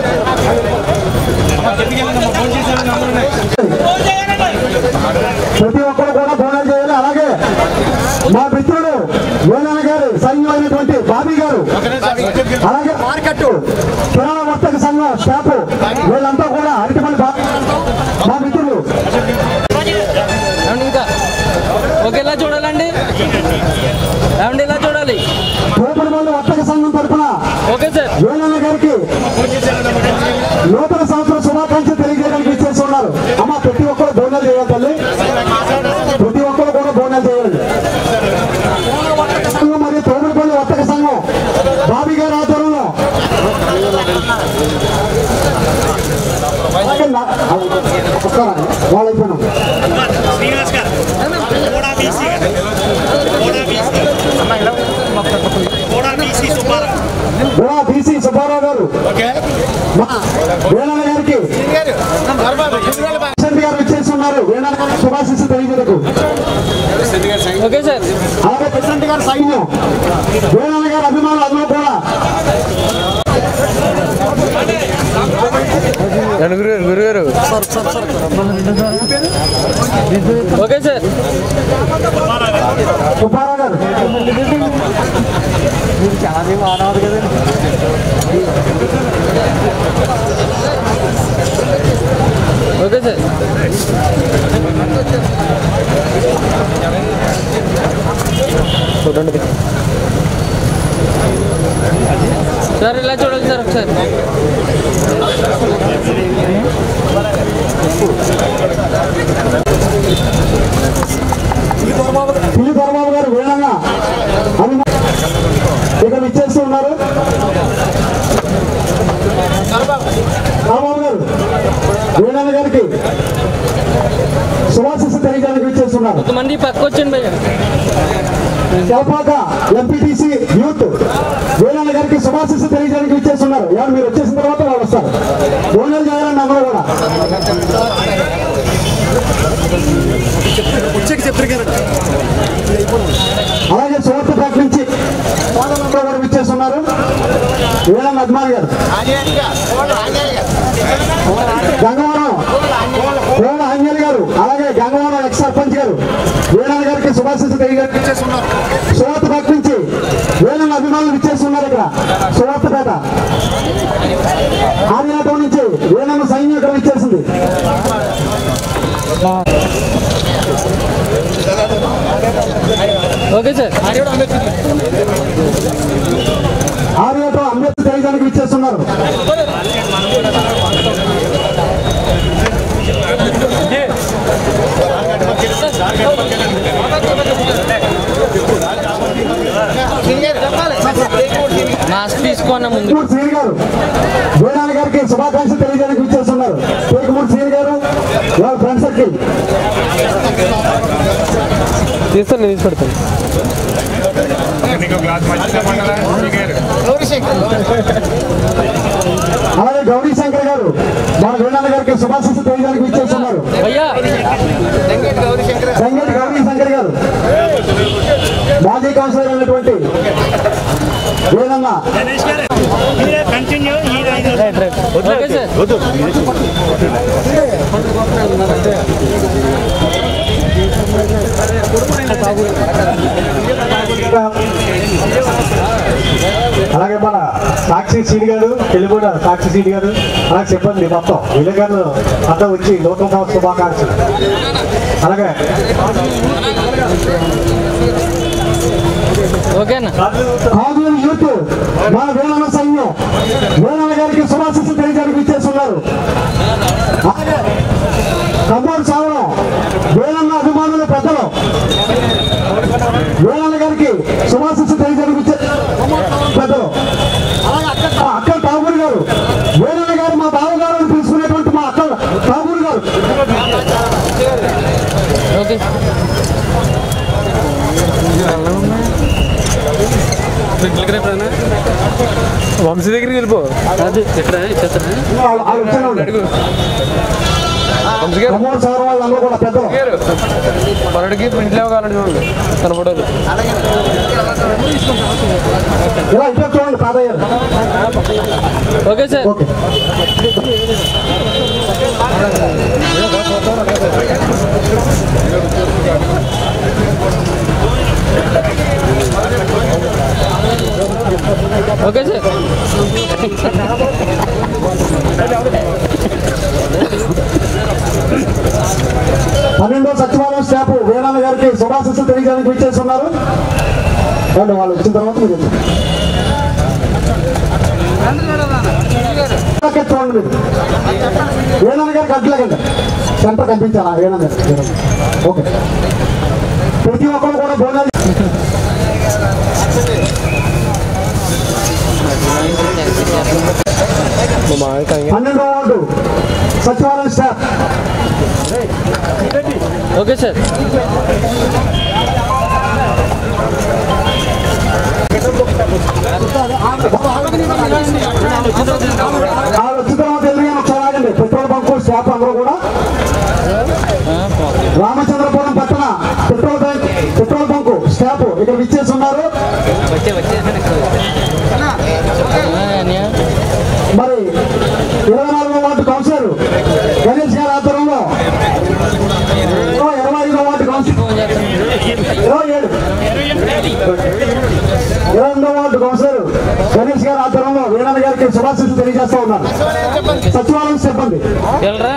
ప్రతి ఒక్కరు కూడా భోజనం చేయాలి అలాగే మా మిత్రుడు వేణాన గారు సైన్యం అయినటువంటి బాబీ గారు అలాగే మార్కెట్ కిరాణా వర్తక సంఘం స్టాఫ్ వీళ్ళంతా కూడా అరటిపల్లి బా- మా మిత్రులు ఏమండి ఇంకా ఓకే ఎలా చూడాలండి ఏమండి ఎలా చూడాలి తోపుడుమల్లి వర్తక సంఘం తరఫున ఓకే సార్ వేణన్న గారికి నూతన సంవత్సర శుభాకాంక్షలు తెలియజేయడానికి ఇచ్చేసి ఉన్నారు అమ్మ ప్రతి ఒక్కరు బోనాలు చేయాలి తల్లి ప్రతి ఒక్కరు కూడా బోనాలు చేయాలి సంఘం మరియు తోపుడుపల్లి వర్తక సంఘం బాబీ గారి ఆధ్వర్యంలో అలాగే నా- వస్తారా? వాళ్ళు అయిపోయినాం ఓకే సార్ అలాగే ప్రెసిడెంట్ గారు సైన్యం వేణన్న గారి అభిమానులు అందరూ కూడా రండి గురుగారు గురుగారు ఓకే సార్ సుబ్బారావు గారు ఓకే సార్ చూడండి సార్ ఇలా చూడండి సార్ ఒకసారి పిల్లి దొరబాబు గారు వేణన్న అభిమా ఇక్కడ ఇచ్చేస్తూ ఉన్నారు రాబాబు గారు వేణన్న గారికి సుభాషిస్ తెలియజేయడానికి ఇచ్చేస్తున్నారు కొంతమంది పక్క వచ్చండి భయ్య తెలపాక ఎంపీటీసీ యూత్ వేణన్న గారికి శుభాశిస్సు తెలియజేయడానికి ఇచ్చేస్తున్నారు ఎవరు మీరు వచ్చేసిన తర్వాత వాళ్ళు వస్తారు డోనర్ చేయాలండి అందరూ కూడా అలాగే సువర్తపేట నుంచి కూడా ఇచ్చేస్తున్నారు వేణన్న అభిమాని గారు గంగవరం కోన అంజలి గారు అలాగే గంగవరం ఎక్స్ సర్పంచ్ గారు వేణన్న గారికి శుభాశిస్సు తెలియజేయడానికి ఇచ్చేస్తున్నారు సువర్తపేట నుంచి వేణన్న అభిమానులు ఇచ్చేస్తున్నారు ఇక్కడ సువర్తపేట ఆర్యాటం నుంచి వేణన్న సైన్యం ఇక్కడ ఇచ్చేసింది ఓకే సార్ ఆర్యాటం అంబేద్కర్ తెలియజేయడానికి ఇచ్చేస్తున్నారు మాస్క్ తీసుకోన్న ముందు టేకుమూడి శ్రీని గారు వేణాల గారికి శుభాకాంక్షలు తెలియజేయడానికి ఇచ్చేస్తున్నారు టేకుమూడి శ్రీని గారు వాళ్ళ ఫ్రెండ్ సర్కిల్ తీస్తాను నేను తీసి పెడతాను అలాగే గౌరీ శంకర్ గారు మన వేణాల గారికి శుభాశిస్సు తెలియజేయడానికి ఇచ్చేస్తున్నారు భయ్యా సంగటి గౌరీ శంకర్ గారు మాజీ కౌన్సిలర్ అయినటువంటి వేణన్న ఓకే సార్ అలాగే మన సాక్షి సీని గారు తెలుగుడ సాక్షి సీని గారు అలాగే సిబ్బంది మొత్తం విలేకరులు అంతా వచ్చి నూతన సంవత్సర శుభాకాంక్షలు అలాగే ఓకేనా కాదు యూత్ మన వేలన సైన్యం వేలన గారికి శుభాశిస్సు తెలియజేయడానికి ఇచ్చేస్తున్నారు అలాగే కమ్మోడు సావడం వేలన్న అభిమానుల పెద్దలు వేలన్న గారికి శుభాశిస్సు తెలియజేయడానికి ఇచ్చే పెద్దలు అలాగే అక్క అక్క ఠాగూర్ గారు వేలన్న గారు మా బావగారు అని పిలుచుకునేటువంటి మా అక్క ఠాగూర్ గారు ఓకే వంశీ దగ్గరికి వెళ్ళిపో అది ఇక్కడ ఇచ్చేస్తారా వాళ్ళు- వాళ్ళు వచ్చారు ఉండండి. అడుగు వంశీ గారు కమ్మోడు సావడం వాళ్ళందరూ కూడా పెద్దలు గారు మనడికి ఇంట్లో కావాలండి చూడండి కనపడదు ఇలా ఇట్లా చూడండి తాతయ్య okay sir okay okay sir పన్నెండో సచివాలయం స్టాఫ్ వేణాన్న గారికి శుభాశిస్సులు తెలియజేయడానికి విచ్చేస్తున్నారు రండి వాళ్ళు వచ్చిన తర్వాత మీరు వెళ్ళండి. పక్కకి చూడండి మీరు వేణాన్న గారికి అడ్లకండి సెంటర్ కనిపించాలా వేణాన్న గారు ఓకే ప్రతి ఒక్కరు కూడా భోజనాలు మా మామయ్య కంగా పన్నెండో వార్డు సచివాలయం స్టాఫ్ ఓకే సార్ వాళ్ళు వచ్చిన తర్వాత ఎదురుగా ఒకసారి ఆగండి పెట్రోల్ బంక్ స్టాఫ్ అందరూ కూడా రామచంద్రపురం పట్టణ పెట్రోల్ బ్యాంక్ పెట్రోల్ బంక్ వెళ్ళరా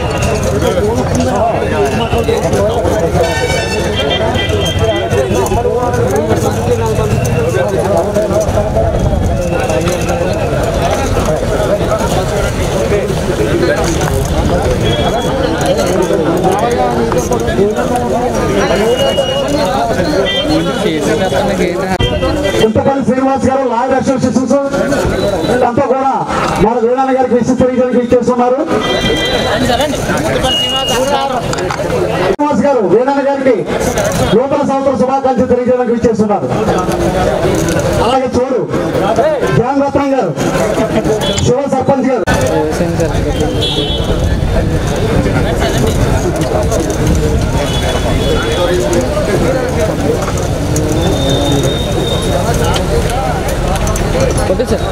చింతపల్లి శ్రీనివాస్ గారు లాయర్ అసోసియేషన్స్ అంతా కూడా మన వేణాన్న గారికి విశిష్ట తెలియజేయడానికి ఇచ్చేస్తున్నారు శ్రీనివాస్ గారు వేణాన్న గారికి నూతన సంవత్సర శుభాకాంక్షలు తెలియజేయడానికి ఇచ్చేస్తున్నారు అలాగే చూడు జాన్ రత్నం గారు శివ సర్పంచ్ గారు ఓకే సార్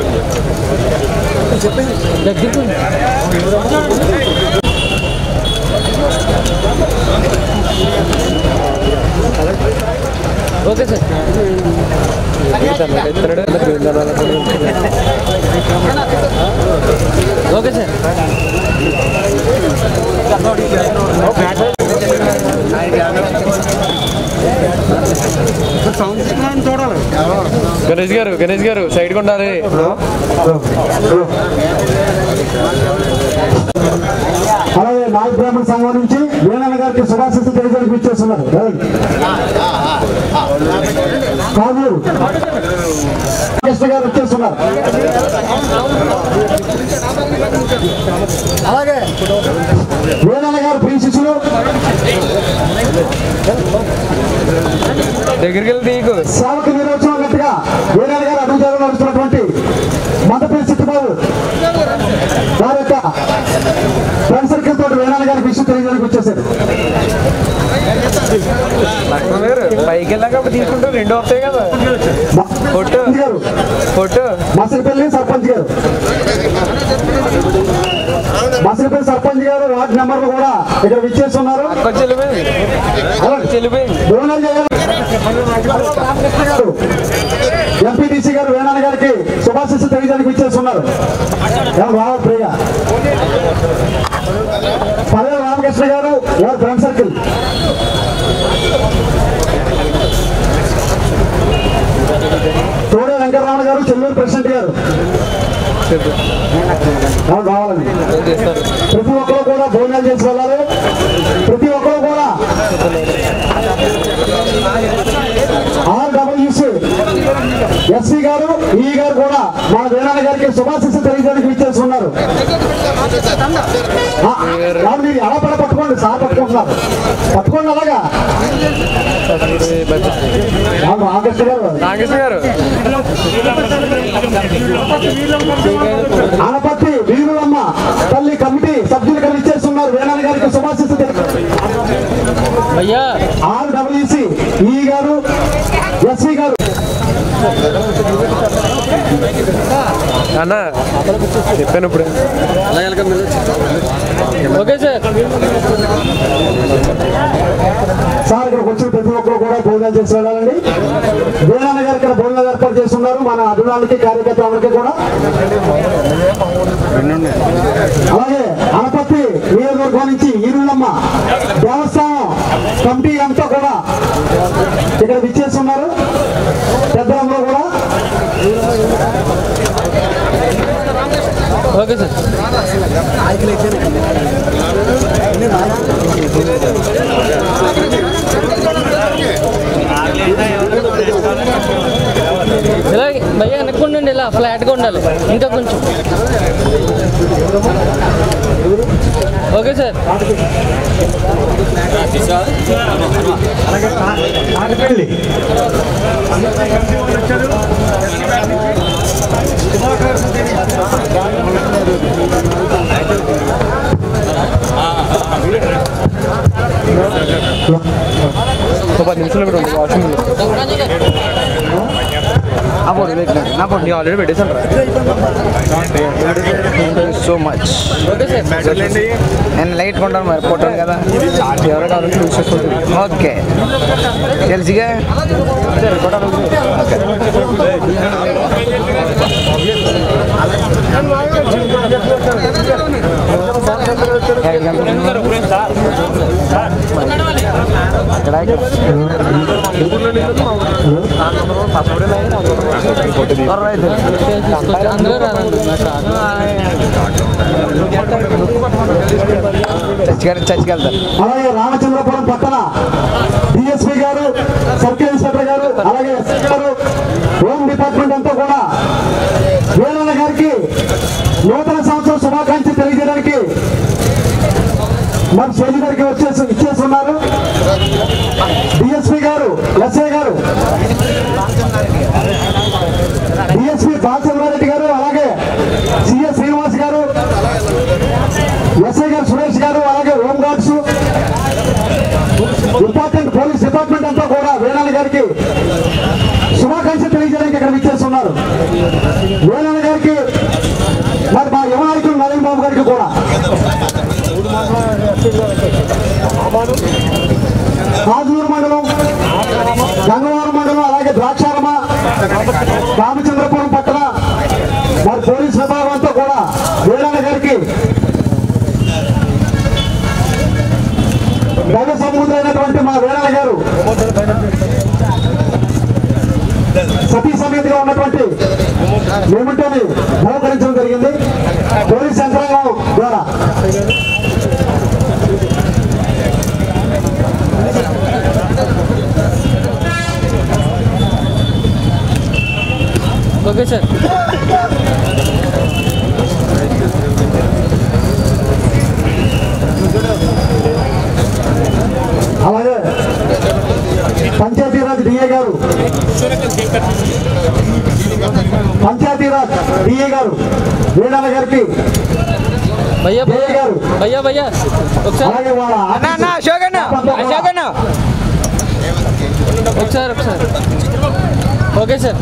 దగ్గరికి okay sir okay sir Ganesh గారు గణేష్ గారు సైడ్ ఉండాలి అలాగే నాగ బ్రాహ్మణ సంఘం నుంచి వేణన్న గారికి శుభాశిస్తు తెలియజేయడానికి ఇచ్చేస్తున్నారు కాదు కృష్ణ గారు వచ్చేస్తున్నారు అలాగే వేణన్న గారు ప్రియ శిష్యులు దగ్గరికి వెళ్ళి తీయకు సేవకు నిర్వచనం అన్నట్టుగా వేణన్న గారు అభివృద్ధి నడుస్తున్నటువంటి మందపల్లి చిట్టుబాబు వారి యొక్క ఫ్రెండ్ సర్కిల్ తోటి వేణన్న గారికి విషయం తెలియజేయడానికి వచ్చేసారు లక్ష్మణ్ గారు పైకి వెళ్ళాక అప్పుడు తీసుకుంటారు రెండు వస్తాయి కదా ఫోటో గారు ఫోటో మసలిపల్లి సర్పంచ్ గారు మసలిపల్లి సర్పంచ్ గారు వార్డు నెంబర్లు కూడా ఇక్కడ విచ్చేస్తున్నారు కొంచెం వెళ్ళిపోయింది వెళ్ళిపోయింది డోనర్ గారు ఎంపీటీసీ గారు వేణాన్న గారికి శుభాశిస్సు తెలియజేయడానికి విచ్చేస్తున్నారు ఎవరు రావాలి ప్రియ పల్లె రామకృష్ణ గారు వారి ఫ్రెండ్ సర్కిల్ తోడే వెంకటరామణ గారు చెల్లూరు ప్రెసిడెంట్ గారు ఎవరు రావాలండి ప్రతి ఒక్కరు కూడా భోజనాలు చేసి వెళ్ళాలి ప్రతి ఒక్కరు కూడా ఆర్డబ్ల్యూసి ఎస్పీ గారు ఈ గారు కూడా మన వేణాన్న గారికి శుభాశిస్సు తెలియజేయడానికి విచ్చేస్తున్నారు ఆ, రాదు మీరు ఎలా పడ పట్టుకోండి సార్ పట్టుకుంటున్నారు పట్టుకోండి అలాగా రాదు, రామకృష్ణ గారు నాగేశ్వర గారు ఆనపత్తి వీరులమ్మ తల్లి కమిటీ సభ్యులు కలిసి ఇచ్చేస్తున్నారు వేణాన్న గారికి శుభాశిస్సు అయ్యా ఆర్డబ్ల్యూసి ఈ గారు ఎస్వి గారు అన్న చెప్పాను ఇప్పుడు ఓకే సార్ సార్ ఇక్కడికి వచ్చిన ప్రతి ఒక్కరు కూడా భోజనాలు చేసి వెళ్ళాలండి వేణాన్న గారు ఇక్కడ భోజనాలు ఏర్పాటు చేస్తున్నారు మన అభిమానులకి కార్యకర్తలకి కూడా అలాగే అనపత్తి నియోజకవర్గం నుంచి ఈరుళ్ళమ్మ దేవస్థానం కమిటీ అంతా కూడా ఇక్కడ విచ్చేస్తున్నారు పెద్దలందరూ కూడా ఓకే సార్ ఇలా భయ్యా వెనక్కుండండి ఇలా ఫ్లాట్గా ఉండాలి ఇంకా కొంచెం ఓకే సార్ ఆడపల్లి ఒక పది నిమిషాలు ఇక్కడ ఉంది వాష్రూమ్ ఆ ఫోటో పెట్టినా నా ఫోటో నేను ఆల్రెడీ పెట్టేశాను రా సో మచ్ ఓకే సార్ నేను లైట్ కొంటాను మరి ఫోటోలు కదా ఎవరో కావాలంటే యూస్ చేసుకుంటుంది ఓకే తెలిసిగా చచ్చికెళ్తారు అలాగే రామచంద్రపురం పట్టణ డిఎస్పీ గారు సర్కిల్ ఇన్స్పెక్టర్ గారు అలాగే ఎస్ఐ గారు హోమ్ డిపార్ట్మెంట్ అంతా కూడా వేలన్న గారికి నూతన సంవత్సరం శుభాకాంక్షలు తెలియజేయడానికి మరి స్టేజ్ గారికి వచ్చేసి ఇచ్చేసి ఉన్నారు డిఎస్పీ గారు ఎస్ఐ గారు డిఎస్పీ బాలచంద్రారెడ్డి గారు అలాగే సిఎస్ శ్రీనివాస్ గారు ఎస్ఐ గారు సురేష్ గారు అలాగే home guards important police department అంతా కూడా వేణాల గారికి శుభాకాంక్షలు తెలియజేయడానికి ఇక్కడ విచ్చేస్తున్నారు వేణాల గారికి మరి మా యువ నాయకులు నవీన్ బాబు గారికి కూడా కాజూరు మండలం గంగవరం మండలం అలాగే ద్రాక్షారమ రామచంద్రపురం పట్టణ మరి పోలీస్ విభాగం అంతా కూడా వేణాల గారికి దైవ సముద్రైనటువంటి మా వేణాల గారు సతీ సమేతగా ఉన్నటువంటి మేమంటోని బహుకరించడం జరిగింది పోలీస్ యంత్రాంగం ద్వారా ఓకే సార్ అలాగే పంచాయతీరాజ్ డిఏ గారు పంచాయతీరాజ్ డిఏ గారు వీణాల గారికి భయ్యా డిఏ గారు భయ్యా భయ్యా ఒకసారి అలాగే వాళ్ళ అశోక్ అన్న అశోక్ అన్న ఒకసారి ఒకసారి okay sir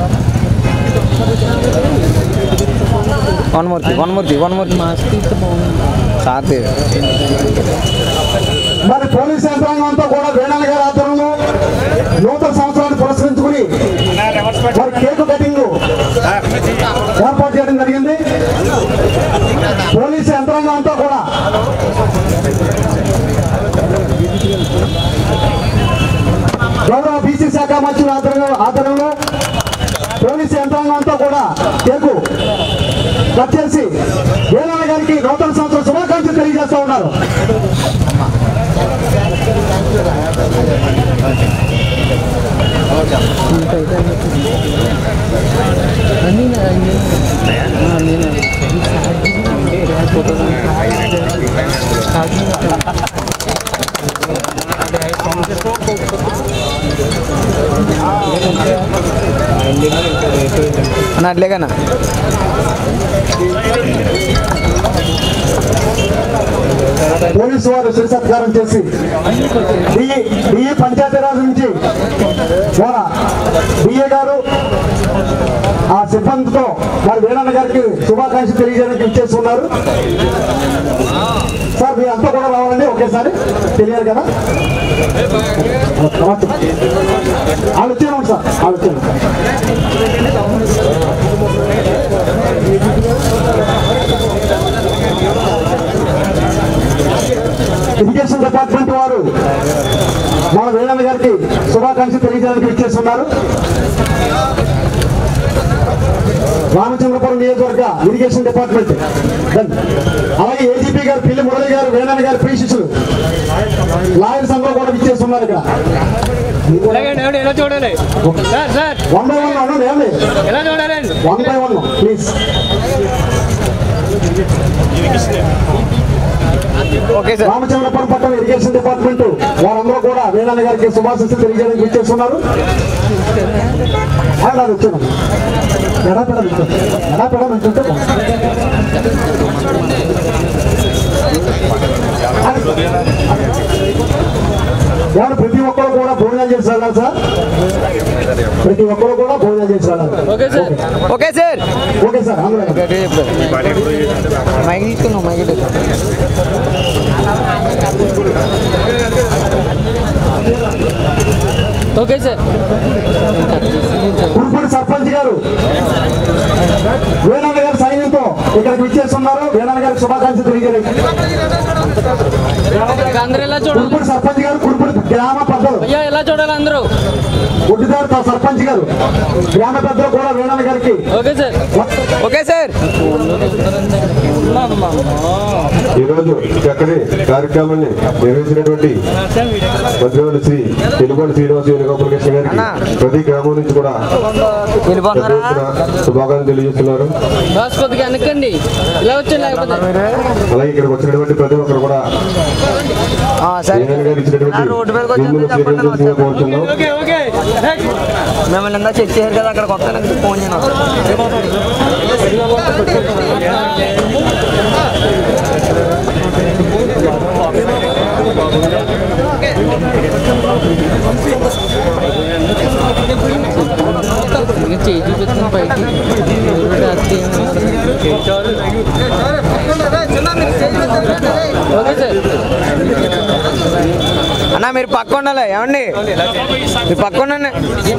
one Murthy one Murthy one Murthy sir మరి పోలీస్ యంత్రాంగం అంతా కూడా వేణాల గారి ఆధ్వర్యంలో నూతన సంవత్సరాన్ని పురస్కరించుకుని మరి కేకు కటింగ్ ఏర్పాటు చేయడం జరిగింది పోలీస్ యంత్రాంగం అంతా కూడా గౌరవ బీసీ శాఖ మంత్రుల ఆధ్వర్యంలో ఆధ్వర్యంలో పోలీసు యంత్రాంగం అంతా కూడా కేకు కట్ చేసి వేలాల గారికి నూతన సంవత్సరం శుభాకాంక్షలు తెలియజేస్తా ఉన్నారు అన్న అట్లేకన్నా పోలీసు వారు శిర సత్కారం చేసి డిఈ డిఈ పంచాయతీరాజ్ నుంచి ద్వారా డిఏ గారు ఆ సిబ్బందితో మరి వేణన్న గారికి శుభాకాంక్షలు తెలియజేయడానికి ఇచ్చేస్తున్నారు సార్ మీరు అంతా కూడా రావాలండి ఒకేసారి తెలియాలి కదా వాళ్ళు వచ్చేయండి సార్ వాళ్ళు వచ్చేయండి ఇరిగేషన్ డిపార్ట్మెంట్ వారు మన వేణన్న గారికి శుభాకాంక్షలు తెలియజేయడానికి ఇచ్చేస్తున్నారు రామచంద్రపురం నియోజకవర్గ ఇరిగేషన్ డిపార్ట్మెంట్ Done. అలాగే ఏజీపీ గారు పిల్లి మురళి గారు వేణన్న గారు ప్రీ శిష్యులు లాయర్ సంఘం కూడా ఇచ్చేస్తున్నారు ఇక్కడ అలాగే ఏమండి ఎలా చూడాలి sir sir one by one అనండి ఏమండి ఎలా చూడాలండి one by one please okay sir Ramachandrapuram పట్టణ ఇరిగేషన్ డిపార్ట్మెంట్ వారందరూ కూడా వేణన్న గారికి శుభాశిస్సులు తెలియజేయడానికి ఇచ్చేస్తున్నారు ఆయన అది వచ్చాను ఎడా పెడ ఎడా పెడ మంచుంటే ఎవరు ప్రతి ఒక్కరు కూడా భోజనం చేసి వెళ్ళాలి సార్ ప్రతి ఒక్కరు కూడా భోజనం చేసి వెళ్ళాలి okay sir okay sir okay sir అందరూ మైక్ తీసుకున్నాం mike okay sir Kurupudi sarpanch గారు వేణన్న గారి సైన్యంతో ఇక్కడికి విచ్చేస్తున్నారు వేణన్న గారికి శుభాకాంక్షలు తెలియజేయలేదు అందరూ ఎలా చూడాలి కురుపూడి సర్పంచ్ గారు కురుపూడి గ్రామ పెద్దలు అయ్యా ఎలా చూడాలి అందరూ గుడ్డిదారు తా సర్పంచ్ గారు గ్రామ పెద్దలు కూడా వేణాల గారికి ఓకే సార్ ఓకే సార్ ఈరోజు చక్కని కార్యక్రమాన్ని నిర్వహించినటువంటి మంత్రివర్యులు శ్రీ తెలుగోడు శ్రీనివాస వేణుగోపాలకృష్ణ గారికి ప్రతి గ్రామం నుంచి కూడా పెద్ద ఎత్తున శుభాకాంక్షలు తెలియజేస్తున్నారు బాస్ కొద్దిగా వెనకండి ఇలా వచ్చండి లేకపోతే అలాగే ఇక్కడికి వచ్చినటువంటి ప్రతి ఒక్కరు కూడా వేణు గారు ఇచ్చినటువంటి విందును స్వీకరించాల్సిందిగా కోరుతున్నాం ఓకే ఓకే మిమ్మల్ని ఇందా చెక్ చేశారు కదా అక్కడ కొత్త ఫోన్ చేయను చేయి చూపిస్తుంది పైకి ఓకే సార్ అన్న మీరు పక్క ఉండాలి ఏమండి మీరు పక్క ఉండండి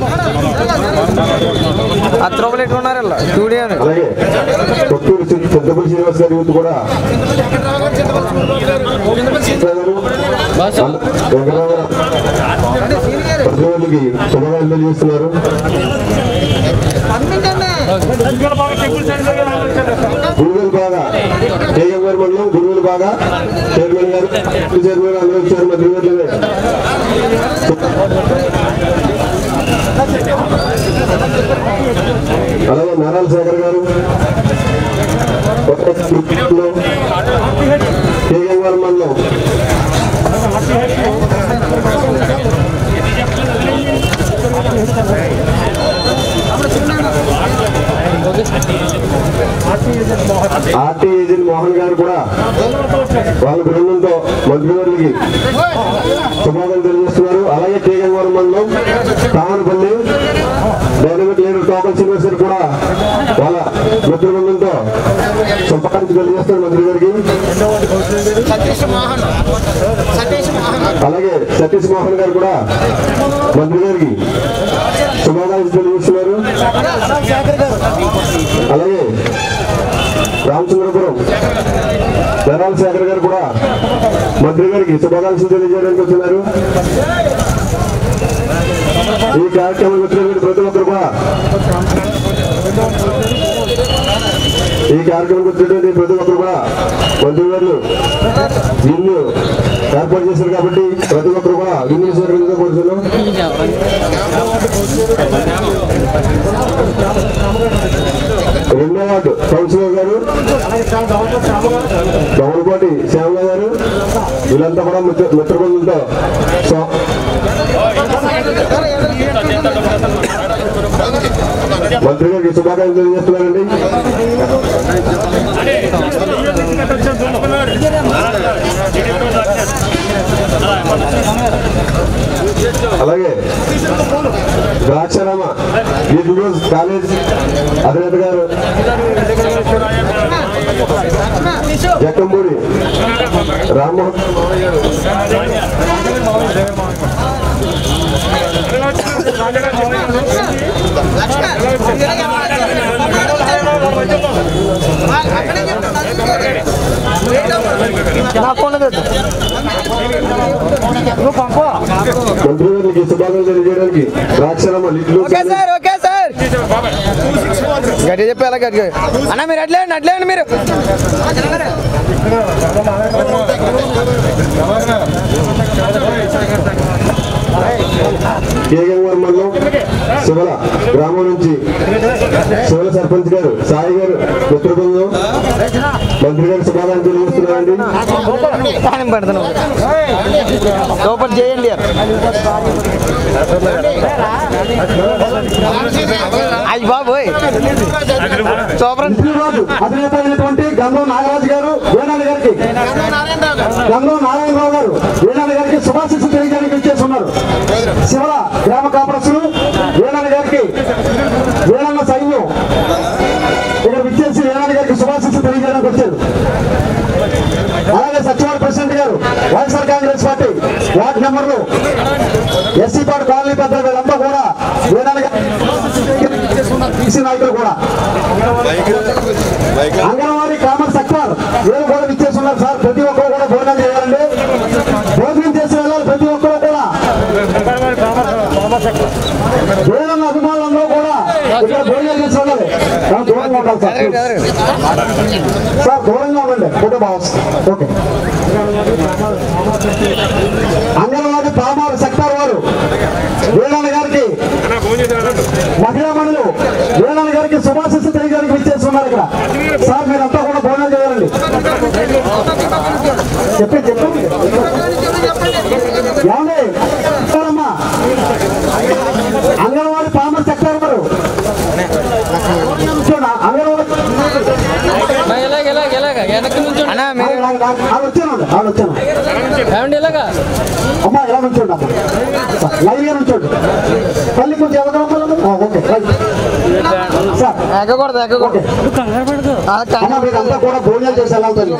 హత్తు రూపాయలు ఎట్టుకున్నారు ఇలా స్టూడియో అలాగే కొత్తూరు శ్రీ పెద్దపల్లి శ్రీనివాస్ గారి యూత్ కూడా ప్రతివాళ్ళకి శుభాకాంక్షలు తెలియజేస్తున్నారు గురువులు బాగా కేఎం గారి మండలం గురువులు బాగా చైర్మన్ గారు చైర్మన్ అందరూ వచ్చారు మంత్రి గారు అలాగే నారాయణ శేఖర్ గారు కొత్త గ్రూప్లో కేఎం గారి మండలం ఆర్టీ ఏజెంట్ మోహన్ గారు కూడా వాళ్ళ బృందంతో మంత్రివర్యులకి శుభాకాంక్షలు తెలియజేస్తున్నారు అలాగే కేగంగవరం మండలం తామనపల్లి డైనమిక్ లీడర్ టోకన్ శ్రీనివాస్ కూడా వాళ్ళ మిత్ర బృందంతో శుభాకాంక్షలు తెలియజేస్తారు మంత్రి గారికి అలాగే సతీష్ మోహన్ గారు కూడా మంత్రి గారికి శుభాకాంక్షలు తెలియజేస్తున్నారు అలాగే రామచంద్రపురం ధనాల శేఖర్ గారు కూడా మంత్రి గారికి శుభాకాంక్షలు తెలియజేయడానికి వచ్చినారు ఈ కార్యక్రమం వచ్చినటువంటి ప్రతి ఒక్కరు కూడా ఈ కార్యక్రమం వచ్చినటువంటి ప్రతి ఒక్కరు కూడా మంత్రి గారు విందు ఏర్పాటు చేశారు కాబట్టి ప్రతి ఒక్కరు కూడా విందు స్వీకరించడం కోరుతున్నాం రెండో వార్డు కౌన్సిలర్ గారు దమలపాటి శ్యామల గారు వీళ్ళంతా కూడా మిత్ర మిత్రబృందంతో స్వా- మంత్రి గారికి శుభాకాంక్షలు తెలియజేస్తున్నారండి అలాగే ద్రాక్షరామ ఈరోజు కాలేజ్ అధినేత గారు జక్కంపూడి రామ్మోహన్ మంత్రి గారికి శుభాకాంక్షలు తెలియజేయడానికి ద్రాక్షరామ లిట్లు ఓకే సార్ ఓకే సార్ గట్టి చెప్పి అలా గట్టి అన్న మీరు అట్లేండి అట్లేండి మీరు కేగంగవరం మండలం శివల గ్రామం నుంచి శివల సర్పంచ్ గారు సాయి గారు మిత్ర బృందం మంత్రి గారు శుభాకాంక్షలు తెలియజేస్తున్నారండి పానం పెడుతున్నాం సూపర్ చేయండి అయ్యి బాబోయ్ సూపర్ రాజు అధినేత అయినటువంటి గంగం నాగరాజు గారు వేణాలి గారికి గంగం నారాయణరావు గారు వేణాలి గారికి శుభాశిస్సు తెలియజేయడానికి ఇచ్చేస్తున్నారు శివల గ్రామ కాపరసులు వేణాలి గారికి వేణన్న సైన్యం ఇక్కడ విచ్చేసి వేణాలి గారికి శుభాశిస్సు తెలియజేయడానికి వచ్చారు అలాగే సచివాలయ ప్రెసిడెంట్ గారు వైఎస్ఆర్ కాంగ్రెస్ పార్టీ వార్డు నెంబర్లు ఎస్సీ పార్టీ కాలనీ పెద్ద వీళ్ళంతా కూడా వేణాలి గారికి బీసీ నాయకులు కూడా అంగన్వాడీ కామర్స్ సెక్టర్ వీళ్ళు కూడా ఇచ్చేస్తున్నారు సార్ ప్రతి ఒక్కరు కూడా భోజనం చేయాలండి వేలన్న అభిమానులందరూ కూడా ఇక్కడ భోజనం చేసి ఉండాలి చాలా దూరంగా ఉండాలి సార్ సార్ దూరంగా ఉండండి ఫోటో బాగా వస్తుంది ఓకే అంగన్వాడీ పామారు సెక్టార్ వారు వేలన్న గారికి మహిళా మనులు వేలన్న గారికి శుభాశిస్సు తెలియజేయడానికి విచ్చేస్తున్నారు ఇక్కడ సార్ మీరంతా కూడా భోజనం చేయాలండి చెప్పి చెప్పండి ఏమండి చెప్పాలమ్మా అంగన్వాడీ పామర్ సెక్టర్ వారు చూడండి, అంగన్వాడీ ఇలాగ ఇలాగ ఇలాగ వెనక్కి నుంచి ఆవిడ వచ్చాను ఆవిడ వచ్చాను ఏమండి ఇలాగా అమ్మా ఎలా నుంచోండి అమ్మా లైవ్ గా నుంచోండి తల్లి కొంచెం ఎవరమ్మా ఓకే రైట్ సార్ ఎక్కకూడదు ఎక్కకూడదు అమ్మ మీరంతా కూడా భోజనాలు చేసి వెళ్ళాలి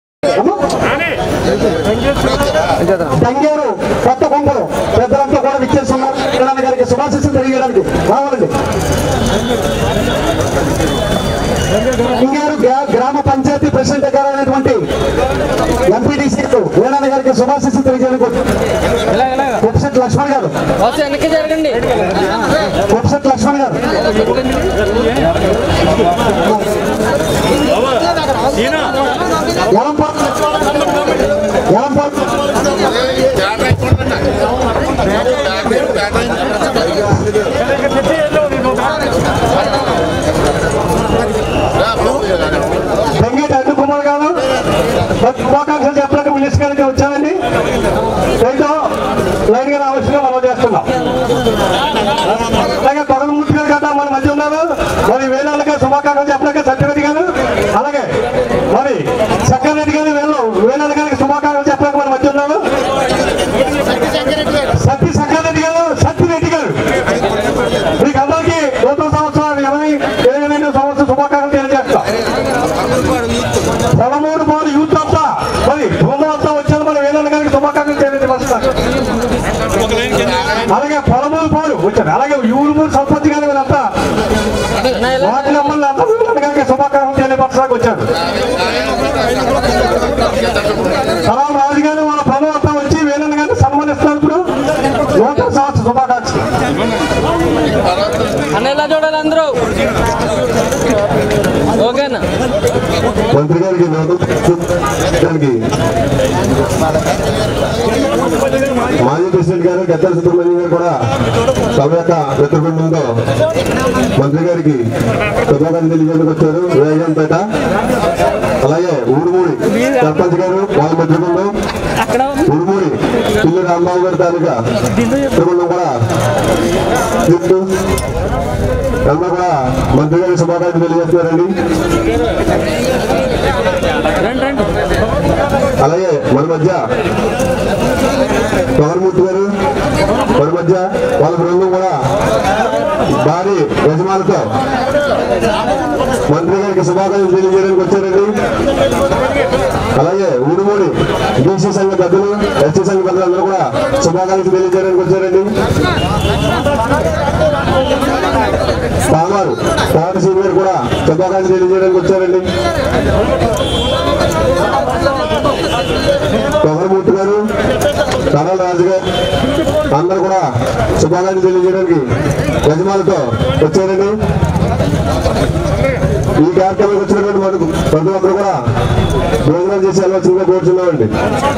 తంగేరు కొత్త కొంపలు పెద్దలంతా కూడా విచ్చేస్తున్నారు కిరణ్ గారికి శుభాశిస్సులు తెలియజేయడానికి రావాలండి తంగేరు గ్రా- గ్రామ పంచాయతీ ప్రెసిడెంట్ గారు అయినటువంటి ఎంపీడీసీ వీరన్న గారికి శుభాశిస్సులు తెలియజేయడానికి వెబ్సైట్ లక్ష్మణ్ గారు వస్తే వెనక్కి జరగండి వెబ్సైట్ లక్ష్మణ్ గారు ఎలంపాడు ఎలంపాడు వెంకట అడ్డు కుమార్ గారు శుభాకాంక్షలు చెప్పడానికి మినిస్టర్ గారికి వచ్చానండి ఏంటో లైన్ గా రావాల్సిందిగా మనం చేస్తున్నాం అలాగే తొడమూర్తి గారు కదా మన మధ్య ఉన్నారు మరి వేలాళ్ళకి శుభాకాంక్షలు చెప్పడానికి సత్యవతి గారు అలాగే మరి చక్రరెడ్డి గారు వేలు వేలాళ్ళ గారికి శుభాకాంక్షలు చెప్పడానికి మన మధ్య ఉన్నారు సత్య చక్రరెడ్డి గారు సత్యరెడ్డి గారు మీకు అందరికీ నూతన సంవత్సరాలు ఇరవై ఇరవై రెండు సంవత్సరం శుభాకాంక్షలు తెలియజేస్తాం పదమూడు మూడు యూత్ అంతా మరి బృందం అంతా వచ్చారు మరి వేలాళ్ళ గారికి శుభాకాంక్షలు తెలియజేస్తారు అలాగే పొలమూరు పాలు వచ్చారు అలాగే ఊరుమూరు సర్పంచ్ గారు వీళ్ళంతా వాటి నమ్మల్ని అంతా వీళ్ళని కనుక శుభాకాంక్షలు తెలియపరచడానికి వచ్చారు సలాం రాజు గారు వాళ్ళ పనులు అంతా వచ్చి వీళ్ళని కానీ సన్మానిస్తున్నారు ఇప్పుడు నూతన సంవత్సర శుభాకాంక్షలు అన్న ఇలా చూడాలి అందరూ ఓకేనా మంత్రి గారికి దానికి మాజీ ప్రెసిడెంట్ గారు గద్దెల సుబ్రహ్మణ్యం గారు కూడా తమ యొక్క మిత్రబృందంతో మంత్రి గారికి శుభాకాంక్షలు తెలియజేందుకు వచ్చారు వేగంపేట అలాగే ఊరుమూడి సర్పంచ్ గారు వాళ్ళ మిత్రబృందం ఊరుమూడి పిల్లి రాంబాబు గారి తాలూకా మిత్రబృందం కూడా గిఫ్ట్ అందరూ కూడా మంత్రి గారికి శుభాకాంక్షలు తెలియజేస్తున్నారండి అలాగే మన మధ్య పవన్మూర్తి గారు మన మధ్య వాళ్ళ బృందం కూడా భారీ యజమానులతో మంత్రి గారికి శుభాకాంక్షలు తెలియజేయడానికి వచ్చారండి అలాగే ఊరుమూడి బీసీ సంఘ పెద్దలు ఎస్టీ సంఘ పెద్దలు అందరూ కూడా శుభాకాంక్షలు తెలియజేయడానికి వచ్చారండి పామారు పవన్ సింగ్ గారు కూడా శుభాకాంక్షలు తెలియజేయడానికి వచ్చారండి పొగరమూర్తి గారు కడల రాజు గారు అందరూ కూడా శుభాకాంక్షలు తెలియజేయడానికి యజమానులతో వచ్చారండి ఈ కార్యక్రమానికి వచ్చినటువంటి మనకు ప్రతి ఒక్కరు కూడా భోజనం చేసి వెళ్ళవలసిందిగా కోరుతున్నామండి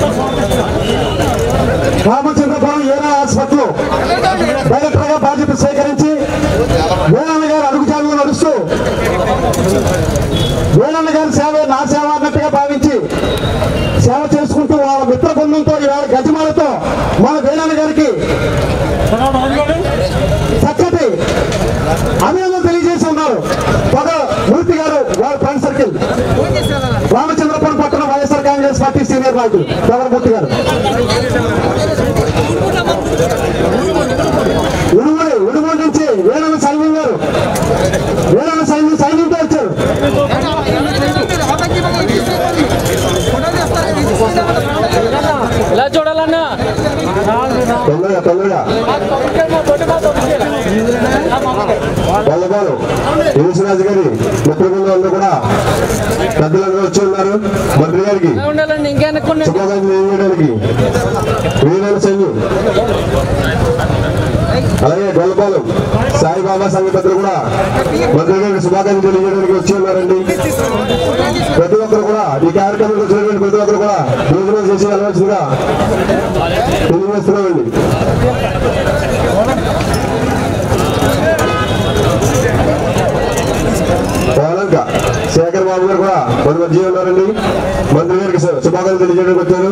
రామచంద్రపురం ఏరా హాస్పిటల్ డైరెక్టర్ గా బాధ్యత స్వీకరించి వేణన్న గారు అడుగుజాలలో నడుస్తూ వేణన్న గారి సేవ నా సేవ అన్నట్టుగా భావించి సేవ చేసుకుంటూ వాళ్ళ మిత్ర బృందంతో ఇవాళ గజమాలతో మన వేణన్న గారికి చక్కటి అభినందన తెలియజేసి ఉన్నారు పొగ మూర్తి గారు వాళ్ళ ఫ్రెండ్ సర్కిల్ రామచంద్రపురం పట్టణ వైఎస్ఆర్ కాంగ్రెస్ పార్టీ సీనియర్ నాయకులు పొగరమూర్తి గారు ఉడుమూడి ఉడుమూడి నుంచి వేణన సైన్యం గారు వేణన సైన్యం సైన్యంతో వచ్చారు ఇలా చూడాలన్నా తొందరగా తొందరగా వల్లబాలు యేసురాజు గారి మిత్రబృందం అందరూ కూడా పెద్దలందరూ వచ్చి ఉన్నారు మంత్రి గారికి ఇలా ఉండాలండి ఇంకా వెనక్కి ఉండండి. శుభాకాంక్షలు తెలియజేయడానికి వీరైన సైన్యం బాబా సంఘ పెద్దలు కూడా మంత్రి గారికి శుభాకాంక్షలు తెలియజేయడానికి వచ్చి ఉన్నారండి ప్రతి ఒక్కరు కూడా ఈ కార్యక్రమానికి వచ్చినటువంటి ప్రతి ఒక్కరు కూడా భోజనం చేసి వెళ్ళవలసిందిగా తెలియజేస్తున్నామండి పోలంక శేఖర్ బాబు గారు కూడా మన మధ్య ఉన్నారండి మంత్రి గారికి శు- శుభాకాంక్షలు తెలియజేయడానికి వచ్చారు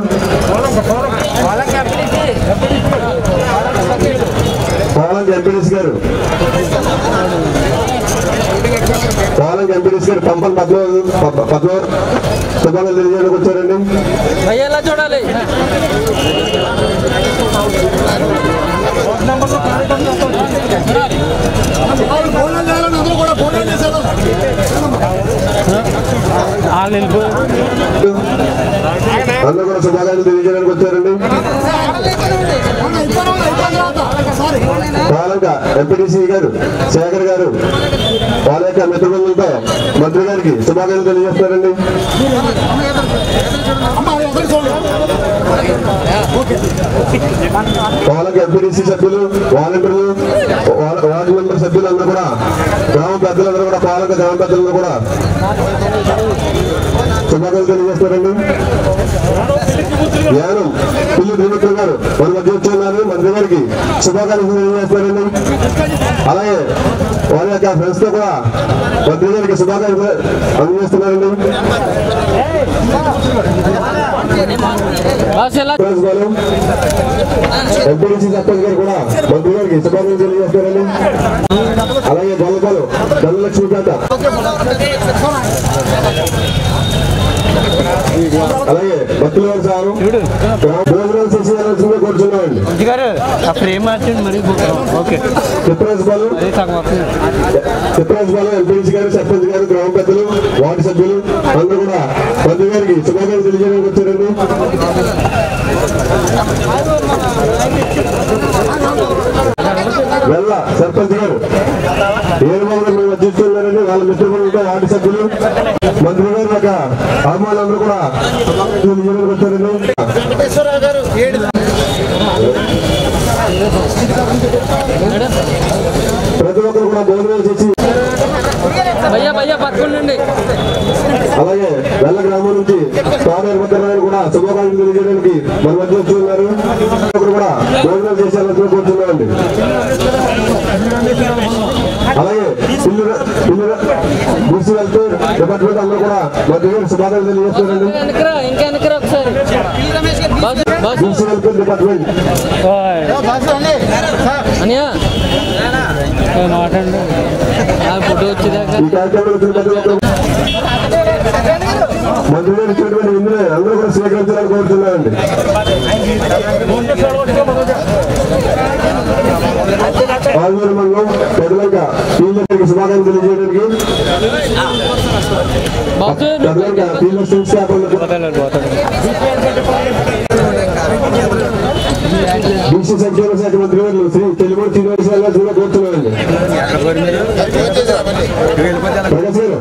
పోలంక ఎంపీడీసీ గారు పోలంక ఎంపీడీసీ గారు పంపన్ పద్మనాభ పద్మ- పద్మనాభ శుభాకాంక్షలు తెలియజేయడానికి వచ్చారండి ఎలా చూడాలి అందరూ కూడా శుభాకాంక్షలు తెలియజేయడానికి వచ్చారండి పాలంక ఎంపీటీసీ గారు శేఖర్ గారు వాళ్ళ యొక్క మిత్రులతో మంత్రి గారికి శుభాకాంక్షలు తెలియజేస్తారండి పాలంక ఎంపీటీసీ సభ్యులు వాలంటీర్లు వా- వార్డు మెంబర్ సభ్యులు అందరూ కూడా గ్రామ పెద్దలందరూ కూడా పాలంక గ్రామ పెద్దలందరూ కూడా శుభాకాంక్షలు తెలియజేస్తారండి యానం పిల్లి త్రిమిత్ర గారు మన మధ్య వచ్చి ఉన్నారు మంత్రి గారికి శుభాకాంక్షలు తెలియజేస్తారండి అలాగే వారి యొక్క ఫ్రెండ్స్ తో కూడా మంత్రి గారికి శుభాకాంక్షలు అందజేస్తున్నారండి ఫ్రెండ్స్ వాళ్ళు ఎంపీడీసీ సర్పంచ్ గారు కూడా మంత్రి గారికి శుభాకాంక్షలు తెలియజేస్తారండి అలాగే గొల్లపాలు ధనలక్ష్మీపేట అలాగే భక్తుల వారు సారు భోజనాలు చేసి వెళ్ళాల్సిందిగా కూర్చున్నామండి గారు ఆ ఫ్రేమ్ మార్చండి మరి ఓకే తిప్పరాజు బాలు తిప్పరాజు బాలు ఎంపీసీ గారు సర్పంచ్ గారు గ్రామ పెద్దలు వార్డు సభ్యులు అందరూ కూడా మంత్రి గారికి శుభాకాంక్షలు తెలియజేయడానికి వచ్చారండి వెళ్ళ సర్పంచ్ గారు ఏడుబాబు గారు మేము వచ్చిస్తున్నారండి వాళ్ళ మిత్రులతో వార్డు సభ్యులు మంత్రి గారు యొక్క అభిమానులందరూ కూడా శుభాకాంక్షలు తెలియజేయడానికి వచ్చారండి ప్రతి ఒక్కరు కూడా భోజనాలు చేసి భయ్యా భయ్యా పట్టుకోండి అలాగే వెల్ల గ్రామం నుంచి తాడేరు భద్రరాయలు కూడా శుభాకాంక్షలు తెలియజేయడానికి మన మధ్య వచ్చి ఉన్నారు ఒకరు కూడా భోజనాలు చేసే మధ్య కూర్చున్నారండి అలాగే ఇల్లు ఇల్లు గుర్సి వెళ్తూర్ డిపార్ట్మెంట్ అందరూ కూడా మధ్య గారికి శుభాకాంక్షలు తెలియజేస్తారండి వెనకరా ఇంకా వెనకరా ఒకసారి గుర్సి వెళ్తూర్ డిపార్ట్మెంట్ అనియా మాట్లాడండి ఆ ఫోటో వచ్చేదాకా ఈ కార్యక్రమంలో వచ్చిన ప్రతి ఒక్కరు మంత్రి గారు ఇచ్చినటువంటి ఇందులో అందరూ కూడా స్వీకరించాలని కోరుతున్నారండి పాల్గొని మండలం పెదలంక టీంలకి శుభాకాంక్షలు తెలియజేయడానికి పెదలంక టీంల బీసీ సంక్షేమ శాఖ మంత్రి గారు శ్రీ తెలుగు శ్రీనివాస గారు కూడా కోరుతున్నారండి ప్రకాశ్ గారు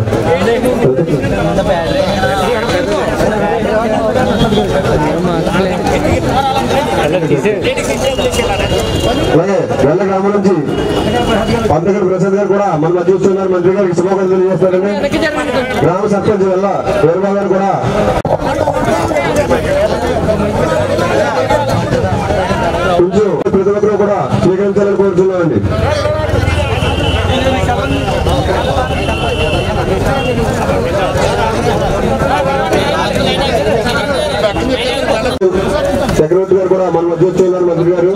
అలాగే వెల్ల గ్రామం నుంచి పంతగడి ప్రసాద్ గారు కూడా మన మధ్య చూస్తున్నారు మంత్రి గారికి శుభాకాంక్షలు తెలియజేస్తారండి గ్రామ సర్పంచ్ వల్ల వేరుబా గారు కూడా కొంచెం ప్రతి ఒక్కరు కూడా స్వీకరించాలని కోరుతున్నామండి చక్రవర్తి గారు కూడా మన మధ్య వచ్చి ఉన్నారు మంత్రి గారు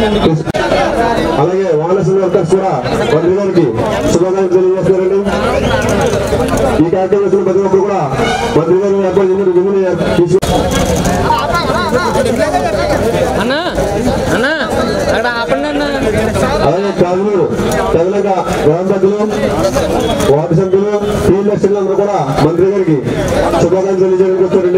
అలాగే వానసింగ్ వర్కర్స్ కూడా మంత్రి గారికి శుభాకాంక్షలు తెలియజేస్తారండి ఈ కార్యక్రమం వచ్చిన ప్రతి ఒక్కరు కూడా మంత్రి గారు ఏర్పాటు చేసిన విధులు తీసు అన్నా అన్నా అక్కడ ఆపండి అన్న అలాగే కాజులు తెలంగాణ గ్రామ పెద్దలు వార్డు సభ్యులు టీం లక్షలు అందరూ కూడా మంత్రి గారికి శుభాకాంక్షలు తెలియజేయడానికి వచ్చారండి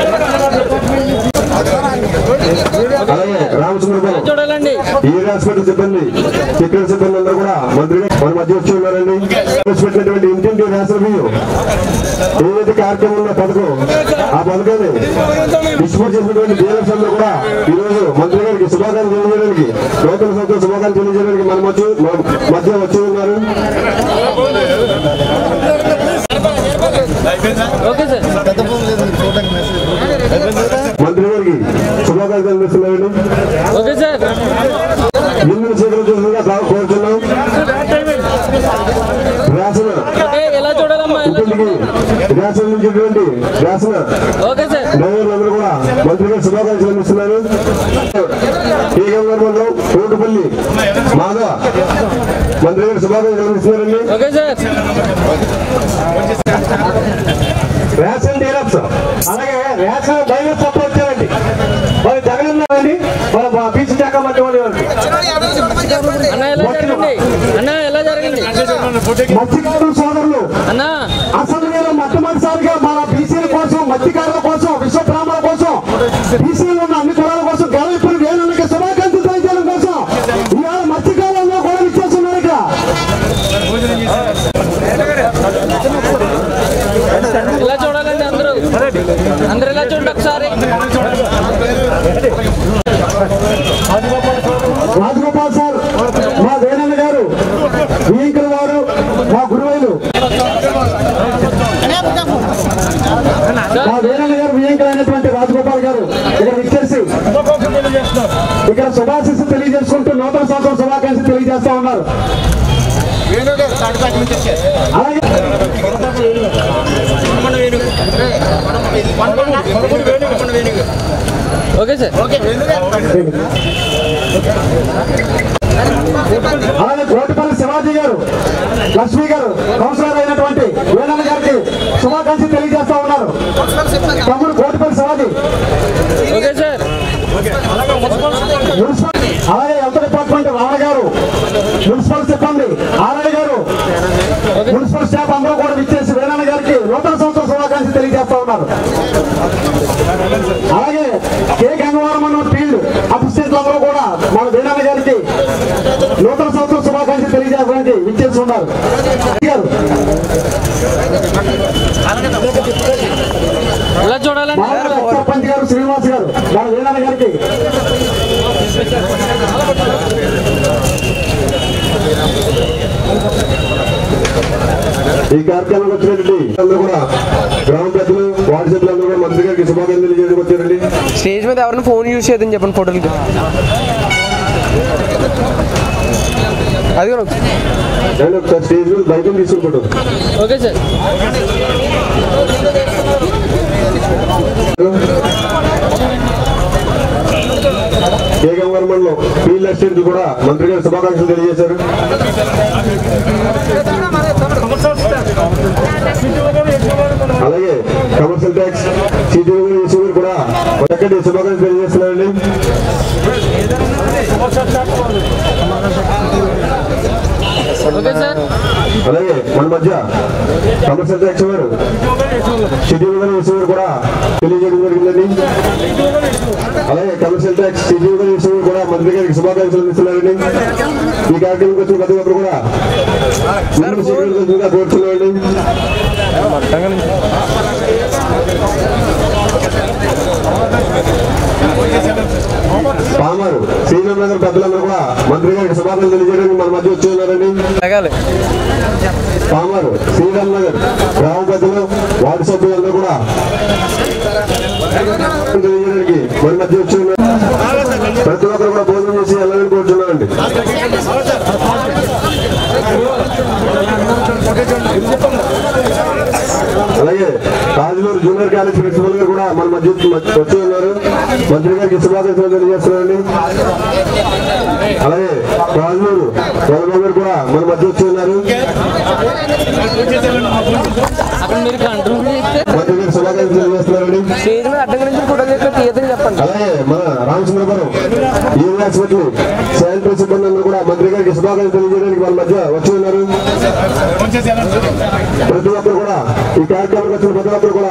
అలాగే రామచంద్రపురం చూడాలండి ఈ హాస్పిటల్ సిబ్బంది చిక్కల సిబ్బంది అందరూ కూడా మంత్రి గారు మన మధ్య వచ్చి ఉన్నారండి పెట్టినటువంటి ఇంటింటి రేషన్ బియ్యం ఏదైతే కార్యక్రమం ఉన్న పథకం ఆ పథకాన్ని డిస్ట్రిబ్యూట్ చేసినటువంటి డీలర్స్ అందరూ కూడా ఈ రోజు మంత్రి గారికి శుభాకాంక్షలు తెలియజేయడానికి గారికి నూతన సంవత్సరం శుభాకాంక్షలు తెలియజేయడానికి మన మధ్య మన మధ్య వచ్చి ఉన్నారు మంత్రి గారికి శుభాకాంక్షలు అందిస్తున్నారండి ఓకే సార్ ముందు స్వీకరించాల్సిందిగా తా- కోరుతున్నాం వ్యాసన ఎలా చూడాలమ్మా ఇంటికి వ్యాసన నుంచి ఇటువంటి వ్యాసన ఓకే సార్ డ్రైవర్లందరూ కూడా మంత్రి గారు శుభాకాంక్షలు అందిస్తున్నారు ఈ గంగారంలో కోటుపల్లి మాధవ మంత్రి గారు శుభాకాంక్షలు అందిస్తున్నారండి ఓకే సార్ రేషన్ డీలర్స్ అలాగే రేషన్ డ్రైవర్ సప్లై వచ్చారండి మరి జగన్ ఉన్నారండి మన బీసీ శాఖ మంత్రి వాళ్ళు అన్న ఎలా జరిగింది అన్న ఎలా జరిగింది మత్స్యకారుల సోదరులు అన్నా అసెంబ్లీలో మొట్టమొదటిసారిగా మన బీసీల కోసం మత్స్యకారుల కోసం విశ్వ బ్రాహ్మణుల కోసం బీసీలో ఉన్న అన్ని కులాల కోసం గెలవిప్పుడు వేలకి శుభాకాంక్షలు తెలియజేయడం కోసం ఇవాళ మత్స్యకారులందరూ కూడా ఇచ్చేస్తున్నారు ఇక్కడ ఇలా చూడాలండి అందరూ అందరూ ఇలా చూడండి ఒకసారి రాజగోపాల్ సార్ మా వేణన్న గారు వియంకుల వారు మా గురువైలు మా వేణన్న గారు వియంకులు అయినటువంటి రాజగోపాల్ గారు ఇక్కడ ఇచ్చేసి ఇక్కడ శుభాశిస్సు తెలియజేసుకుంటూ నూతన సంవత్సరం శుభాకాంక్షలు తెలియజేస్తా ఉన్నారు అలాగే ఓకే సార్ అలాగే కోటిపల్లి శివాజీ గారు లక్ష్మి గారు కౌన్సిలర్ అయినటువంటి వేణన్న గారికి శుభాకాంక్షలు తెలియజేస్తా ఉన్నారు తమ్ముడు Kotipalli Shivaji okay sir municipal అలాగే హెల్త్ డిపార్ట్మెంట్ రావణ గారు మున్సిపల్ సిబ్బంది ఆర్ఐ గారు మున్సిపల్ స్టాఫ్ అందరూ కూడా విచ్చేసి వేణన్న గారికి నూతన సంవత్సరం శుభాకాంక్షలు తెలియజేస్తా ఉన్నారు అలాగే కే గంగవరం అన్న ఫీల్డ్ అసిస్టెంట్లు అందరూ కూడా మన వేణన్న గారికి నూతన సంవత్సరం శుభాకాంక్షలు తెలియజేయడానికి విచ్చేసి ఉన్నారు గారు ఇలా చూడాలండి మామూలు ఎక్స్ సర్పంచ్ గారు శ్రీనివాస్ గారు మన వేణన్న గారికి ఈ కార్యక్రమానికి వచ్చినటువంటి అందరూ కూడా గ్రామ పెద్దలు వార్డు సభ్యులందరూ కూడా మంత్రి గారికి శుభాకాంక్షలు తెలియజేయడానికి వచ్చారండి స్టేజ్ మీద ఎవరైనా ఫోన్ యూజ్ చేయదని చెప్పండి ఫోటోలకి అది కూడా అండ్ ఒకసారి స్టేజ్ మీద బయట తీసుకుంటాం ఓకే సార్ కే గంగారం మండలం ఫీల్డ్ అసిస్టెంట్ కూడా మంత్రి గారు శుభాకాంక్షలు తెలియజేశారు అలాగే కమర్షియల్ ట్యాక్స్ సిటీ కూడా ఒక్కటి శుభాకాంక్షలు తెలియజేస్తున్నారండి ఓకే సార్ అలాగే మన మధ్య కమర్షియల్ ట్యాక్స్ వారు సిటీ వారు కూడా తెలియజేయడం జరిగిందండి అలాగే కమర్షియల్ ట్యాక్స్ సిటీ వారు కూడా మంత్రి గారికి శుభాకాంక్షలు అందిస్తున్నారండి ఈ కార్యక్రమం వచ్చిన ప్రతి ఒక్కరు కూడా ముందు స్వీకరించాల్సిందిగా కోరుతున్నామండి పామారు శ్రీరామ్ నగర్ పెద్దలందరూ కూడా మంత్రి గారికి శుభాకాంక్షలు తెలియజేయడానికి మన మధ్య వచ్చి ఉన్నారండి పామారు శ్రీరామ్ నగర్ గ్రామ పెద్దలు వార్డు సభ్యులందరూ కూడా తెలియజేయడానికి మన మధ్య వచ్చి ఉన్నారు ప్రతి ఒక్కరు కూడా భోజనం చేసి వెళ్ళాలని కోరుతున్నామండి అలాగే రాజులూరు జూనియర్ కాలేజ్ ప్రిన్సిపల్ గారు కూడా మన మధ్య వచ్చి ఉన్నారు మంత్రి గారికి శుభాకాంక్షలు తెలియజేస్తున్నారండి అలాగే రాజులూరు వరబాబు గారు కూడా మన మధ్య వచ్చి ఉన్నారు అక్కడ మీరు కంట్రోల్ చేస్తే మంత్రి గారికి శుభాకాంక్షలు తెలియజేస్తున్నారండి స్టేజ్ మీద అడ్డం నుంచి ఫోటో చేస్తే తీయదని చెప్పండి అలాగే మన రామచంద్రపురం ఈ హాస్పిటల్ శానిటరీ సిబ్బంది అందరూ కూడా మంత్రి గారికి శుభాకాంక్షలు తెలియజేయడానికి వాళ్ళ మధ్య వచ్చి ఉన్నారు ప్రతి ఒక్కరు కూడా ఈ కార్యక్రమానికి వచ్చిన ప్రతి ఒక్కరు కూడా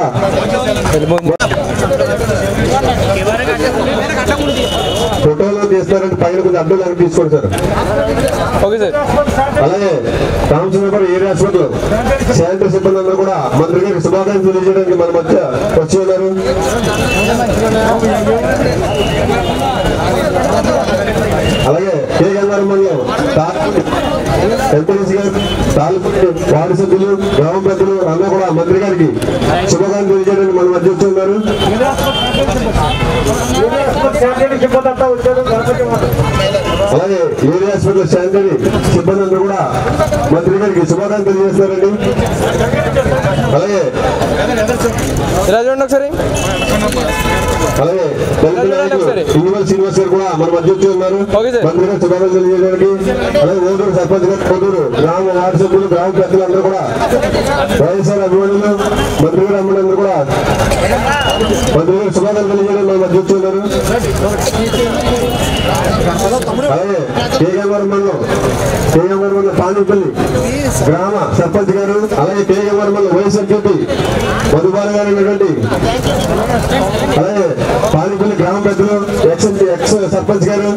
ఫోటోలు తీస్తారంటే పైన కొంచెం అడ్డు లాగా తీసుకోండి సార్ ఓకే సార్ అలాగే రామచంద్రపురం ఏరియా హాస్పిటల్ శానిటరీ సిబ్బంది అందరూ కూడా మంత్రి గారికి శుభాకాంక్షలు తెలియజేయడానికి మన మధ్య వచ్చి ఉన్నారు అలాగే కే గంగారం మండలం ఎంపీసీ గారు తాలూకు వార్డు సభ్యులు గ్రామ పెద్దలు అందరూ కూడా మంత్రి గారికి శుభకాంక్షలు తెలియజేయడానికి మన మధ్య వచ్చున్నారు అలాగే ఏరియా హాస్పిటల్ శానిటరీ సిబ్బంది అందరూ కూడా మంత్రి గారికి శుభాకాంక్షలు తెలియజేస్తున్నారండి అలాగే ఇలా చూడండి ఒకసారి అలాగే దళిత నాయకులు ఇంగివల్ శ్రీనివాస్ గారు కూడా మన మధ్య వచ్చి ఉన్నారు మంత్రి గారు శుభాకాంక్షలు తెలియజేయడానికి అలాగే ఓటూరు సర్పంచ్ గారు ఓటూరు గ్రామ వార్డు సభ్యులు గ్రామ పెద్దలందరూ కూడా వైఎస్ఆర్ అభిమానులు మంత్రి గారు అభిమానులు కూడా మంత్రి గారు శుభాకాంక్షలు తెలియజేయడానికి మన మధ్య వచ్చి ఉన్నారు అలాగే కేగవరం మండలం కేగవరం మండలం పానీపల్లి గ్రామ సర్పంచ్ గారు అలాగే కేగవరం మండలం వైఎస్ఆర్ డ్యూటీ మధుబాల గారు ఉన్నటువంటి అలాగే పానీపల్లి గ్రామ పెద్దలు ఎక్స్ ఎక్స్ సర్పంచ్ గారు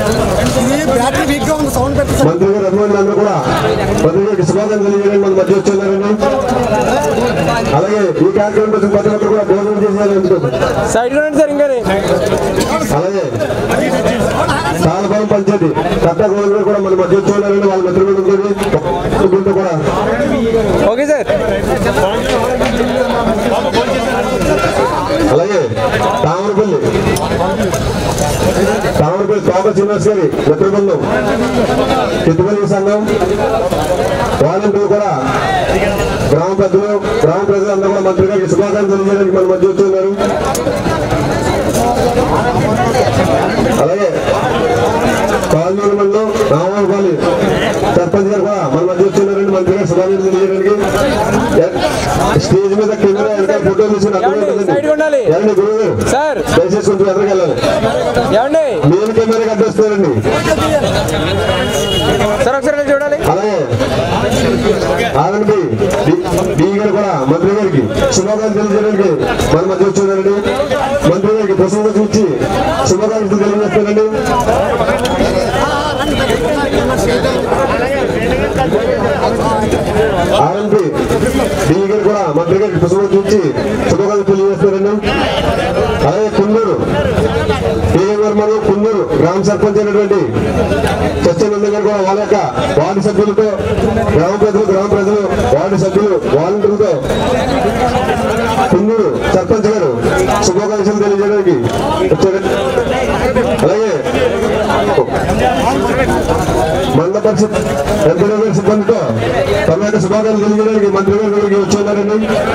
మంత్రి గారు అభిమానులు అందరూ కూడా మంత్రి గారికి శుభాకాంక్షలు తెలియజేయడానికి మన మధ్య వచ్చున్నారండి అలాగే ఈ కార్యక్రమం కోసం ప్రతి ఒక్కరు కూడా భోజనం చేసేయాలి సైడ్ రండి సార్ ఇంకానే అలాగే తాళపాలెం పంచాయతీ కట్ట గోవింద్ కూడా మన మధ్య చూడాలని వాళ్ళ మిత్రులతో కూడా ఓకే సార్ అలాగే తామరపల్లి తామరపల్లి తోక శ్రీనివాస్ గారి మిత్ర బృందం చిట్టుపల్లి సంఘం వాలంటీర్లు కూడా గ్రామ పెద్దలు గ్రామ ప్రజలందరూ కూడా మంత్రి గారికి శుభాకాంక్షలు తెలియజేయడానికి మన మధ్య వస్తున్నారు అలాగే కాలనీల మండలం రామవారి సర్పంచ్ గారు కూడా మన మధ్య వచ్చినారండి మంత్రి గారు శుభాకాంక్షలు తెలియజేయడానికి స్టేజ్ మీద కెమెరా వెనకాల ఫోటో తీసుకుని అక్కడ ఉంటుందండి ఏమండి గురువు గారు సార్ దయచేసి కొంచెం ఎదురుకి వెళ్ళాలి ఏమండి మెయిన్ కెమెరా కట్టేస్తారండి సార్ ఒకసారి ఇలా చూడాలి అలాగే ఆగండి బి గారు కూడా మంత్రి గారికి శుభాకాంక్షలు తెలియజేయడానికి మన మధ్య వచ్చారండి మంత్రి గారికి ప్రసంగం చూచి శుభాకాంక్షలు తెలియజేస్తారండి ఆర్ఎంపీ డి గారు కూడా మంత్రి గారికి ప్రసంగం చూచి శుభాకాంక్షలు తెలియజేస్తారండి అలాగే కుందూరు కేఎంఆర్ మరియు కుందూరు గ్రామ సర్పంచ్ అయినటువంటి సత్యానంద గారు కూడా వాళ్ళ యొక్క వార్డు సభ్యులతో గ్రామ ప్రజలు గ్రామ ప్రజలు వార్డు సభ్యులు వాలంటీర్లతో కుందూరు సర్పంచ్ గారు శుభాకాంక్షలు తెలియజేయడానికి వచ్చారు అలాగే మండల పరిషత్ ఎంపీడీ గారి సిబ్బందితో తమ యొక్క శుభాకాంక్షలు తెలియజేయడానికి మంత్రి గారు ఇక్కడికి వచ్చి ఉన్నారండి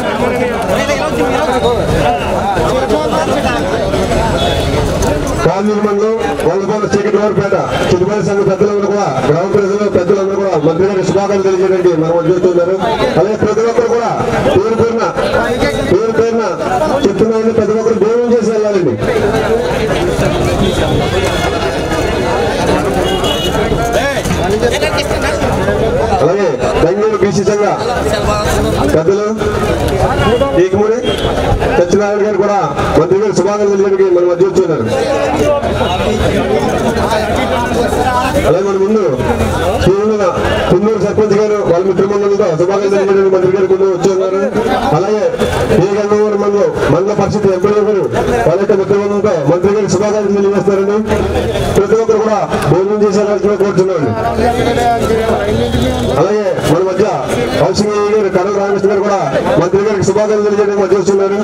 కాలనీ మండలం వల్లపాల చీకటి వారిపేట చిరుపల్లి సంఘ పెద్దలందరూ కూడా గ్రామ ప్రజలు పెద్దలందరూ కూడా మంత్రి గారి శుభాకాంక్షలు తెలియజేయడానికి మనం వదిలేస్తున్నారు అలాగే ప్రతి ఒక్కరు కూడా పేరు పేరున పేరు పేరున చెప్తున్నామని ప్రతి ఒక్కరు భోజనం చేసి వెళ్ళాలండి అలాగే బెంగళూరు బీసీ సంఘ పెద్దలు ఏకమూడి సత్యనారాయణ గారు కూడా మంత్రి గారు శుభాకాంక్షలు తెలియడానికి మన మధ్య వచ్చున్నారు అలాగే మన ముందు తిరుమల కుందూరు సర్పంచ్ గారు వాళ్ళ మిత్రమండలితో శుభాకాంక్షలు తెలియడానికి మంత్రి గారు ముందు వచ్చి ఉన్నారు అలాగే ఏ గంగవరం మండలం మండల పరిషత్ ఎంపీ గారు వాళ్ళ యొక్క మిత్రమండలితో మంత్రి గారికి శుభాకాంక్షలు తెలియజేస్తారండి ప్రతి ఒక్కరు కూడా భోజనం చేసేయాలని కోరుతున్నాను అలాగే మన మధ్య హౌసింగ్ గారు కడల రామకృష్ణ గారు కూడా మంత్రి గారికి శుభాకాంక్షలు తెలియజేయడానికి మధ్య వస్తున్నారు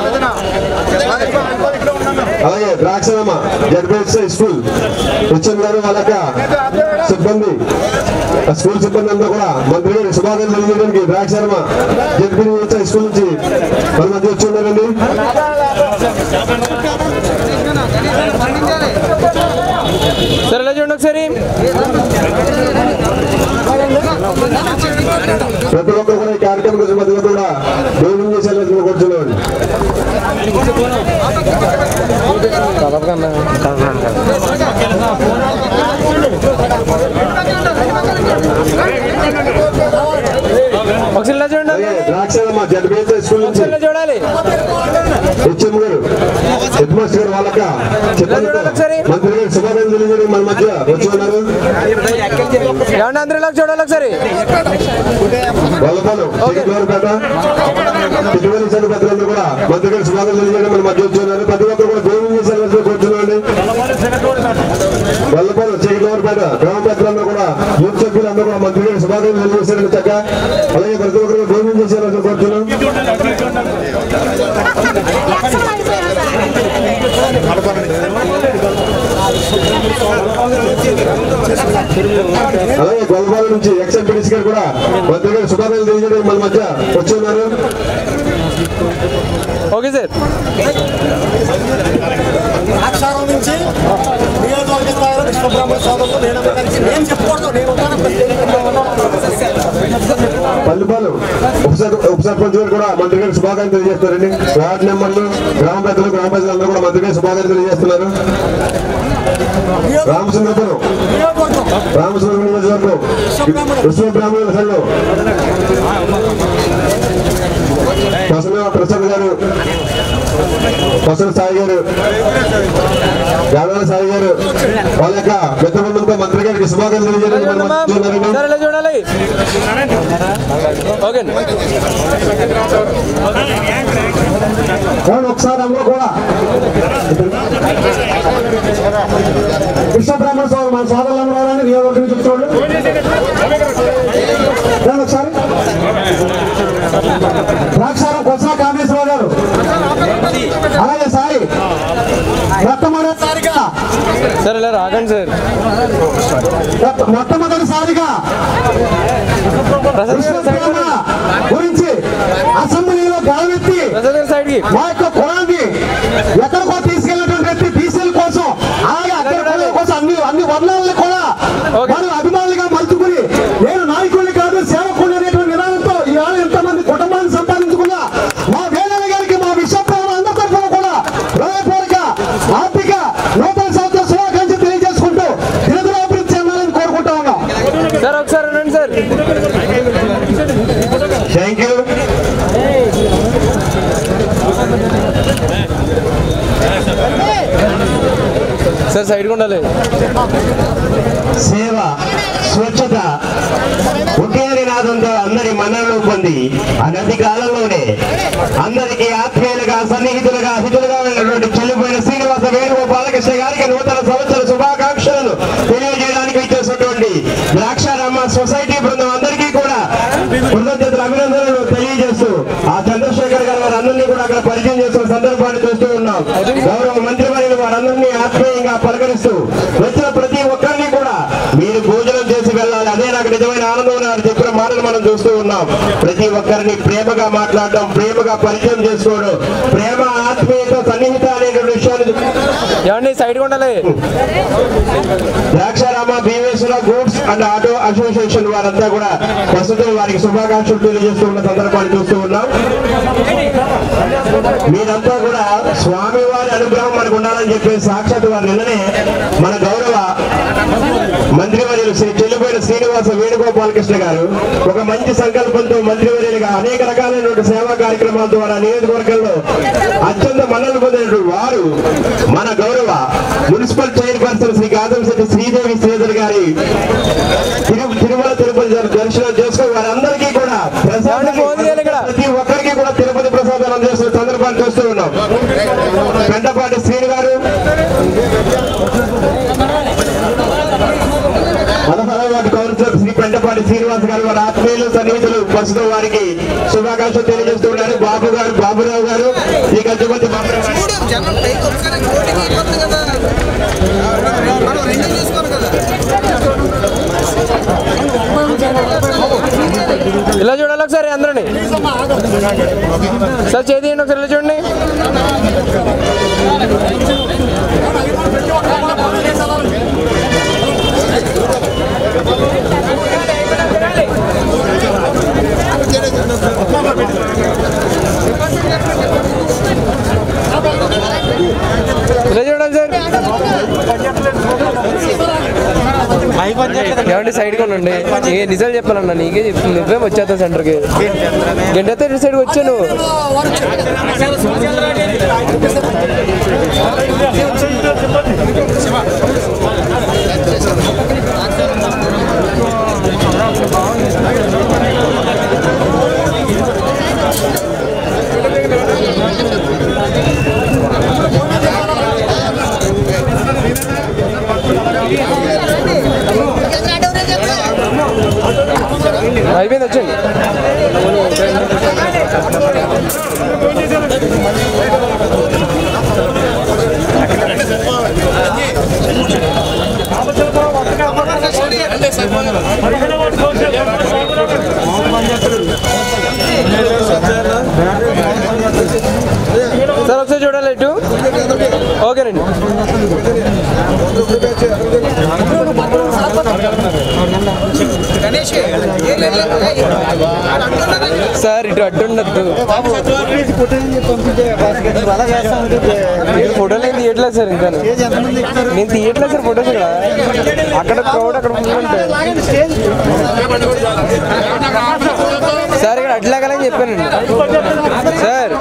అలాగే ద్రాక్షరామ జడ్బిఎస్ఐ స్కూల్ హెచ్ఎం గారు వాళ్ళ యొక్క సిబ్బంది ఆ స్కూల్ సిబ్బంది అంతా కూడా మంత్రి గారికి శుభాకాంక్షలు తెలియజేయడానికి ద్రాక్షరామ జడ్బిఎస్ఐ స్కూల్ నుంచి మన మధ్య వచ్చి ఉన్నారండి సార్ ఇలా చూడండి ఒకసారి ప్రతి ఒక్కరు కూడా ఈ కార్యక్రమం కోసం మధ్య కూడా భోజనం చేసేయాలని కోరుతున్నామండి ఒకసారి ఇలా చూడండి అలాగే ద్రాక్షరామ జడ్బిఎస్ఐ స్కూల్ నుంచి ఇలా చూడాలి హెచ్ఎం గారు హెడ్ మాస్టర్ గారు వాళ్ళక చెప్పండి మంత్రి గారు శుభాకాంక్షలు తెలియజేయడానికి మన మధ్య వచ్చి ఉన్నారు ఏమండి అందరూ ఇలా చూడాలి ఒకసారి వల్లపాలెం చిక్కలవారిపేట ఇటువంటి సంఘ పెద్దలందరూ కూడా మంత్రి గారు శుభాకాంక్షలు తెలియజేయడానికి మన మధ్య వచ్చి ఉన్నారు ప్రతి ఒక్కరు కూడా భోజనం చేసేయాలని కోరుతున్నామండి గొల్లపాడు చీకటివారిపేట గ్రామ పెద్దలందరూ కూడా యూత్ సభ్యులందరూ కూడా మంత్రి గారి శుభాకాంక్షలు తెలియజేశారు చక్క అలాగే ప్రతి ఒక్కరు భోజనం చేసేయాలని కోరుతున్నాం అలాగే గొల్లపాడు నుంచి ఎక్స్ ఎంపీడీసీ గారు కూడా మంత్రి గారి శుభాకాంక్షలు తెలియజేయడానికి మన మధ్య వచ్చి ఉన్నారు ఓకే సార్ ద్రాక్షారం నుంచి నియోజకవర్గ స్థాయిలో విశ్వబ్రహ్మ సోదరులు నేను కలిసి నేను చెప్పకూడదు నేను ఉన్నాను పల్లిపాలు ఉపసర్ ఉప సర్పంచ్ గారు కూడా మంత్రి గారికి శుభాకాంక్షలు తెలియజేస్తారండి వార్డు మెంబర్లు గ్రామ పెద్దలు గ్రామ ప్రజలు అందరూ కూడా మంత్రి గారికి శుభాకాంక్షలు తెలియజేస్తున్నారు రామచంద్రపురం రామచంద్రపురం నియోజకవర్గం విశ్వ బ్రాహ్మణుల సంఘం కొసమ ప్రసాద్ గారు కొసమ సాయి గారు యాదవ సాయి గారు వాళ్ళ యొక్క మిత్రబృందంతో మంత్రి గారికి శుభాకాంక్షలు తెలియజేయడానికి మన మధ్య ఉన్నారండి. సార్ ఇలా చూడాలి ఓకే అవును ఒకసారి అందరూ కూడా విశ్వబ్రహ్మ సోదరు మన సోదరులందరూ ఎవరండి నియోజకవర్గం నుంచి వచ్చేవాళ్ళు రండి ఒకసారి ద్రాక్షారం కొత్సా కామేశ్వరరావు గారు అలాగే సాయి మొట్టమొదటిసారిగా సార్ ఇలా రాకండి సార్ మొట్ట- మొట్టమొదటిసారిగా విశ్వబ్రహ్మ గురించి అసెంబ్లీలో గాలెత్తి మా యొక్క కులాన్ని ఎక్కడికో తీసుకెళ్ళినటువంటి వ్యక్తి బీసీల కోసం అలాగే అక్కడ కులాల కోసం అన్ని అన్ని వర్ణాలను కూడా మనం అభిమానులుగా మలుచుకుని నేను నాయకుడిని కాదు సేవకుడిని అనేటువంటి నిదానంతో ఈవేళ ఎంతమంది కుటుంబాన్ని సంపాదించుకున్నా మా వేదన గారికి మా విశ్వప్రభు అందరి తరఫున కూడా హృదయపూర్వక ఆర్థిక నూతన సంవత్సర శుభాకాంక్షలు తెలియజేసుకుంటూ దినదిన అభివృద్ధి చెందాలని కోరుకుంటా ఉన్నాం సార్ ఒకసారి రండి సార్ థ్యాంక్ యూ సార్ సైడ్గా ఉండాలి సేవ స్వచ్ఛత ఒకే నినాదంతో అందరి మన్ననలు పొంది అనతి కాలంలోనే అందరికీ ఆత్మీయులుగా సన్నిహితులుగా హితులుగా ఉన్నటువంటి చెల్లిపోయిన శ్రీనివాస వేణుగోపాలకృష్ణ గారికి నూతన సంవత్సర శుభాకాంక్షలను తెలియజేయడానికి ఇచ్చేసినటువంటి ద్రాక్షారామ సొసైటీ బృందం అందరికీ కూడా కృతజ్ఞతలు అభినందనలు తెలియజేస్తూ ఆ చంద్రశేఖర్ గారు వారందరినీ కూడా అక్కడ పరిచయం చేస్తున్న సందర్భాన్ని చూస్తూ ఉన్నాం గౌరవ మంత్రివర్యులు వారందరినీ ఆత్మీయంగా పలకరిస్తూ వచ్చిన ప్రతి ఒక్కరిని కూడా మీరు భోజనం చేసి వెళ్ళాలి అదే నాకు నిజమైన ఆనందం అని వారు చెప్పిన మాటలు మనం చూస్తూ ఉన్నాం ప్రతి ఒక్కరిని ప్రేమగా మాట్లాడడం ప్రేమగా పరిచయం చేసుకోవడం ప్రేమ ఆత్మీయత సన్నిహిత అనేటువంటి విషయాన్ని ఏమండి సైడ్గా ఉండాలి Draksharama Bhimeswara goods and auto association వారంతా కూడా ప్రస్తుతం వారికి శుభాకాంక్షలు తెలియజేస్తూ ఉన్న సందర్భాన్ని చూస్తూ ఉన్నాం మీరంతా కూడా స్వామి వారి అనుగ్రహం మనకు ఉండాలని చెప్పి సాక్షాత్ వారి నిన్ననే మన గౌరవ మంత్రివర్యులు శ్రీ చెల్లిపోయిన శ్రీనివాస వేణుగోపాలకృష్ణ గారు ఒక మంచి సంకల్పంతో మంత్రివర్యులుగా అనేక రకాలైనటువంటి సేవా కార్యక్రమాల ద్వారా నియోజకవర్గంలో అత్యంత మన్నలు పొందినటువంటి వారు మన గౌరవ మున్సిపల్ చైర్పర్సన్ శ్రీ గాదంశెట్టి శ్రీదేవి శ్రీధర్ గారి తిరు- తిరుమల తిరుపతి దర్- దర్శనం చేసుకుని వారందరికీ కూడా ప్రసాదాన్ని ప్రతి ఒక్కరికి కూడా తిరుపతి ప్రసాదాలు అందజేస్తున్న సందర్భాన్ని చూస్తూ ఉన్నాం పెంటపాటి శ్రీను గారు పదహారవ వార్డు కౌన్సిలర్ శ్రీ పెంటపాటి శ్రీనివాస్ గారు వారి ఆత్మీయులు సన్నిహితులు ప్రస్తుతం వారికి శుభాకాంక్షలు తెలియజేస్తున్నారు బాబు గారు బాబురావు గారు ఈ గజపతి బాబురావు గారు ఇలా చూడాలి ఒకసారి అందరిని సార్ చేతియండి ఒకసారి ఇలా చూడండి ఇలా చూడాలి సార్ ఏమండి సైడ్గా ఉండండి ఏ నిజాలు చెప్పాలన్నా నీకే చెప్తుంది నువ్వే వచ్చేస్తా సెంటర్కి గంటతో ఇటు సైడ్కి వచ్చాను Thank you. అయిపోయింది వచ్చండి సార్ ఒకసారి చూడాలి ఇటు ఓకేనండి సార్ ఇటు అడ్డు ఉండద్దు మీరు ఫోటోలు ఏం తీయట్లేదు సార్ ఇంకా నేను తీయట్లేదు సార్ ఫోటోస్ ఇక్కడ అక్కడ క్రౌడ్ అక్కడ ఉంటుంటే సార్ ఇక్కడ అడ్లాగాలని చెప్పానండి సార్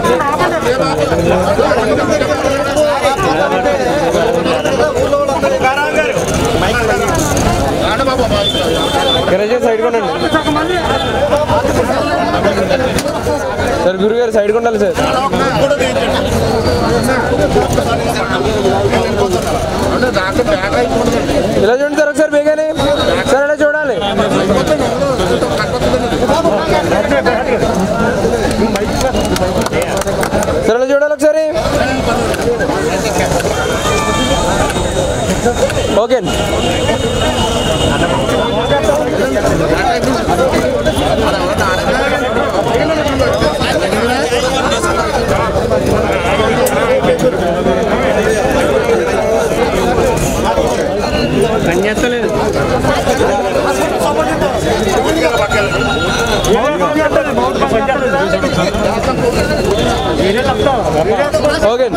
గణేష్ సైడ్ కొనండి సార్ గురుగారు సైడ్ కొండాలి సార్ ఇలా చూడండి సార్ ఒకసారి బేగానే సార్ ఇలా చూడాలి సార్ ఇలా చూడాలి ఒకసారి ఓకే పనిచేస్తలేదు ఓకే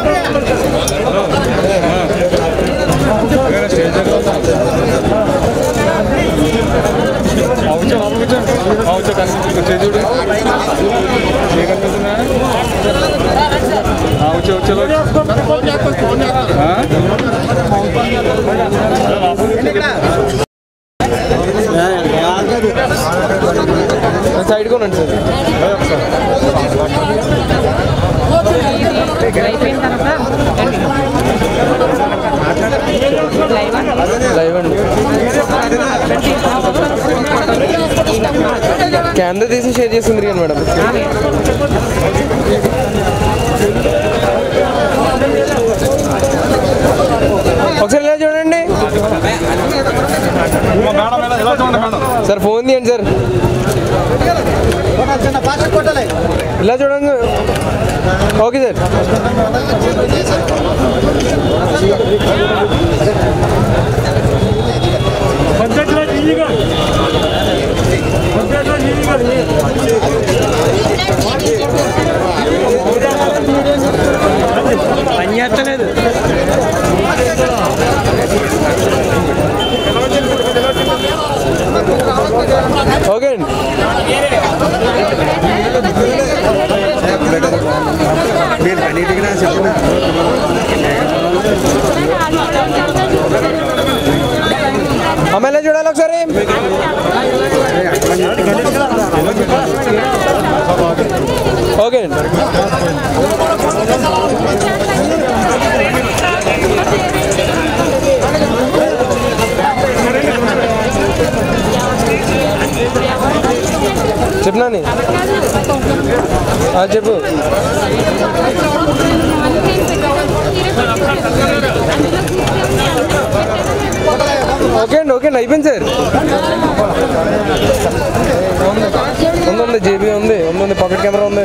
సైడ్ కొనండి సార్ లైవ్ అండి కెమెరా తీసి షేర్ చేసింది కానీ మేడం ఒకసారి ఇలా చూడండి సార్ ఫోన్ తీయండి సార్ ఇలా చూడండి ఓకే సార్ పనిచేస్తలేదు ఓకే అండి అమ్మాయిలా చూడాలి ఒకసారి ఓకే అండి చెప్పినాని ఆ, చెప్పు ఓకే అండి ఓకే అండి అయిపోయింది సార్ ఉంది ఉంది జేబీ ఉంది ఉంది ఉంది పాకెట్ కెమెరా ఉంది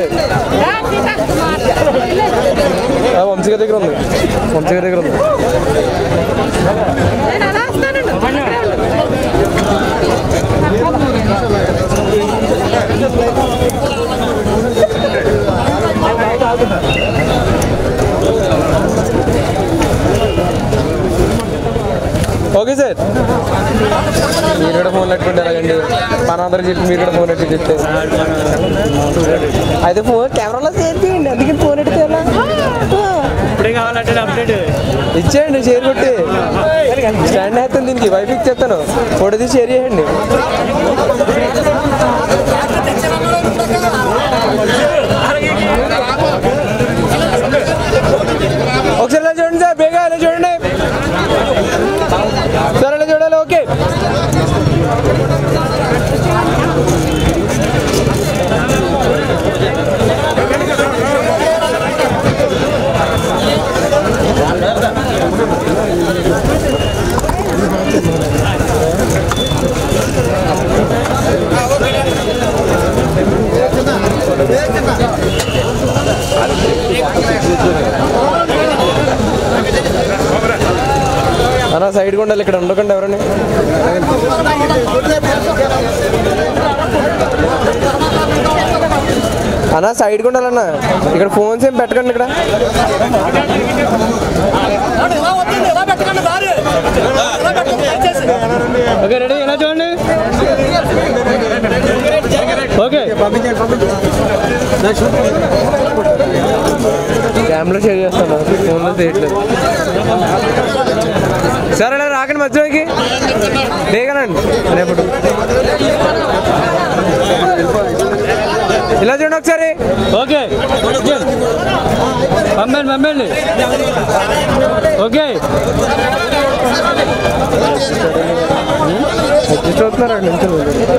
ఆ, వంశీ గారి దగ్గర ఉంది వంశీ గారి దగ్గర ఉంది ఓకే సార్ మీరు కూడా ఫోన్ పెట్టుకుంటే ఎలాగండి మనందరూ చెప్పి మీరు కూడా ఫోన్ పెట్టి చెప్తే అయితే ఫోన్ కెమెరాలో సేవ్ చేయండి అందుకే ఫోన్ ఎడితే ఎలా ఇప్పుడే కావాలంటే అప్డేట్ ఇచ్చేయండి షేర్ కొట్టి స్టాండ్ వేస్తాను దీనికి వైఫ్ ఇచ్చేస్తాను ఫోటో తీసి షేర్ చేయండి ఒకసారి ఇలా చూడండి సార్ బేగా ఇలా చూడండి సార్ ఇలా చూడాలి ఓకే సైడ్ ఉండాలి ఇక్కడ ఉండకండి ఎవరని అన్నా సైడ్ ఉండాలన్నా ఇక్కడ ఫోన్స్ ఏం పెట్టకండి ఇక్కడ ఓకే రెడీ ఎలా చూడండి ఓకే కెమెరా షేర్ చేస్తాను ఫోన్లో చేయట్లేదు సరే ఇలా రాకండి మధ్యలోకి దిగనండి రేపటి ఇలా చూడండి ఒకసారి ఓకే పంపండి పంపండి ఓకే అడ్జస్ట్ అవుతున్నారు అక్కడ నుంచి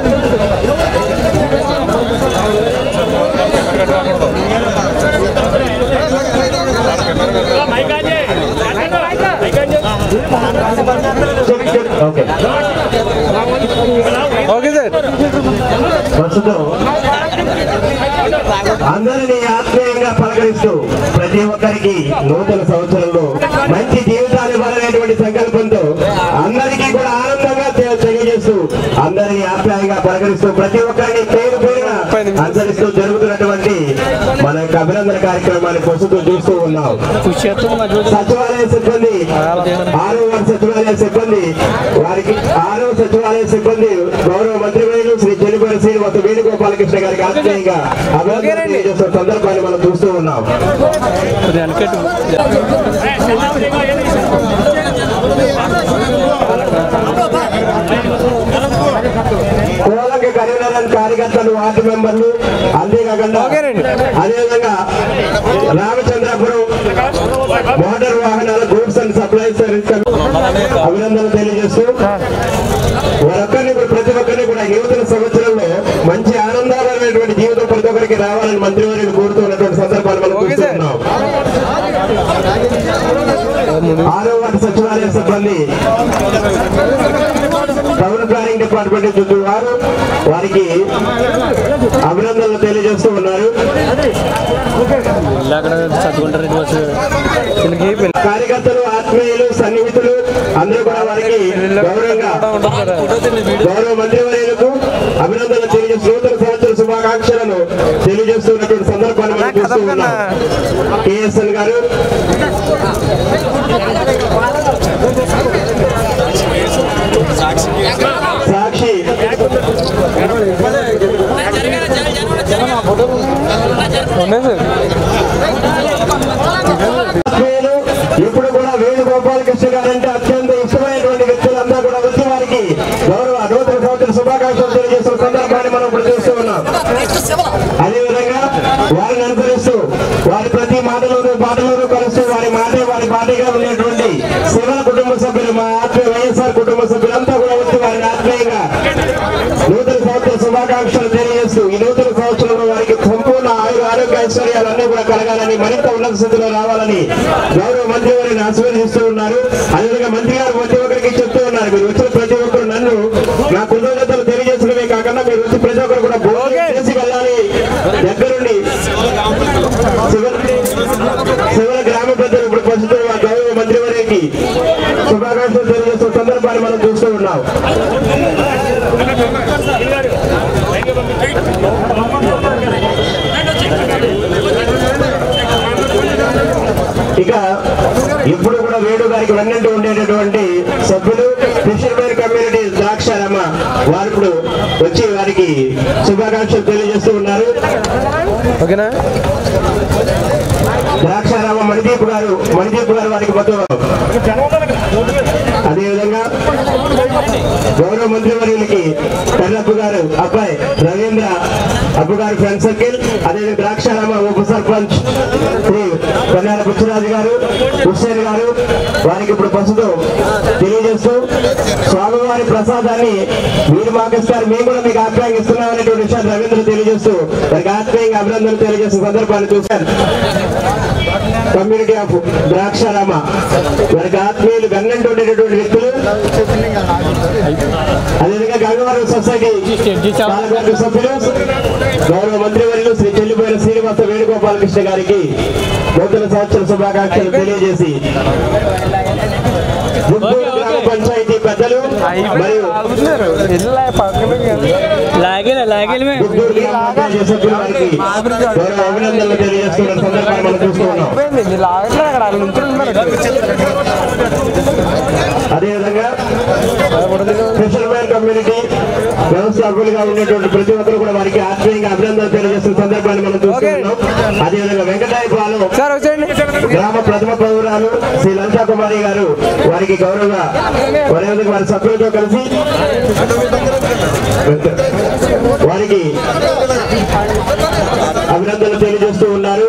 ఓకే సార్ ప్రస్తుతం అందరినీ ఆత్మీయంగా పలకరిస్తూ ప్రతి ఒక్కరికి నూతన సంవత్సరంలో మంచి జీవితాలు ఇవ్వాలనేటువంటి సంకల్పంతో అందరికీ కూడా ఆనందంగా తె- తెలియజేస్తూ అందరినీ ఆప్యాయంగా పలకరిస్తూ ప్రతి ఒక్కరిని పేరు పేరున అనుసరిస్తూ జరుగుతున్నటువంటి మన యొక్క అభినందన కార్యక్రమాన్ని ప్రస్తుతం చూస్తూ ఉన్నాం సచివాలయ సిబ్బంది ఆరో వార్డు సచివాలయ సిబ్బంది వారికి ఆరో సచివాలయ సిబ్బంది గౌరవ మంత్రివర్యులు శ్రీ చెల్లిపల్లి శ్రీనివాస వేణుగోపాలకృష్ణ గారికి ఆత్మీయంగా అభినందన తెలియజేస్తున్న సందర్భాన్ని మనం చూస్తూ ఉన్నాం కోలక కరీంనగర్ కార్యకర్తలు వార్డు మెంబర్లు అంతేకాకుండా అదేవిధంగా రామచంద్రపురం మోటార్ వాహనాల గూడ్స్ అండ్ సప్లైస్ సర్వీస్ అభినందనలు తెలియజేస్తూ వారొక్కరిని కూడా ప్రతి ఒక్కరిని కూడా నూతన సంవత్సరంలో మంచి ఆనందకరమైనటువంటి జీవితం ప్రతి ఒక్కరికి రావాలని మంత్రివర్యులు కోరుతున్నటువంటి సందర్భాలు మనం చూస్తున్నాం ఆరో వార్డు సచివాలయ సిబ్బంది టౌన్ ప్లానింగ్ డిపార్ట్మెంట్ చుట్టూ వారు వారికి అభినందనలు తెలియజేస్తూ ఉన్నారు కార్యకర్తలు ఆత్మీయులు సన్నిహితులు అందరూ కూడా వారికి గౌరవంగా గౌరవ మంత్రివర్యులకు అభినందనలు తెలియజేస్తూ నూతన సంవత్సర శుభాకాంక్షలను తెలియజేస్తున్నటువంటి సందర్భాన్ని మనం చూస్తూ ఉన్నాం కేఎస్ఎల్ గారు సాక్షి ఆత్మీయులు ఇప్పుడు కూడా వేణుగోపాలకృష్ణ గారంటే అత్యంత ఇష్టమైనటువంటి వ్యక్తులంతా కూడా వచ్చి వారికి గౌరవ నూతన సంవత్సర శుభాకాంక్షలు తెలియజేస్తున్న సందర్భాన్ని మనం ఇప్పుడు చూస్తూ ఉన్నాం అదేవిధంగా వారిని అనుసరిస్తూ వారి ప్రతి మాటలోనూ పాటలోనూ కలుస్తూ వారి మాటే వారి పాటగా ఉండేటువంటి శివన కుటుంబ సభ్యులు మా ఆత్మీయ వైఎస్ఆర్ కుటుంబ సభ్యులంతా కూడా వచ్చి వారిని ఆత్మీయంగా నూతన సంవత్సర శుభాకాంక్షలు తెలియజేస్తూ ఈ నూతన సంవత్సరంలో వారికి సంపూర్ణ ఆయుర ఆరోగ్య ఐశ్వర్యాలన్నీ కూడా కలగాలని మరింత ఉన్నత స్థితిలో రావాలని గౌరవ మంత్రి వారిని ఆశీర్వదిస్తూ ఉన్నారు అదేవిధంగా మంత్రి గారు ప్రతి ఒక్కరికి చెప్తూ ఉన్నారు మీరు వచ్చిన ప్రతి ఒక్కరు నన్ను నా కృతజ్ఞతలు తెలియజేసడమే కాకుండా మీరు వచ్చి ప్రతి ఒక్కరు కూడా భోజనం చేసి వెళ్ళాలి దగ్గరుండి శివ- శివల గ్రామ పెద్దలు ఇప్పుడు ప్రస్తుతం ఆ గౌరవ మంత్రి వారికి శుభాకాంక్షలు తెలియజేస్తున్న సందర్భాన్ని మనం చూస్తూ ఉన్నాం ఇక ఇప్పుడు కూడా వేణు గారికి వెన్నట్టు ఉండేటటువంటి సభ్యులు ఫిషర్మెన్ కమ్యూనిటీ ద్రాక్షారమ్మ వారు ఇప్పుడు వచ్చి వారికి శుభాకాంక్షలు తెలియజేస్తూ ఉన్నారు ఓకేనా ద్రాక్షారామ మణిదీప్ గారు మణిదీప్ గారు వారికి మొత్తం అదేవిధంగా గౌరవ మంత్రివర్యులకి కర్రప్పు గారు అబ్బాయి రవీంద్ర అప్పు గారు ఫ్రెండ్ సర్కిల్ అదేవిధంగా ద్రాక్షారామ ఉప సర్పంచ్ శ్రీ కన్యాల బుచ్చరాజు గారు హుస్సేన్ గారు వారికి ఇప్పుడు ప్రస్తుతం తెలియజేస్తూ స్వామివారి ప్రసాదాన్ని మీరు మాకు ఇస్తారు మేము కూడా మీకు ఆప్యాయంగా ఇస్తున్నాం అనేటువంటి విషయాన్ని రవీంద్ర తెలియజేస్తూ వారికి ఆత్మీయంగా అభినందనలు తెలియజేస్తున్న సందర్భాన్ని చూశారు కమ్యూనిటీ ఆఫ్ ద్రాక్షారామ వారికి ఆత్మీయులు గన్నంటూ ఉండేటటువంటి వ్యక్తులు అదేవిధంగా గంగవరం సొసైటీ పాలకవర్గ సభ్యులు గౌరవ మంత్రివర్యులు శ్రీ చెల్లిపోయిన శ్రీనివాస వేణుగోపాలకృష్ణ గారికి నూతన సంవత్సర శుభాకాంక్షలు తెలియజేసి గుంటూరు గ్రామ మరియు లాగేలే లాగేలే గుంటూరు గ్రామ పంచాయతీ సభ్యులు వారికి గౌరవ అభినందనలు తెలియజేస్తున్న సందర్భాన్ని మనం చూస్తూ ఉన్నాం అదేవిధంగా ఫిషర్మ్యాన్ కమ్యూనిటీ వ్యవస్థాపకులుగా ఉన్నటువంటి ప్రతి ఒక్కరు కూడా వారికి ఆత్మీయంగా అభినందనలు తెలియజేస్తున్న సందర్భాన్ని మనం చూస్తూ ఉన్నాం అదేవిధంగా వెంకటాయపాలెం గ్రామ ప్రథమ పౌరాలు శ్రీ లంకా కుమారి గారు వారికి గౌరవ అదేవిధంగా వారి సభ్యులతో కలిసి వారికి అభినందనలు తెలియజేస్తూ ఉన్నారు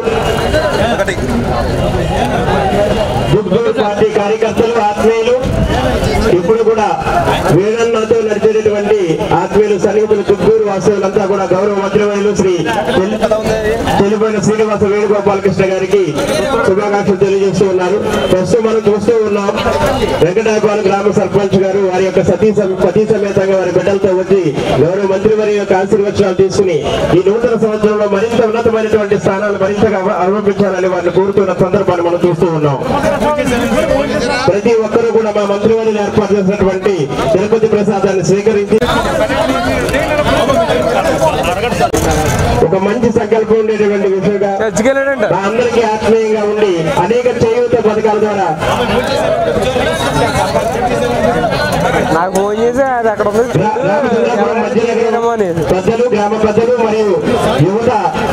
గుంటూరు పార్టీ కార్యకర్తలు ఆత్మీయులు ఇప్పుడు కూడా వేణన్నతో నడిచేటటువంటి ఆత్మీయులు సన్నిహితులు గుంటూరు వాసులంతా కూడా గౌరవ మంత్రివర్యులు శ్రీ తెలిపోయిన శ్రీనివాస వేణుగోపాలకృష్ణ గారికి శుభాకాంక్షలు తెలియజేస్తూ ఉన్నారు ప్రస్తుతం మనం చూస్తూ ఉన్నాం వెంకటాయపాలెం గ్రామ సర్పంచ్ గారు వారి యొక్క సతీ సమ- సతీ సమేతంగా వారి బిడ్డలతో వచ్చి గౌరవ మంత్రివారి యొక్క ఆశీర్వచనాలు తీసుకుని ఈ నూతన సంవత్సరంలో మరింత ఉన్నతమైనటువంటి స్థానాలు మరింతగా అవ- అనుభవించాలని వారిని కోరుతున్న సందర్భాన్ని మనం చూస్తూ ఉన్నాం ప్రతి ఒక్కరూ కూడా మా మంత్రివర్యులు ఏర్పాటు చేసినటువంటి తిరుపతి ప్రసాదాన్ని స్వీకరించి ఒక మంచి సంకల్పం ఉండేటువంటి విషయంగా మా అందరికీ ఆత్మీయంగా ఉండి అనేక చేయూత పథకాల ద్వారా నాకు ఫోన్ చేసి అది అక్కడ ఉంది రామచంద్రపురం మధ్యనగరం పెద్దలు గ్రామ పెద్దలు మరియు యువత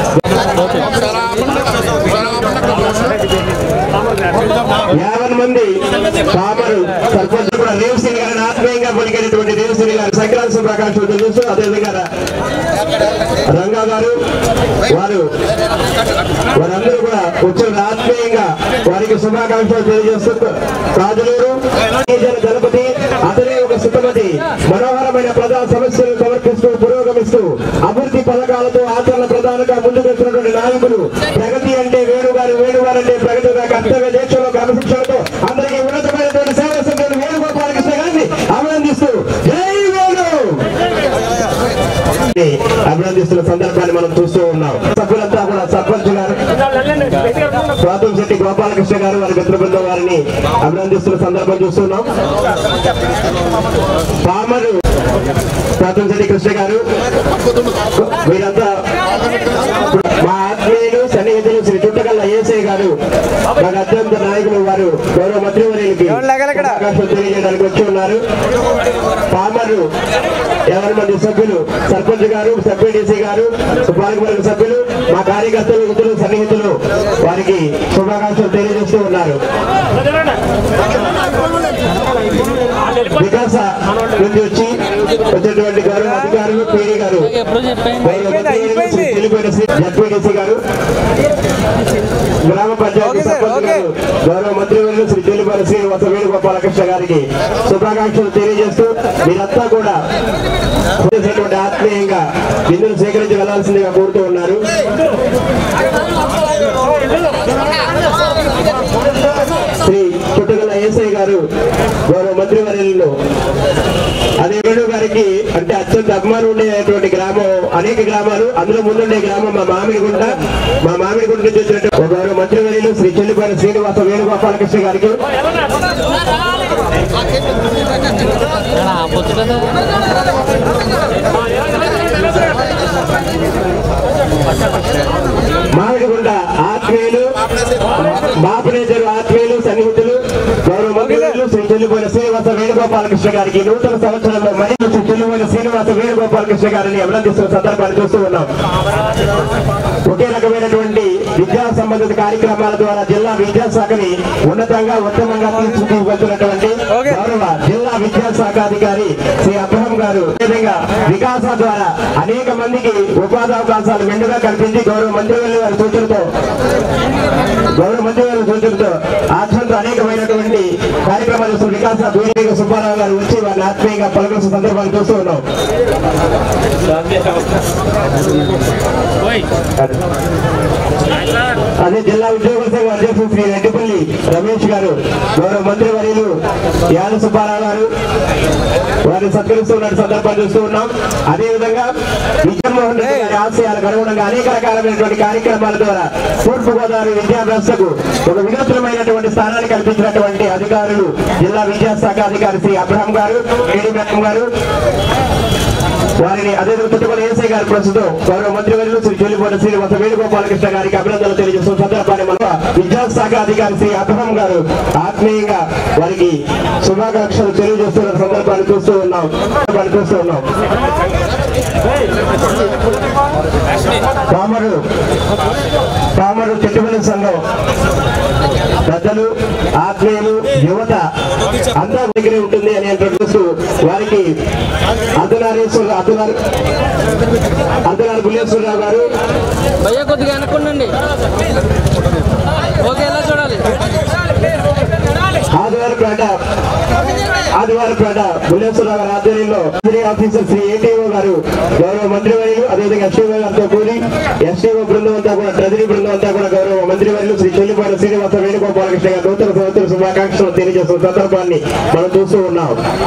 యాభై మంది కామరు సర్పంచ్ కూడా రేవశ్రీ గారిని ఆత్మీయంగా పలికేటటువంటి రేవశ్రీ గారు సంక్రాంతి శుభాకాంక్షలు తెలుసు అదేవిధంగా రంగా గారు వారు వారందరూ కూడా వచ్చిన ఆత్మీయంగా వారికి శుభాకాంక్షలు తెలియజేస్తూ రాజులూరు గణపతి అతనే ఒక సుఖమతి మనోహరమైన ప్రజా సమస్యలను సమర్పిస్తూ పురోగమిస్తూ అభివృద్ధి పథకాలతో ఆచరణ ప్రధానంగా ముందుకు వచ్చినటువంటి నాయకులు ప్రగతి అంటే వేణుగారు వేణుగారు అంటే ప్రగతి కర్తవ్య దీక్షలో క్రమశిక్షణతో అందరికీ ఉన్నతమైనటువంటి సేవ సంఖ్యను వేణుగోపాలకృష్ణ గారిని అభినందిస్తూ జై వేణు అభినందిస్తున్న సందర్భాన్ని మనం చూస్తూ ఉన్నాం సభ్యులంతా కూడా సర్పంచ్ గారు స్వాతం శెట్టి గోపాలకృష్ణ గారు వారి మిత్ర బృందం వారిని అభినందిస్తున్న సందర్భం చూస్తున్నాం పామరు స్వాతం శెట్టి కృష్ణ గారు వీరంతా మా ఆత్మీయులు సన్నిహితులు శ్రీ చుట్టకల్ల ఏసై గారు మా అత్యంత నాయకులు వారు గౌరవ మంత్రివర్యులకి అవకాశం తెలియజేయడానికి వచ్చి ఉన్నారు పామరు ఎవరి మంది సభ్యులు సర్పంచ్ గారు సభ్యుడీసీ గారు పాలకవర్గ సభ్యులు మా కార్యకర్తలు మిత్రులు సన్నిహితులు వారికి శుభాకాంక్షలు తెలియజేస్తూ ఉన్నారు వికాస నుండి వచ్చి వచ్చేటువంటి గౌరవ అధికారులు పీడీ గారు జడ్పీడీసీ గారు గ్రామ పంచాయతీ సర్పంచ్ గారు గౌరవ మంత్రివర్యులు శ్రీ తెలిపాల శ్రీనివాస వేణుగోపాలకృష్ణ గారికి శుభాకాంక్షలు తెలియజేస్తూ మీరంతా కూడా చేసేటువంటి ఆత్మీయంగా బిందులు సేకరించి వెళ్లాల్సిందిగా కోరుతూ ఉన్నారు శ్రీ పుట్టగల ఏసై గారు గౌరవ మంత్రివర్యులు అదే వేణు గారికి అంటే అత్యంత అభిమానం ఉండేటువంటి గ్రామం అనేక గ్రామాలు అందులో ముందుండే గ్రామం మా మామిడిగుంట మా మామిడిగుంట నుంచి వచ్చినటువంటి గౌరవ మంత్రివర్యులు శ్రీ చెల్లిపాటి శ్రీనివాస వేణుగోపాలకృష్ణ గారికి మామిడిగుండ ఆత్మీయులు మాపనేజరు ఆత్మీయులు సన్నిహితులు గౌరవ మంత్రులు శ్రీ చెల్లిపోయిన శ్రీనివాస వేణుగోపాలకృష్ణ గారికి నూతన సంవత్సరంలో మరియు శ్రీ చెల్లిపోయిన శ్రీనివాస వేణుగోపాలకృష్ణ గారిని అభినందిస్తున్న సందర్భాన్ని చూస్తూ ఉన్నాం ఒకే రకమైనటువంటి విద్యా సంబంధిత కార్యక్రమాల ద్వారా జిల్లా విద్యాశాఖని ఉన్నతంగా ఉత్తమంగా తీసుకువెళ్తున్నటువంటి గౌరవ జిల్లా విద్యాశాఖ అధికారి శ్రీ అబ్రహం గారు అదేవిధంగా వికాస ద్వారా అనేక మందికి ఉపాధి అవకాశాలు మెండుగా కల్పించి గౌరవ మంత్రివర్యుల గారి సూచనతో గౌరవ మంత్రివర్యుల సూచనతో ఆచరణతో అనేకమైనటువంటి కార్యక్రమాలు చేస్తున్న వికాస దూరేగ సుబ్బారావు గారు వచ్చి వారిని ఆత్మీయంగా పలకరిస్తున్న సందర్భాన్ని చూస్తూ ఉన్నాం అదే జిల్లా ఉద్యోగుల సంఘం అధ్యక్షుడు శ్రీ రెడ్డిపల్లి రమేష్ గారు గౌరవ మంత్రి వర్యులు యాద సుబ్బారావు గారు వారిని సత్కరిస్తున్న సందర్భాన్ని చూస్తూ ఉన్నాం అదేవిధంగా విజయమోహన్ రెడ్డి గారి ఆశయాలకు అనుగుణంగా అనేక రకాలైనటువంటి కార్యక్రమాల ద్వారా తూర్పు గోదావరి విద్యా వ్యవస్థకు ఒక వినూత్నమైనటువంటి స్థానాన్ని కల్పించినటువంటి అధికారులు జిల్లా విద్యాశాఖ అధికారి శ్రీ అబ్రహం గారు ఏడి మేడం గారు వారిని అదే తుట్టుకొల ఏసై గారు ప్రస్తుతం గౌరవ మంత్రివర్యులు శ్రీ జోలిపోట శ్రీనివాస వేణుగోపాలకృష్ణ గారికి అభినందనలు తెలియజేస్తున్న సందర్భాన్ని మన విద్యాశాఖ అధికారి శ్రీ అబ్రహం గారు ఆత్మీయంగా వారికి శుభాకాంక్షలు తెలియజేస్తున్న సందర్భాన్ని చూస్తూ ఉన్నాం సందర్భాన్ని చూస్తూ ఉన్నాం పామరు పామరు చెట్టుబడి సంఘం పెద్దలు ఆత్మీయులు యువత అంతా దగ్గరే ఉంటుంది అని అంటూ వారికి అర్ధనారేశ్వర అర్ధనారు అర్ధనారు బుల్లేశ్వరరావు గారు భయ్య కొద్దిగా అనుకోండి ఓకే ఎలా చూడాలి ఆదివారపేట ఆదివారపేట బుల్లేశ్వరరావు గారి ఆధ్వర్యంలో శ్రీ ఆఫీసర్ శ్రీ ఏటీఓ గారు గౌరవ మంత్రివర్యులు అదేవిధంగా ఎస్టీఓ గారితో కూడి ఎస్టీఓ బృందం అంతా కూడా ట్రెజరీ బృందం అంతా కూడా గౌరవ మంత్రివర్యులు శ్రీ చెల్లిపాటి శ్రీనివాస వేణుగోపాలకృష్ణ గారు నూతన సంవత్సర శుభాకాంక్షలు తెలియజేస్తున్న సందర్భాన్ని మనం చూస్తూ ఉన్నాం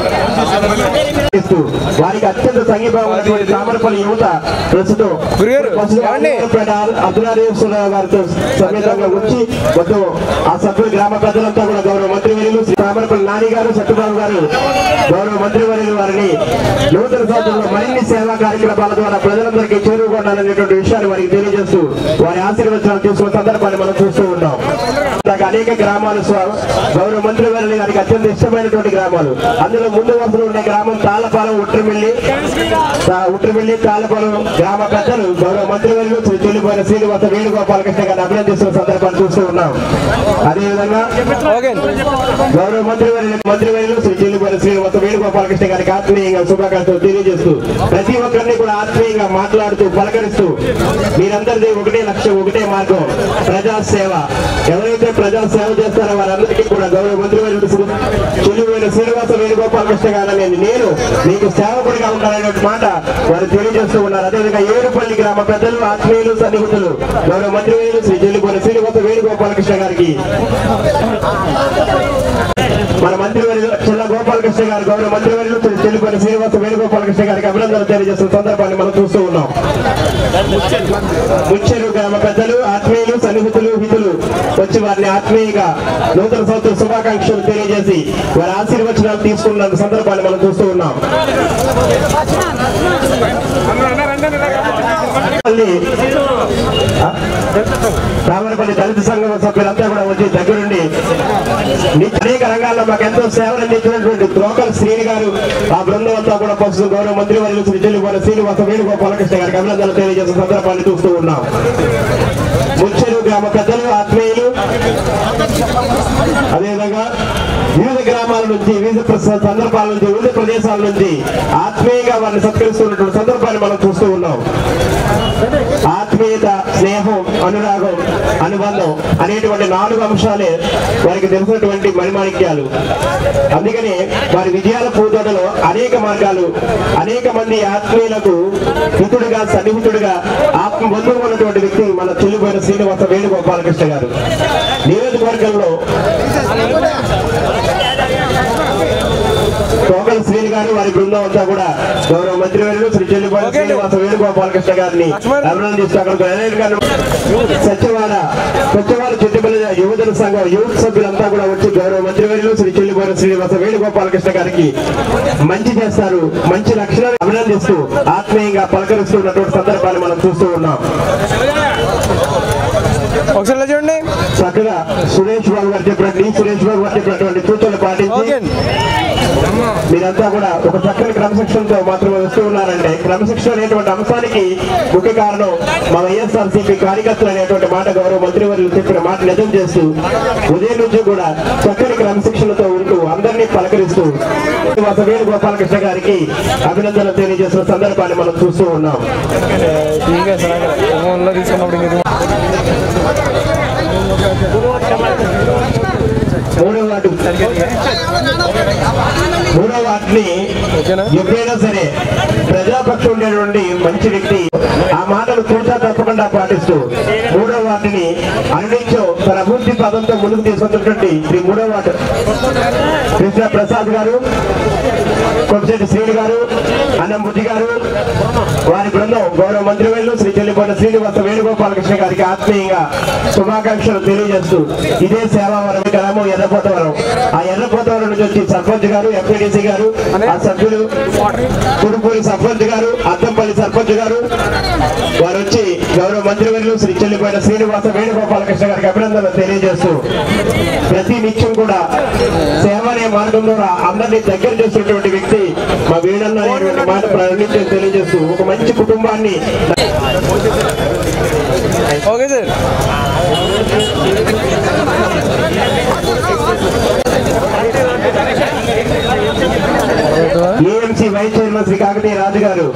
వారికి అత్యంత సంఘీభావమైనటువంటి తామరపల్లి యువత ప్రస్తుతం ఆదివారపేట అర్ధనారేశ్వరరావు గారితో సమేతంగా వచ్చి మొత్తం ఆ సభ్యులు గ్రామ పెద్దలంతా కూడా గౌరవ మంత్రివర్యులు శ్రీ తామరపల్లి నాని గారు సత్యబాబు గారు గౌరవ మంత్రివర్యులు వారిని నూతన సంవత్సరంలో మరిన్ని సేవా కార్యక్రమాల ద్వారా ప్రజలందరికీ చేరుకోవాలనేటువంటి విషయాన్ని వారికి తెలియజేస్తూ వారి ఆశీర్వచనాలు తీసుకున్న సందర్భాన్ని మనం చూస్తూ ఉన్నాం నాకు అనేక గ్రామాలు స్వ- గౌరవ మంత్రివర్యులు గారికి అత్యంత ఇష్టమైనటువంటి గ్రామాలు అందులో ముందు వరుసలో ఉండే గ్రామం తాళపాలెం ఉట్రమిల్లి తా- ఉట్రమిల్లి తాళపాలెం గ్రామ పెద్దలు గౌరవ మంత్రివర్యులు శ్రీ తొలిపోయిన శ్రీనివాస వేణుగోపాలకృష్ణ గారిని అభినందిస్తున్న సందర్భాన్ని చూస్తూ ఉన్నాం అదేవిధంగా గౌరవ మంత్రివర్యులు మంత్రివర్యులు శ్రీ చెల్లిపోయిన శ్రీనివాస వేణుగోపాలకృష్ణ గారికి ఆత్మీయంగా శుభాకాంక్షలు తెలియజేస్తూ ప్రతి ఒక్కరిని కూడా ఆత్మీయంగా మాట్లాడుతూ పలకరిస్తూ మీరందరిది ఒకటే లక్ష్యం ఒకటే మార్గం ప్రజా సేవ ఎవరైతే ప్రజా సేవ చేస్తారో వారందరికీ కూడా గౌరవ మంత్రివర్యులు శ్రీ చెల్లిపోయిన శ్రీనివాస వేణుగోపాలకృష్ణ గారని నేను మీకు సేవకుడిగా ఉంటారనే మాట వారు తెలియజేస్తూ ఉన్నారు అదేవిధంగా ఏడుపల్లి గ్రామ పెద్దలు ఆత్మీయులు సన్నిహితులు గౌరవ మంత్రివర్యులు శ్రీ చెల్లిపోయిన శ్రీనివాస వేణుగోపాలకృష్ణ గారికి మన మంత్రివర్యులు చిల్ల గోపాలకృష్ణ గారు గౌరవ మంత్రివర్యులు చెల్లిపోయిన శ్రీనివాస వేణుగోపాలకృష్ణ గారికి అభినందనలు తెలియజేస్తున్న సందర్భాన్ని మనం చూస్తూ ఉన్నాం ముచ్చెరు గ్రామ పెద్దలు ఆత్మీయులు సన్నిహితులు హితులు వచ్చి వారిని ఆత్మీయంగా నూతన సంవత్సర శుభాకాంక్షలు తెలియజేసి వారి ఆశీర్వచనాలు తీసుకున్న సందర్భాన్ని మనం చూస్తూ ఉన్నాం మళ్ళీ, ఆ? రామరపల్లి దళిత సంఘం సభ్యులంతా కూడా వచ్చి దగ్గరుండి నీ అనేక రంగాల్లో మాకు ఎంతో సేవలు అందించినటువంటి త్రోకల్ శ్రీని గారు ఆ బృందం అంతా కూడా ప్రస్తుతం గౌరవ మంత్రి వర్యులు శ్రీ చెల్లిపోయిన శ్రీనివాస వేణుగోపాలకృష్ణ గారికి అభినందనలు తెలియజేసిన సందర్భాన్ని చూస్తూ ఉన్నాం ముచ్చెరు గ్రామ పెద్దలు ఆత్మీయులు అదేవిధంగా వివిధ గ్రామాల నుంచి వివిధ ప్ర- సందర్భాల నుంచి వివిధ ప్రదేశాల నుంచి ఆత్మీయంగా వారిని సత్కరిస్తున్నటువంటి సందర్భాన్ని మనం చూస్తూ ఉన్నాం ఆత్మీయత స్నేహం అనురాగం అనుబంధం అనేటువంటి నాలుగు అంశాలే వారికి తెలిసినటువంటి మణిమాణిక్యాలు అందుకనే వారి విజయాల పూతోటలో అనేక మార్గాలు అనేక మంది ఆత్మీయులకు హితుడుగా సన్నిహితుడుగా ఆత్మ బంధువు ఉన్నటువంటి వ్యక్తి మన చెల్లిపోయిన శ్రీనివాస వేణుగోపాలకృష్ణ గారు నియోజకవర్గంలో టోకల్ శ్రీని గారు వారి బృందం అంతా కూడా గౌరవ మంత్రివర్యులు శ్రీ చెల్లిపోయిన శ్రీనివాస వేణుగోపాలకృష్ణ గారిని అభినందిస్తూ అక్కడ గణేష్ గారు సత్యవాడ సత్యవాడ చుట్టుపల్లి యువజన సంఘం యూత్ సభ్యులంతా కూడా వచ్చి గౌరవ మంత్రివర్యులు శ్రీ చెల్లిపోయిన శ్రీనివాస వేణుగోపాలకృష్ణ గారికి మంచి చేస్తారు మంచి లక్షణాలు అభినందిస్తూ ఆత్మీయంగా పలకరిస్తున్నటువంటి సందర్భాన్ని మనం చూస్తూ ఉన్నాం ఒకసారి ఇలా చూడండి చక్కగా సురేష్ బాబు గారు చెప్పినట్టు ఈ సురేష్ బాబు గారు చెప్పినటువంటి సూచనలు పాటించి మీరంతా కూడా ఒక చక్కని క్రమశిక్షణతో మాత్రమే వస్తూ ఉన్నారంటే క్రమశిక్షణ అనేటువంటి అంశానికి ముఖ్య కారణం మా వైఎస్ఆర్సీపీ కార్యకర్తలు అనేటువంటి మాట గౌరవ మంత్రివర్యులు చెప్పిన మాట నిజం చేస్తూ ఉదయం నుంచి కూడా చక్కని క్రమశిక్షణతో ఉంటూ అందరినీ పలకరిస్తూ శ్రీనివాస వేణుగోపాలకృష్ణ గారికి అభినందనలు తెలియజేస్తున్న సందర్భాన్ని మనం చూస్తూ ఉన్నాం ఫోన్లో తీసుకున్నప్పుడు ఇంక మూడో వార్డు మూడో వార్డుని ఎప్పుడైనా సరే ప్రజాపక్షం ఉండేటువంటి మంచి వ్యక్తి ఆ మాటలు తూచా తప్పకుండా పాటిస్తూ మూడో వార్డుని అనునిత్యం తన అభివృద్ధి పదంతో ముందుకు తీసుకొచ్చినటువంటి శ్రీ మూడో వార్డు కృష్ణ ప్రసాద్ గారు కొబ్బశెట్టి శ్రీని గారు అన్నం బుద్ధి గారు వారి బృందం గౌరవ మంత్రివేలు శ్రీ చెల్లిపోయిన శ్రీనివాస వేణుగోపాలకృష్ణ గారికి ఆత్మీయంగా శుభాకాంక్షలు తెలియజేస్తూ ఇదే సేవావరం గ్రామం ఎర్రపోతవరం ఆ ఎర్రపోతవరం నుంచి వచ్చి సర్పంచ్ గారు ఎంపీడీసీ గారు ఆ సభ్యులు కుడుపూరి సర్పంచ్ గారు అద్దంపల్లి సర్పంచ్ గారు వారు వచ్చి గౌరవ మంత్రివర్యులు శ్రీ చెల్లిపోయిన శ్రీనివాస వేణుగోపాలకృష్ణ గారికి అభినందనలు తెలియజేస్తూ ప్రతి నిత్యం కూడా సేవ అనే మార్గం ద్వారా అందరినీ దగ్గర చేస్తున్నటువంటి వ్యక్తి మా వీడన్న అనేటువంటి మాట ప్రారంభించి తెలియజేస్తూ ఒక మంచి కుటుంబాన్ని okay sir AMC vice chairman Shri Kakatiya Raju గారు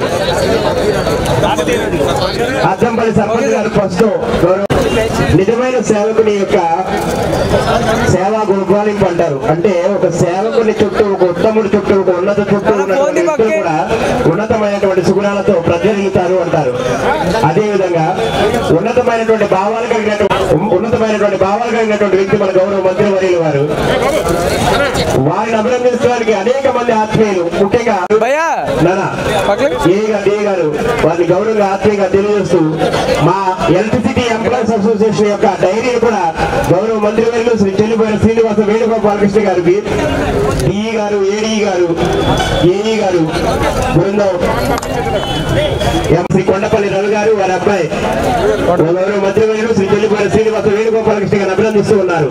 అద్దంపల్లి సర్పంచ్ గారు ఫస్ట్ గౌరవ నిజమైన సేవకుని యొక్క సేవా గుణపాలింపు అంటారు అంటే ఒక సేవకుని చుట్టూ ఒక ఉత్తముడి చుట్టూ ఒక ఉన్నత చుట్టూ ఉన్నటువంటి వ్యక్తులు కూడా ఉన్నతమైనటువంటి సుగుణాలతో ప్రజ్వలితారు అంటారు అదే విధంగా ఉన్నతమైనటువంటి భావాలు కలిగినటువంటి ఉన్నతమైనటువంటి భావాలు కలిగినటువంటి వ్యక్తి మన గౌరవ మంత్రివర్యులు వారు వారిని అభినందించడానికి అనేక మంది ఆత్మీయులు ముఖ్యంగా నానా, ఏ గారు ఏ గారు వారిని గౌరవంగా ఆత్మీయంగా తెలియజేస్తూ మా ఎలక్ట్రిసిటీ ఎంప్లాయీస్ అసోసియేషన్ యొక్క డైరీని కూడా గౌరవ మంత్రివర్యులు శ్రీ చెల్లిపోయిన శ్రీనివాస వేణుగోపాలకృష్ణ గారికి డిఈ గారు ఏడీ గారు ఏఈ గారు బృందం ఎం శ్రీ కొండపల్లి రవి గారు వారి అబ్బాయి గౌరవ మంత్రివర్యులు శ్రీ చెల్లిపోయిన శ్రీనివాస వేణుగోపాలకృష్ణ గారిని అభినందిస్తూ ఉన్నారు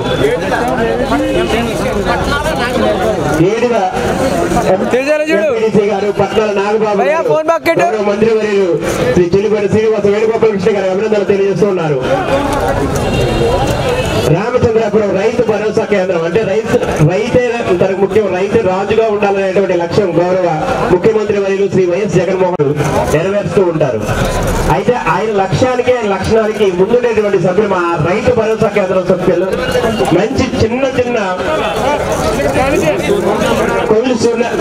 ఏడుగా ఎంపీడీసీ గారు పట్నాల నాగబాబు గారు, గౌరవ మంత్రివర్యులు శ్రీ చెల్లిపోయిన శ్రీనివాస వేణుగోపాలకృష్ణ గారి అభినందనలు తెలియజేస్తూ ఉన్నారు రామచంద్రాపురం రైతు భరోసా కేంద్రం అంటే రైతు రైతే తనకు ముఖ్యం రైతు రాజుగా ఉండాలనేటువంటి లక్ష్యం గౌరవ ముఖ్యమంత్రి వర్యులు శ్రీ వైఎస్ జగన్మోహన్ నెరవేరుస్తూ ఉంటారు అయితే ఆయన లక్ష్యానికి ఆయన లక్షణానికి ముందుండేటువంటి సభ్యులు మా రైతు భరోసా కేంద్రం సభ్యులు మంచి చిన్న చిన్న కొలుసు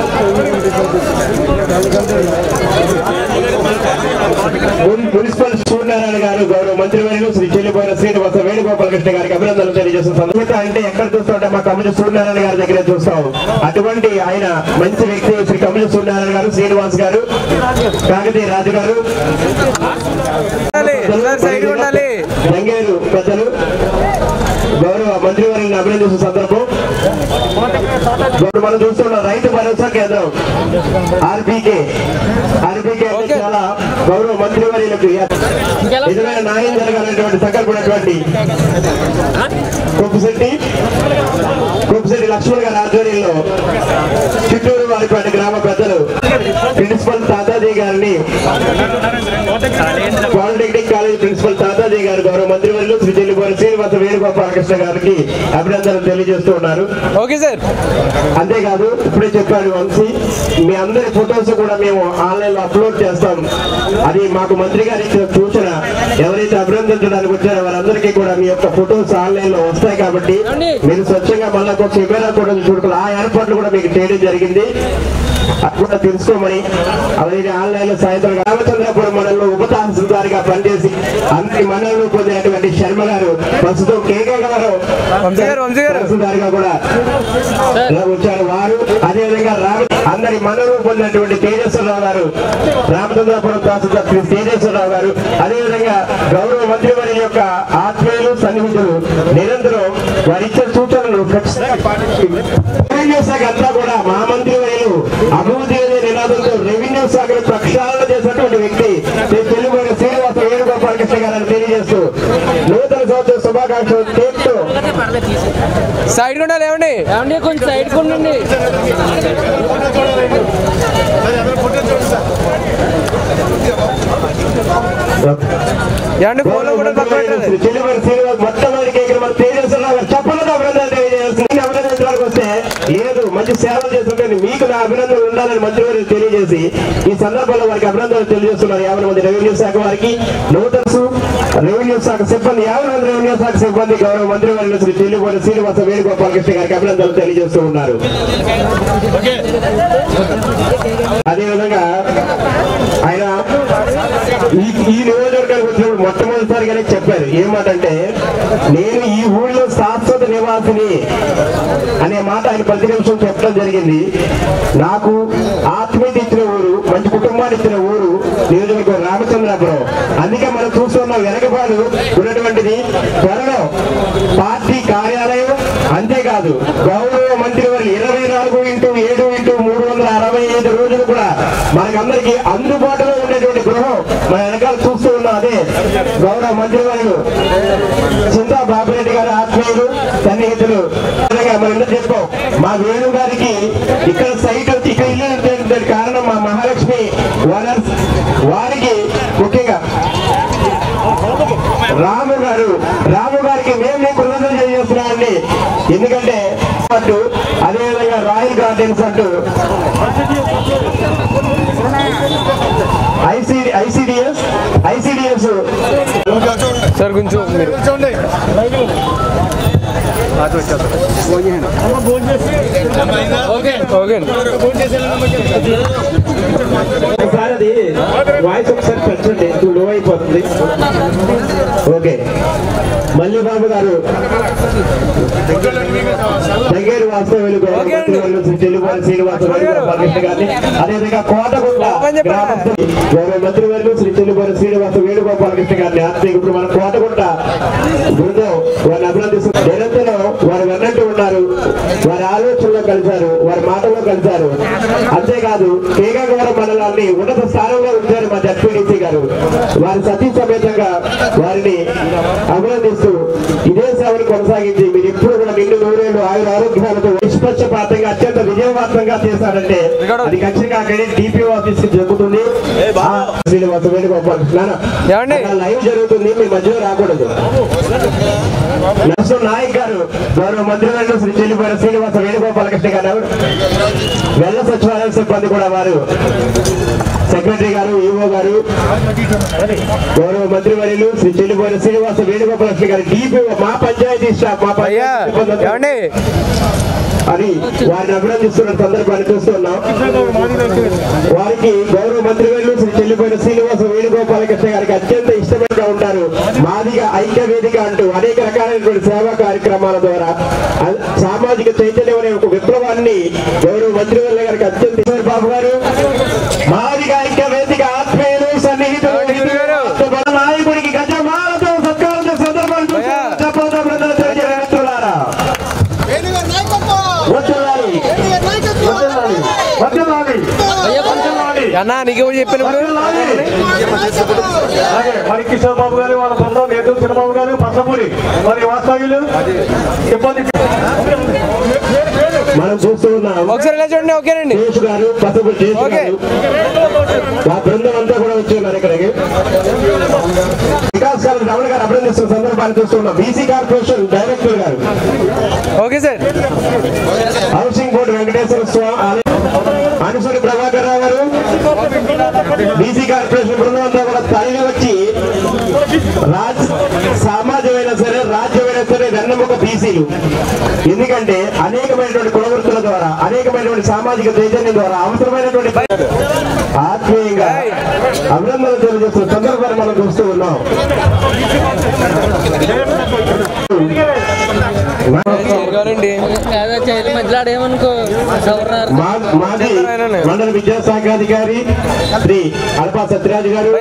మున్- మున్సిపల్ సూర్యనారాయణ గారు గౌరవ మంత్రివర్యులు శ్రీ చెల్లిపోయిన శ్రీనివాస వేణుగోపాలకృష్ణ గారికి అభినందనలు తెలియజేస్తున్న సందర్భంగా అంటే ఎక్కడ చూస్తుంటే మా కమల సూర్యనారాయణ గారి దగ్గర చూస్తాం అటువంటి ఆయన మంచి వ్యక్తి శ్రీ కమల సూర్యనారాయణ గారు శ్రీనివాస్ గారు కాకతీయ రాజు గారు గంగేరు పెద్దలు గౌరవ మంత్రివర్యులను అభినందిస్తున్న సందర్భం ఇప్పుడు మనం చూస్తున్న రైతు భరోసా కేంద్రం ఆర్బీకే ఆర్బీకే అంటే చాలా గౌరవ మంత్రివర్యులకు నిజమైన న్యాయం జరగాలనేటువంటి సంకల్పమైనటువంటి కొప్పుశెట్టి కొప్పుశెట్టి లక్ష్మణ్ గారి ఆధ్వర్యంలో చిత్తూరు వారిపేట గ్రామ పెద్దలు ప్రిన్సిపల్ తాతాజీ గారిని పాలిటెక్నిక్ కాలేజ్ ప్రిన్సిపల్ తాతాజీ గారు గౌరవ మంత్రివర్యులు శ్రీ చెల్లిపోయిన శ్రీనివాస వేణుగోపాలకృష్ణ గారికి అభినందనలు తెలియజేస్తూ ఉన్నారు ఓకే సార్ అంతేకాదు ఇప్పుడే చెప్పాను వంశీ మీ అందరి ఫొటోస్ కూడా మేము ఆన్లైన్ లో అప్లోడ్ చేస్తాం అది మాకు మంత్రి గారు ఇచ్చిన సూచన ఎవరైతే అభినందించడానికి వచ్చారో వారందరికీ కూడా మీ యొక్క ఫొటోస్ ఆన్లైన్ లో వస్తాయి కాబట్టి మీరు స్వచ్ఛంగా మళ్ళీ ఒక కెమెరా కూడా చూడుకోవాలి ఆ ఏర్పాట్లు కూడా మీకు చేయడం జరిగింది అది కూడా తెలుసుకోమని అవన్నీ ఆన్లైన్ లో సాయంత్రం రామచంద్రపురం మండలంలో ఉప తహసీల్దారిగా పనిచేసి అందరి మండలంలో పొందినటువంటి శర్మ గారు ప్రస్తుతం కేకే గారు తహసీల్దారిగా కూడా ఇలా వచ్చారు వారు అదేవిధంగా రామ అందరి మనలు పొందినటువంటి తేజస్వరరావు గారు రామచంద్రపురం తహసీల్దార్ శ్రీ తేజస్వరరావు గారు అదేవిధంగా గౌరవ మంత్రివర్య యొక్క ఆత్మీయులు సన్నిహితులు నిరంతరం వారి ఇచ్చే సూచనలు ఖచ్చితంగా పాటించి రెవెన్యూ శాఖ అంతా కూడా మా మంత్రివర్యులు అభివృద్ధి అనే నినాదంతో రెవెన్యూ శాఖను ప్రక్షాళన చేసినటువంటి వ్యక్తి శ్రీ తెలుగుమైన శ్రీనివాస వేణుగోపాలకృష్ణ గారిని తెలియజేస్తూ నూతన సంవత్సర శుభాకాంక్షలు తీర్చు సైడ్ కూడా లేవండి ఏమండి కొంచెం సైడ్ ఉండండి ఏమండి ఫోన్లో కూడా పక్కన పెట్టండి. చెల్లిమని శ్రీనివాస్ మొట్టమొదటి ఇక్కడ మన తేజస్వరరావు గారు చెప్పలేదు అభినందనలు తెలియజేయాల్సింది అభినందించడానికి వస్తే లేదు మంచి సేవలు చేస్తుంటే మీకు నా అభినందనలు ఉండాలని మంత్రివర్యులు తెలియజేసి ఈ సందర్భంలో వారికి అభినందనలు తెలియజేస్తున్నారు యాభై మంది రెవెన్యూ శాఖ వారికి నూతన రెవెన్యూ శాఖ సిబ్బంది యాభై మంది రెవెన్యూ శాఖ సిబ్బంది గౌరవ మంత్రివర్యులు శ్రీ చెల్లిపోయిన శ్రీనివాస వేణుగోపాలకృష్ణ గారికి అభినందనలు తెలియజేస్తూ ఉన్నారు అదేవిధంగా ఆయన ఈ ఈ నియోజకవర్గానికి వచ్చినప్పుడు మొట్టమొదటి మొట్టమొదటిసారి గానే చెప్పారు ఏమాటంటే నేను ఈ ఊళ్ళో శాశ్వత నివాసిని అనే మాట ఆయన ప్రతి నిమిషం చెప్పడం జరిగింది నాకు ఆత్మీయత ఇచ్చిన ఊరు మంచి కుటుంబాన్ని ఇచ్చిన ఊరు నియోజకవర్గం రామచంద్రాపురం అందుకే మనం చూస్తున్నాం వెనకబాటు ఉన్నటువంటిది త్వరలో పార్టీ కార్యాలయం అంతేకాదు గౌరవ మంత్రి వారు ఇరవై నాలుగు ఇంటూ ఏడు ఇంటూ మూడు వందల అరవై ఐదు రోజులు కూడా మనకందరికి అందుబాటులో ఉండేటువంటి గృహం మన వెనకాల చూస్తూ ఉన్నాం అదే గౌరవ మంత్రి వారు చింతా బాబురెడ్డి గారు ఆత్మీయులు సన్నిహితులు అలాగే మనం ఎందుకు చెప్పాం మా వేణు గారికి ఇక్కడ సైట్ వచ్చి ఇక్కడ ఇల్లు ఉండేటువంటి కారణం మా మహాలక్ష్మి ఓనర్స్ వారికి ముఖ్యంగా రాము గారు రాము గారికి మేము మీకు కృతజ్ఞతలు తెలియజేస్తున్నామండి ఎందుకంటే అటు అదేవిధంగా రాయల్ గార్డెన్స్ అంటూ ఐసిడి ఐసిడిఎస్ ఐసిడిఎస్ సార్ కొంచెం మీరు ఓకే ఓకే ఒకసారి అది వాయిస్ ఒకసారి పెంచండి టూ లో అయిపోతుంది ఓకే మల్లి బాబు గారు దగ్గర వాస్తవ్యులు శ్రీ చెల్లిపోని శ్రీనివాస బాలకృష్ణ గారిని అదేవిధంగా కోటగుంట గ్రామస్తులు గౌరవ మంత్రివర్యులు శ్రీ చెల్లిపోని శ్రీనివాస వేణుగోపాలకృష్ణ గారిని ఆత్మీయ ఇప్పుడు మన కోటగుంట బృందం వారిని అభినందిస్తున్నారు నిరంతరం వారు వెన్నట్టు ఉన్నారు వారి ఆలోచనలో కలిశారు వారి మాటలో కలిశారు అంతేకాదు కేగగౌరవ మండలాన్ని ఉన్నత స్థానంలో ఉంచారు మా జడ్పీడీసీ గారు వారి సతీ సమేతంగా వారిని అభినందిస్తూ ఇదే సేవను కొనసాగించి మీరు ఎప్పుడు కూడా నిండు నూరేళ్ళు ఆయుర ఆరోగ్యాలతో నిష్పక్షపాతంగా అత్యంత విజయవంతంగా చేశారంటే అది ఖచ్చితంగా అక్కడే డిపిఓ ఆఫీస్ కి జరుగుతుంది ఆ, శ్రీనివాస వేణుగోపాల్ నాన్న, అక్కడ లైవ్ జరుగుతుంది మీ మధ్యలో రాకూడదు నెక్స్ట్ నాయక్ గారు గౌరవ మంత్రివర్యులు శ్రీ చెల్లిపోయిన శ్రీనివాస వేణుగోపాలకృష్ణ గారు వెల్ల సచివాలయ సిబ్బంది కూడా వారు సెక్రటరీ గారు ఈఓ గారు గౌరవ మంత్రివర్యులు శ్రీ చెల్లిపోయిన శ్రీనివాస వేణుగోపాలకృష్ణ గారు డిపిఓ మా పంచాయతీ స్టాఫ్ మా పంచాయతీ సిబ్బంది అని వారిని అభినందిస్తున్న సందర్భాన్ని చూస్తున్నాం వారికి గౌరవ మంత్రివర్యులు శ్రీ చెల్లిపోయిన శ్రీనివాస వేణుగోపాలకృష్ణ గారికి అత్యంత ఇష్టమైనగా ఉంటారు మాదిగా ఐక్య వేదిక అంటూ అనేక రకాలైనటువంటి సేవా కార్యక్రమాల ద్వారా అ- సామాజిక చైతన్యం అనే ఒక విప్లవాన్ని గౌరవ మంత్రివర్యుల గారికి అత్యంత ఇష్టమైన బాబు గారు మాదిగా ఐక్య వేదిక ఆత్మీయులు సన్నిహితులు మన నాయకుడికి గజమాలతో సత్కారం చేసే సందర్భాన్ని చూస్తున్నాం. చెప్పండి బ్రదర్, తెలియజేయండి మిత్రులారా. వద్దలాలి. వద్దలాలి. వద్దలాలి. వద్దలాలి. అన్నా నీకు చెప్పాను అలాగే మరి కిషోర్ బాబు గారు వాళ్ళ బృందం నేతు చిన్నబాబు గారు పసపూరి మరి వాస్తవ్యులు ఇబ్బంది మనం చూస్తూ ఉన్నాం ఒకసారి ఇలా చూడండి ఓకేనండి జేసు గారు పసపూరి జేసు ఓకే. గారు ఆ బృందం అంతా కూడా వచ్చి ఉన్నారు ఇక్కడికి వికాస్ గారు రమణ గారు అభినందిస్తున్న సందర్భాన్ని చూస్తున్నాం బీసీ కార్పొరేషన్ డైరెక్టర్ గారు okay sir housing board Venkateswara Swamy అనుసరి ప్రభాకర్ రావు గారు బీసీ కార్పొరేషన్ బృందం అంతా కూడా తరలి వచ్చి రాజ్ సమాజమైనా సరే రాజ్యమైనా సరే వెన్నముక బీసీలు ఎందుకంటే అనేకమైనటువంటి కులవృత్తుల ద్వారా అనేకమైనటువంటి సామాజిక చైతన్యం ద్వారా అవసరమైనటువంటి ఆత్మీయంగా అభినందనలు తెలియజేస్తున్న సందర్భాన్ని మనం చూస్తూ ఉన్నాం గారండి మధ్యలో మా- మాజీ మండల విద్యాశాఖాధికారి శ్రీ అల్పా సత్యరాజు గారు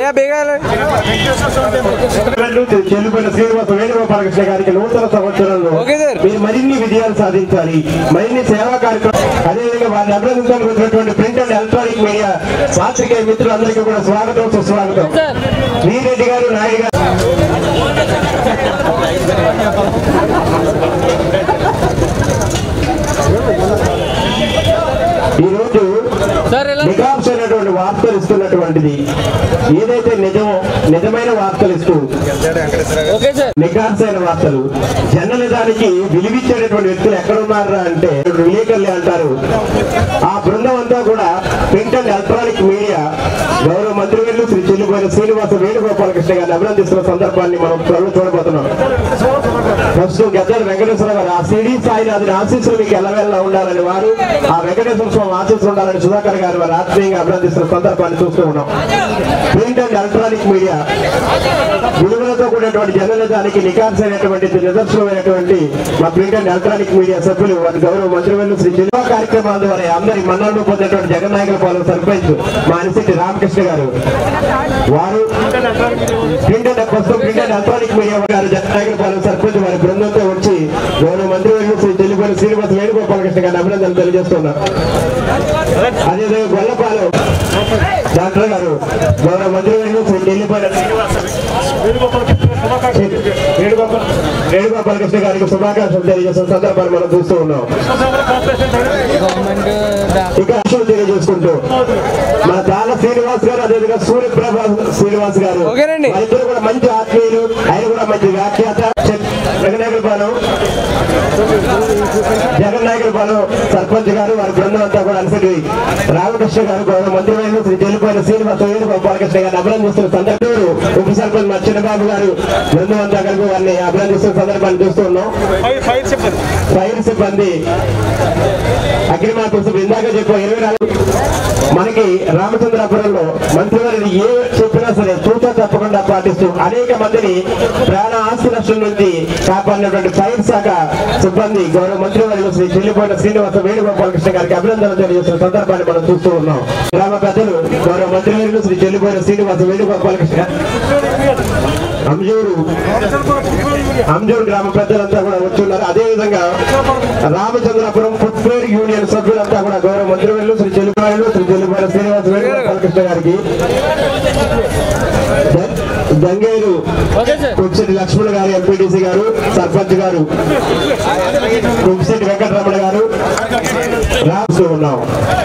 చెల్లిపోయిన శ్రీనివాస వేణుగోపాలకృష్ణ గారికి నూతన సంవత్సరంలో మీరు మరిన్ని విజయాలు సాధించాలి మరిన్ని సేవా కార్యక్రమం అదేవిధంగా వారిని అభినందించడానికి వచ్చినటువంటి ప్రింట్ అండ్ ఎలక్ట్రానిక్ మీడియా పాత్రికేయ మిత్రులందరికీ కూడా స్వాగతం సుస్వాగతం వీరెడ్డి గారు నాయుడు గారు ఈ రోజు నికాంశ అయినటువంటి వార్తలు ఇస్తున్నటువంటిది ఏదైతే నిజమో నిజమైన వార్తలు ఇస్తూ నికాంశైన వార్తలు జర్నలిజానికి విలువిచ్చేటటువంటి వ్యక్తులు ఎక్కడ ఉన్నారా అంటే విలేకరులే అంటారు ఆ బృందం అంతా కూడా ప్రింట్ అండ్ ఎలక్ట్రానిక్ మీడియా గౌరవ మంత్రివర్యులు శ్రీ చెల్లిపోయిన శ్రీనివాస వేణుగోపాలకృష్ణ గారిని అభినందిస్తున్న సందర్భాన్ని మనం త్వరలో చూడబోతున్నాం ఫస్ట్ గద్దర్ వెంకటేశ్వర గారు ఆ సిడి సాయినాథుని ఆశీస్సులు మీకు ఎల్లవెల్లా ఉండాలని వారు ఆ వెంకటేశ్వర స్వామి ఆశీస్సులు ఉండాలని సుధాకర్ గారు వారు ఆత్మీయంగా అభినందిస్తున్న సందర్భాన్ని చూస్తూ ఉన్నాం ప్రింట్ అండ్ ఎలక్ట్రానిక్ మీడియా విలువలతో కూడినటువంటి జర్నలిజానికి నికార్సైనటువంటి నిదర్శనమైనటువంటి మా ప్రింట్ అండ్ ఎలక్ట్రానిక్ మీడియా సభ్యులు వారి గౌరవ మంత్రివర్యులు శ్రీ జిల్లా కార్యక్రమాల ద్వారా అందరి మన్నలను పొందినటువంటి జగన్నాయకుల పాలన సర్పంచ్ మా అనిశెట్టి రామకృష్ణ గారు వారు ప్రింట్ అండ్ ప్రస్తుతం ప్రింట్ అండ్ ఎలక్ట్రానిక్ మీడియా గారు జగన్నాయకుల పాలన సర్పంచ్ వారి బృందంతో వచ్చి గౌరవ మంత్రివర్యులు శ్రీ చెల్లిపల్లి శ్రీనివాస వేణుగోపాలకృష్ణ గారిని అభినందనలు తెలియజేస్తున్నారు అదేవిధంగా గొల్లపాలెం డాక్టర్ గారు గౌరవ మంత్రివర్యులు శ్రీ చెల్లిపల్లి వేణుగోపాలకృష్ణ గారికి శుభాకాంక్షలు తెలియజేస్తున్న సందర్భాన్ని మనం చూస్తూ ఉన్నాం ఇక అక్షలు తెలియజేసుకుంటూ మన దాల శ్రీనివాస్ గారు అదేవిధంగా సూర్యప్రభ శ్రీనివాస్ గారు ఓకేనండి. వారిద్దరు కూడా మంచి ఆత్మీయులు ఆయన కూడా మంచి వ్యాఖ్యాత జగన్నాయకుల పాలెం జగన్నాయకుల పాలెం సర్పంచ్ గారు వారి బృందం అంతా కూడా అలసటి రామకృష్ణ గారు గౌరవ మంత్రివర్యులు శ్రీ చెల్లిపోయిన శ్రీనివాస వేణుగోపాలకృష్ణ గారిని అభినందిస్తున్న సందర్భంలో ఉప సర్పంచ్ మా చిన్నబాబు గారు బృందం అంతా కలిపి వారిని అభినందిస్తున్న సందర్భాన్ని చూస్తూ ఉన్నాం ఫైర్ సిబ్బంది అగ్నిమాత పుస్తకం ఇందాక చెప్పు ఇరవై నాలుగు మనకి రామచంద్రాపురంలో మంత్రివారిని ఏ చెప్పినా సరే తూచా తప్పకుండా పాటిస్తూ అనేక మందిని ప్రాణ ఆస్తి నష్టం నుంచి కాపాడినటువంటి ఫైర్ శాఖ సిబ్బంది గౌరవ మంత్రివర్యులు శ్రీ చెల్లిపోయిన శ్రీనివాస వేణుగోపాలకృష్ణ గారికి అభినందనలు తెలియజేస్తున్న సందర్భాన్ని మనం చూస్తూ ఉన్నాం గ్రామ పెద్దలు గౌరవ మంత్రివర్యులు శ్రీ చెల్లిపోయిన శ్రీనివాస వేణుగోపాలకృష్ణ అంజూరు అంజూరు గ్రామ పెద్దలంతా కూడా వచ్చున్నారు అదే విధంగా రామచంద్రపురం ఫుట్వేర్ యూనియన్ సభ్యులంతా కూడా గౌరవ మంత్రివర్యులు శ్రీ చెల్లిపాయలు శ్రీ చెల్లిపాయల శ్రీనివాస వేణుగోపాలకృష్ణ గారికి ద- దంగేరు కుప్సిటి లక్ష్మణ్ గారు ఎంపీటీసీ గారు సర్పంచ్ గారు కుప్సిటి వెంకటరమణ గారు రాస్తూ ఉన్నాం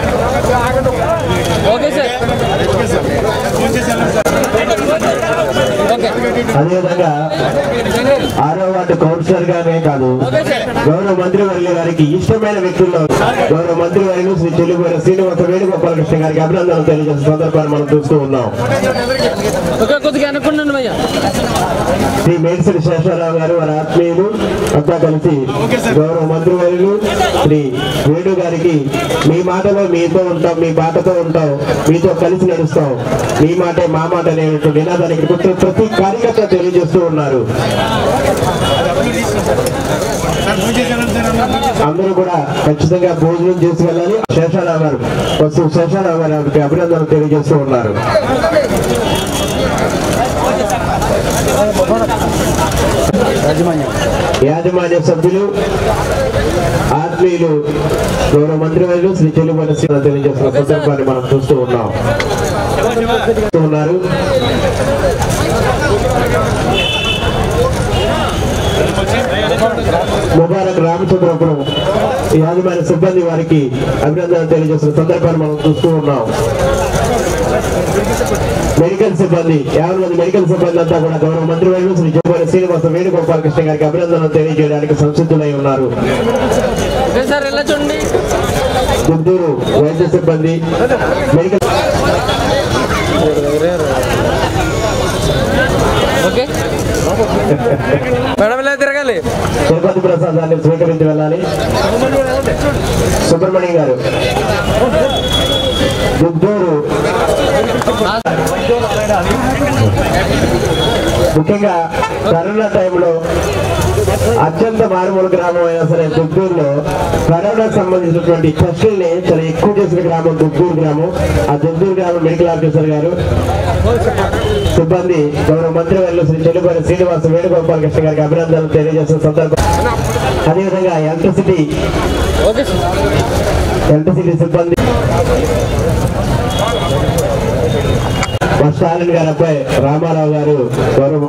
ఓకే సార్ అదేవిధంగా ఆరో వార్డు కౌన్సిలర్ గానే కాదు గౌరవ మంత్రి వర్యుల గారికి ఇష్టమైన వ్యక్తుల్లో గౌరవ మంత్రి వర్యులు శ్రీ చెల్లిపోయిన శ్రీనివాస వేణుగోపాలకృష్ణ గారికి అభినందనలు తెలియజేసిన సందర్భాన్ని మనం చూస్తూ ఉన్నాం ఓకే కొద్దిగా అనుకున్నాను భయ్యా శ్రీ మేడిసిరి శేషారావు గారు వారి ఆత్మీయులు అంతా కలిసి గౌరవ మంత్రి వర్యులు శ్రీ వేణు గారికి మీ మాటలో మీతో ఉంటాం మీ బాటతో ఉంటాం మీతో కలిసి నడుస్తాం మీ మాటే మా మాట అనేటువంటి నినాదానికి ప్రతి ప్రతి కార్యకర్త తెలియజేస్తూ ఉన్నారు అందరూ కూడా ఖచ్చితంగా భోజనం చేసి వెళ్ళాలి శేషారావు గారు ప్రస్తుతం శేషారావు గారికి అభినందనలు తెలియజేస్తూ ఉన్నారు యాజమాన్య సభ్యులు ఆత్మీయులు గౌరవ మంత్రివర్యులు శ్రీ చెల్లిపల్లి శ్రీ తెలియజేస్తున్న సందర్భాన్ని మనం చూస్తూ ఉన్నాం చూస్తూ ఉన్నారు ముబారక్ రామచంద్రపురం యాజమాన్య సిబ్బంది వారికి అభినందనలు తెలియజేస్తున్న సందర్భాన్ని మనం చూస్తూ ఉన్నాం మెడికల్ సిబ్బంది యాభై మంది మెడికల్ సిబ్బంది అంతా కూడా గౌరవ మంత్రివర్యులు శ్రీ జగన్ శ్రీనివాస వేణుగోపాలకృష్ణ గారికి అభినందనలు తెలియజేయడానికి సంసిద్ధులై ఉన్నారు ఓకే సార్ ఎలా చూడండి గుంటూరు వైద్య సిబ్బంది మెడికల్ ఓకే మేడం ఇలా తిరగాలి తిరుపతి ప్రసాదాన్ని స్వీకరించి వెళ్ళాలి సుబ్రహ్మణ్యం గారు గుంటూరు ముఖ్యంగా కరోనా టైంలో అత్యంత మారుమూల గ్రామం అయినా సరే దుగ్గూరులో కరోనాకు సంబంధించినటువంటి టెస్టుల్ని చాలా ఎక్కువ చేసిన గ్రామం దుగ్గూరు గ్రామం ఆ దుగ్గూరు గ్రామం మెడికల్ ఆఫీసర్ గారు సిబ్బంది గౌరవ మంత్రి వారిలో శ్రీ చెల్లిపల్లి శ్రీనివాస వేణుగోపాల కృష్ణ గారికి అభినందనలు తెలియజేస్తున్న సందర్భం అదేవిధంగా ఎలక్ట్రిసిటీ ఓకే సార్ ఎలక్ట్రిసిటీ సిబ్బంది మా స్టాలిన్ గారి అబ్బాయి రామారావు గారు గౌరవ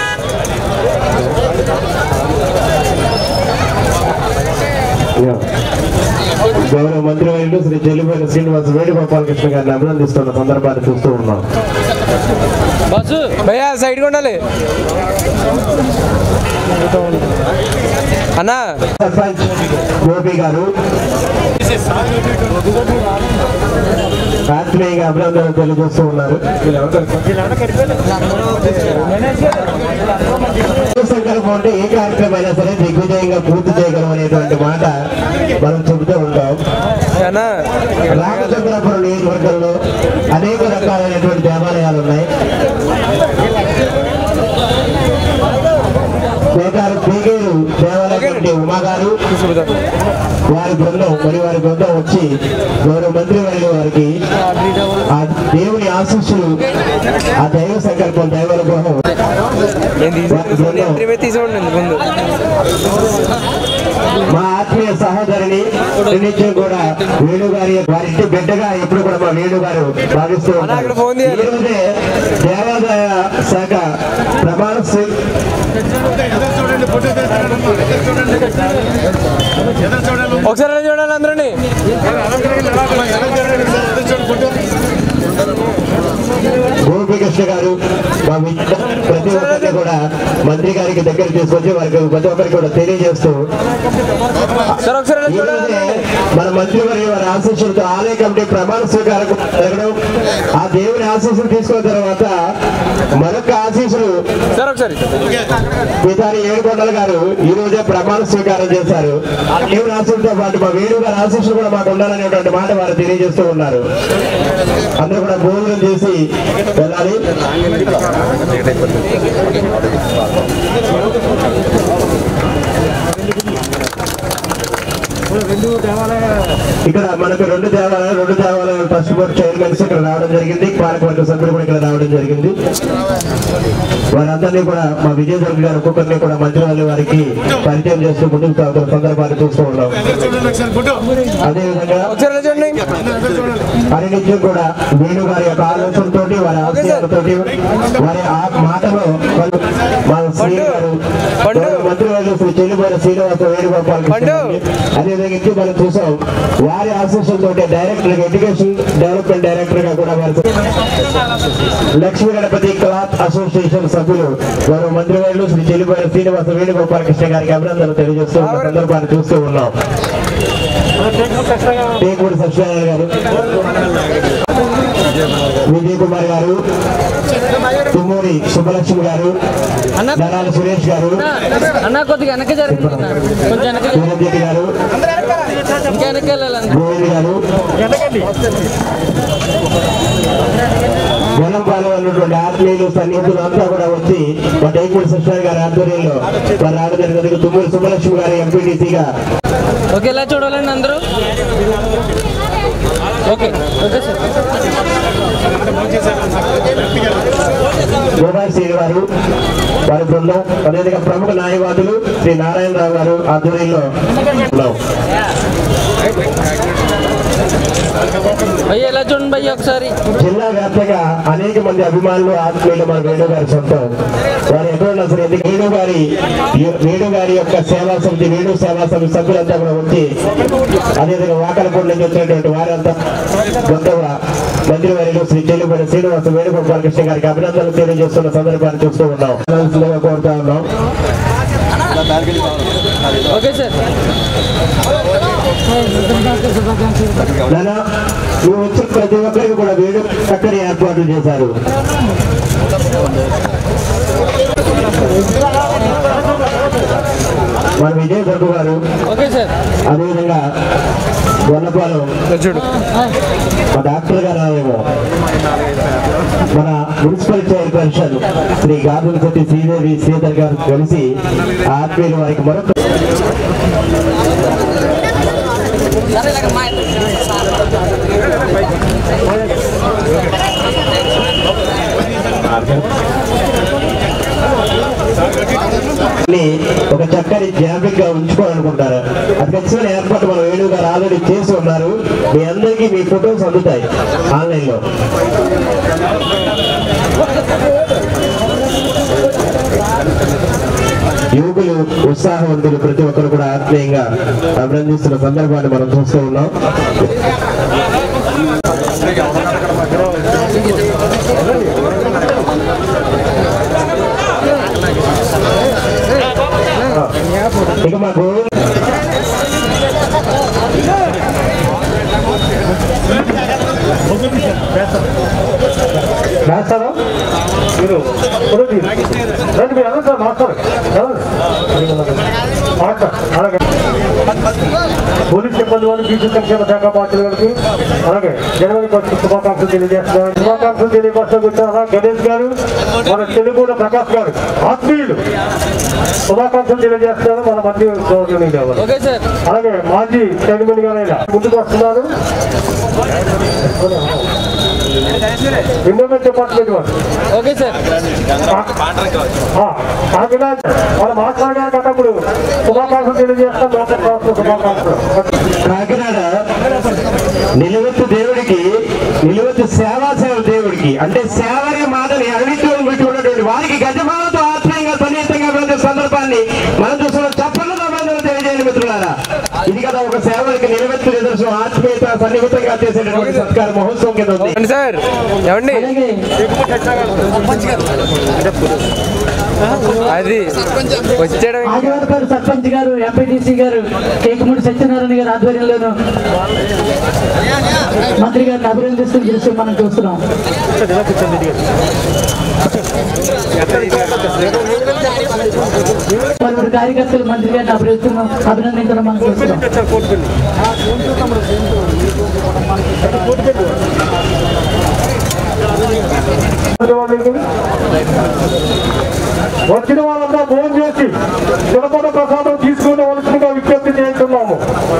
గౌరవ మంత్రివర్యులు శ్రీ చెల్లిపోయిన శ్రీనివాస వేణుగోపాలకృష్ణ గారిని అభినందిస్తున్న సందర్భాన్ని చూస్తూ ఉన్నాం బస్సు భయ్యా సైడ్ ఉండాలి అన్నా సర్పంచ్ గోపి గారు ఆత్మీయంగా అభినందనలు తెలియజేస్తూ ఉన్నారు సంకల్పం ఉంటే ఏ కార్యక్రమం అయినా సరే దిగ్విజయంగా పూర్తి చేయగలం అనేటువంటి మాట మనం చెబుతూ ఉంటాం రామచంద్రపురం నియోజకవర్గంలో అనేక రకాలైనటువంటి దేవాలయాలు ఉన్నాయి పేకారు పీకేరు దేవాలయం ఉమా గారు వారి బృందం మరి వారి బృందం వచ్చి గౌరవ మంత్రి వర్యుల వారికి ఆ దేవుని ఆశీస్సులు ఆ దైవ సంకల్పం దైవానుగ్రహం బృందం తీసుకోండి ముందు మా ఆత్మీయ సహోదరిని నిత్యం కూడా వేణు గారి వారి ఇంటి బిడ్డగా ఎప్పుడు కూడా మా వేణు గారు భావిస్తూ ఉంటారు ఈ రోజే దేవాదాయ శాఖ ప్రమాణ స్వీ- ఒకసారి ఇలా చూడండి అందరండి గోపికృష్ణ గారు మా మిత్ర ప్రతి ఒక్కరిని కూడా మంత్రి గారికి దగ్గర తీసుకొచ్చి వారికి ప్రతి ఒక్కరికి కూడా తెలియజేస్తూ ఈ రోజే మన మంత్రి వారి వారి ఆశీస్సులతో ఆలయ కమిటీ ప్రమాణ స్వీకారం జరగడం ఆ దేవుని ఆశీస్సులు తీసుకున్న తర్వాత మరొక ఆశీస్సులు సార్ ఒకసారి పితారి ఏడుకొండల గారు ఈ రోజే ప్రమాణ స్వీకారం చేశారు ఆ దేవుని ఆశీస్సులతో పాటు మా వేణు గారి ఆశీస్సులు కూడా మాకు ఉండాలనేటువంటి మాట వారు తెలియజేస్తూ ఉన్నారు అందరూ కూడా భోజనం చేసి వెళ్ళాలి ఇక్కడ మనకు రెండు దేవాలయాలు రెండు దేవాలయాలు ట్రస్ట్ బోర్డు చైర్మన్స్ ఇక్కడ రావడం జరిగింది పాలకవర్గ సభ్యులు కూడా ఇక్కడ రావడం జరిగింది వారందరినీ కూడా మా విజయదుర్గ గారు ఒక్కొక్కరిని కూడా మంత్రివాళ్ళ వారికి పరిచయం చేస్తూ ముందుకు సాగుతున్న సందర్భాన్ని చూస్తూ ఉన్నాం అదేవిధంగా పరినిత్యం కూడా వేణు గారి యొక్క ఆలోచనతో వారి ఆశయాలతో వారి ఆ మాటలో వాళ్ళు మా శ్రీ గారు గౌరవ మంత్రివర్యులు శ్రీ చెల్లిపోయిన శ్రీనివాస వేణుగోపాల్ కృష్ణ గారిని, అదేవిధంగా ఇంటి మనం చూసాం వారి ఆశీస్సులతో డైరెక్టర్ ఎడ్యుకేషన్ డెవలప్మెంట్ డైరెక్టర్ గా కూడా వారు లక్ష్మీ గణపతి క్లాత్ అసోసియేషన్ సభ్యులు గౌరవ మంత్రివర్యులు శ్రీ చెల్లిపోయిన శ్రీనివాస వేణుగోపాల కృష్ణ గారికి అభినందనలు తెలియజేస్తూ ఉన్న సందర్భాన్ని చూస్తూ ఉన్నాం టేకూడి సత్యనారాయణ గారు విజయ్ కుమార్ గారు తుమ్మూరి సుబ్బలక్ష్మి గారు నరాల సురేష్ గారు అన్న కొద్దిగా వెనక్కి జరగండి అన్న. కొంచెం వెనక్కి సూరజ్రెడ్డి గారు ఇంకా వెనక్కి వెళ్ళాలన్న గోవింద్ గారు వనంపాలెం ఉన్నటువంటి ఆత్మీయులు సన్నిహితులు అంతా కూడా వచ్చి మా టైపూడి సత్యనారాయణ గారి ఆధ్వర్యంలో వారు రావడం జరిగినందుకు తుమ్మూరి సుబ్బలక్ష్మి గారు ఎంపీటీసీగా ఓకే ఎలా చూడాలండి అందరూ okay okay sir Gopal Shri గారు వారి బృందం అదేవిధంగా ప్రముఖ న్యాయవాదులు శ్రీ నారాయణరావు గారు ఆధ్వర్యంలో ఉన్నాం. భయ్య ఎలా చూడండి భయ్య ఒకసారి జిల్లా వ్యాప్తంగా అనేక మంది అభిమానులు ఆత్మీయులు మన వేణు గారి సొంతం వారు ఎక్కడున్నా సరే ఎందుకు వేణు గారి వేణు గారి యొక్క సేవా సమితి వేణు సేవా సమితి సభ్యులంతా కూడా వచ్చి అదేవిధంగా వాకలపూడి నుంచి వచ్చినటువంటి వారంతా గొప్ప మంత్రి వారిలో శ్రీ చెల్లిపల్లి శ్రీనివాస వేణుగోపాల కృష్ణ గారికి అభినందనలు తెలియజేస్తున్న సందర్భాన్ని చూస్తూ ఉన్నాం అనాల్సిందిగా కోరుతా ఉన్నాం ఓకే సార్ నాన్న, నువ్వు వచ్చిన ప్రతి ఒక్కరికి కూడా వేడు చక్కని ఏర్పాట్లు చేశారు మన విజయ దుర్గు గారు ఓకే సార్ అదేవిధంగా గొల్లపాలెం మా డాక్టర్ గారు ఏమో మన మున్సిపల్ చైర్పర్సన్ శ్రీ గాజుల శెట్టి శ్రీదేవి శ్రీధర్ గారు కలిసి ఆ ఆత్మీయులు వారికి మరొక ని ఒక చక్కని జ్ఞాపిక గా ఉంచుకోవాలనుకుంటారు అది ఖచ్చితమైన ఏర్పాటు మన వేణు గారు ఆల్రెడీ చేసి ఉన్నారు మీ అందరికీ మీ ఫొటోస్ అందుతాయి ఆన్లైన్ లో యువకులు ఉత్సాహవంతులు ప్రతి ఒక్కరు కూడా ఆత్మీయంగా అభినందిస్తున్న సందర్భాన్ని మనం చూస్తూ ఉన్నాం ఇక మాకు రాస్తారా మీరు రండి మీరు ఎలా సార్ మాట్లాడు మాట్లాడు అలాగే పోలీస్ సిబ్బంది వాళ్ళు బీసీ సంక్షేమ శాఖ మంత్రులకి అలాగే జనవరి పక్ష శుభాకాంక్షలు తెలియజేస్తున్నారు శుభాకాంక్షలు తెలియపరచడం వచ్చారా గణేష్ గారు మన తెలుగుడ ప్రకాష్ గారు ఆత్మీయులు శుభాకాంక్షలు తెలియజేస్తున్నారు మన మంత్రి గౌరవనీయులు గారు. ఓకే సార్ అలాగే మాజీ చైర్మన్ గారైన ముందుకు వస్తున్నారు ఎండోమెంట్ డిపార్ట్మెంట్ వారు ఓకే సార్ కాకినాడ వాళ్ళు మాట్లాడారు కట్టప్పుడు శుభాకాంక్షలు తెలియజేస్తాం లోపల సంవత్సరం శుభాకాంక్షలు కాకినాడ నిలువెత్తు దేవుడికి నిలువెత్తు సేవా సేవ దేవుడికి అంటే సేవని మాటని అవినీతిలో పెట్టుకున్నటువంటి వారికి గజమాలతో ఆత్మీయంగా సన్నిహితంగా వెళ్ళే సందర్భాన్ని మనం చూసిన చప్పలతో అభినందనలు తెలియజేయండి మిత్రులారా ఇది కదా ఒక సేవకి నిలువెత్తు నిదర్శనం ఆత్మీయత సన్నిహితంగా చేసేటటువంటి సత్కార మహోత్సవం కింద ఉంది సార్ ఏమండి అది వచ్చాడు ఆదివారపేట సర్పంచ్ గారు ఎంపీటీసీ గారు కేకమూడి సత్యనారాయణ గారి ఆధ్వర్యంలోను మంత్రి గారిని అభినందిస్తున్న దృశ్యం మనం చూస్తున్నాం పలువురు కార్యకర్తలు మంత్రి గారిని అభినందిస్తున్నాం అభినందించడం మనం చూస్తున్నాం వచ్చిన వాళ్ళంతా ఫోన్ చేసి తిరుపతి ప్రసాదం తీసుకునేవలసిందిగా విజ్ఞప్తి చేస్తున్నాము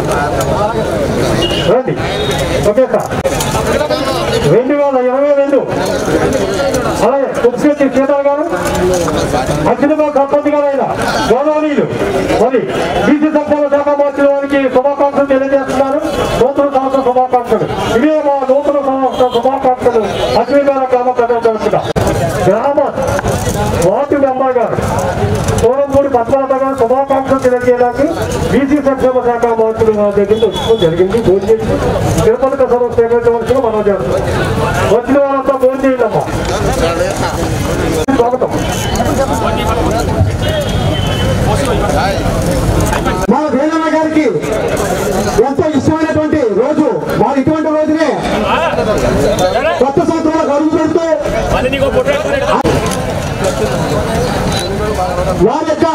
రండి ఓకే సార్ రెండు వేల ఇరవై రెండు అలాగే కుప్సెట్టి సీతారావు గారు అత్యున్నత సర్పంచ్ గారైన గౌరవనీయులు మరి బీసీ సంక్షేమ శాఖ మంత్రి వారికి శుభాకాంక్షలు తెలియజేస్తున్నారు నూతన సంవత్సర శుభాకాంక్షలు ఇవే మా నూతన సంవత్సర శుభాకాంక్షలు అశ్వీగార గ్రామ ప్రజలు తెలుసుకుంటాం గ్రామ వార్డు మెంబర్ గారు సోరంపూడి పద్మనాథ గారు శుభాకాంక్షలు తెలియజేయడానికి బీసీ సంక్షేమ శాఖ మంత్రులు మా దగ్గర వచ్చుకోవడం జరిగింది ఫోన్ చేసి తిరుపతి ప్రసాదం స్వీకరించవలసిన మనం చేస్తున్నాం వచ్చిన వాళ్ళంతా ఫోన్ చేయండి అమ్మా స్వాగతం మన వేణమ్మ గారికి ఎంతో ఇష్టమైనటువంటి రోజు వారు ఇటువంటి రోజునే కొత్త సంవత్సరంలో అడుగు పెడుతూ వారి యొక్క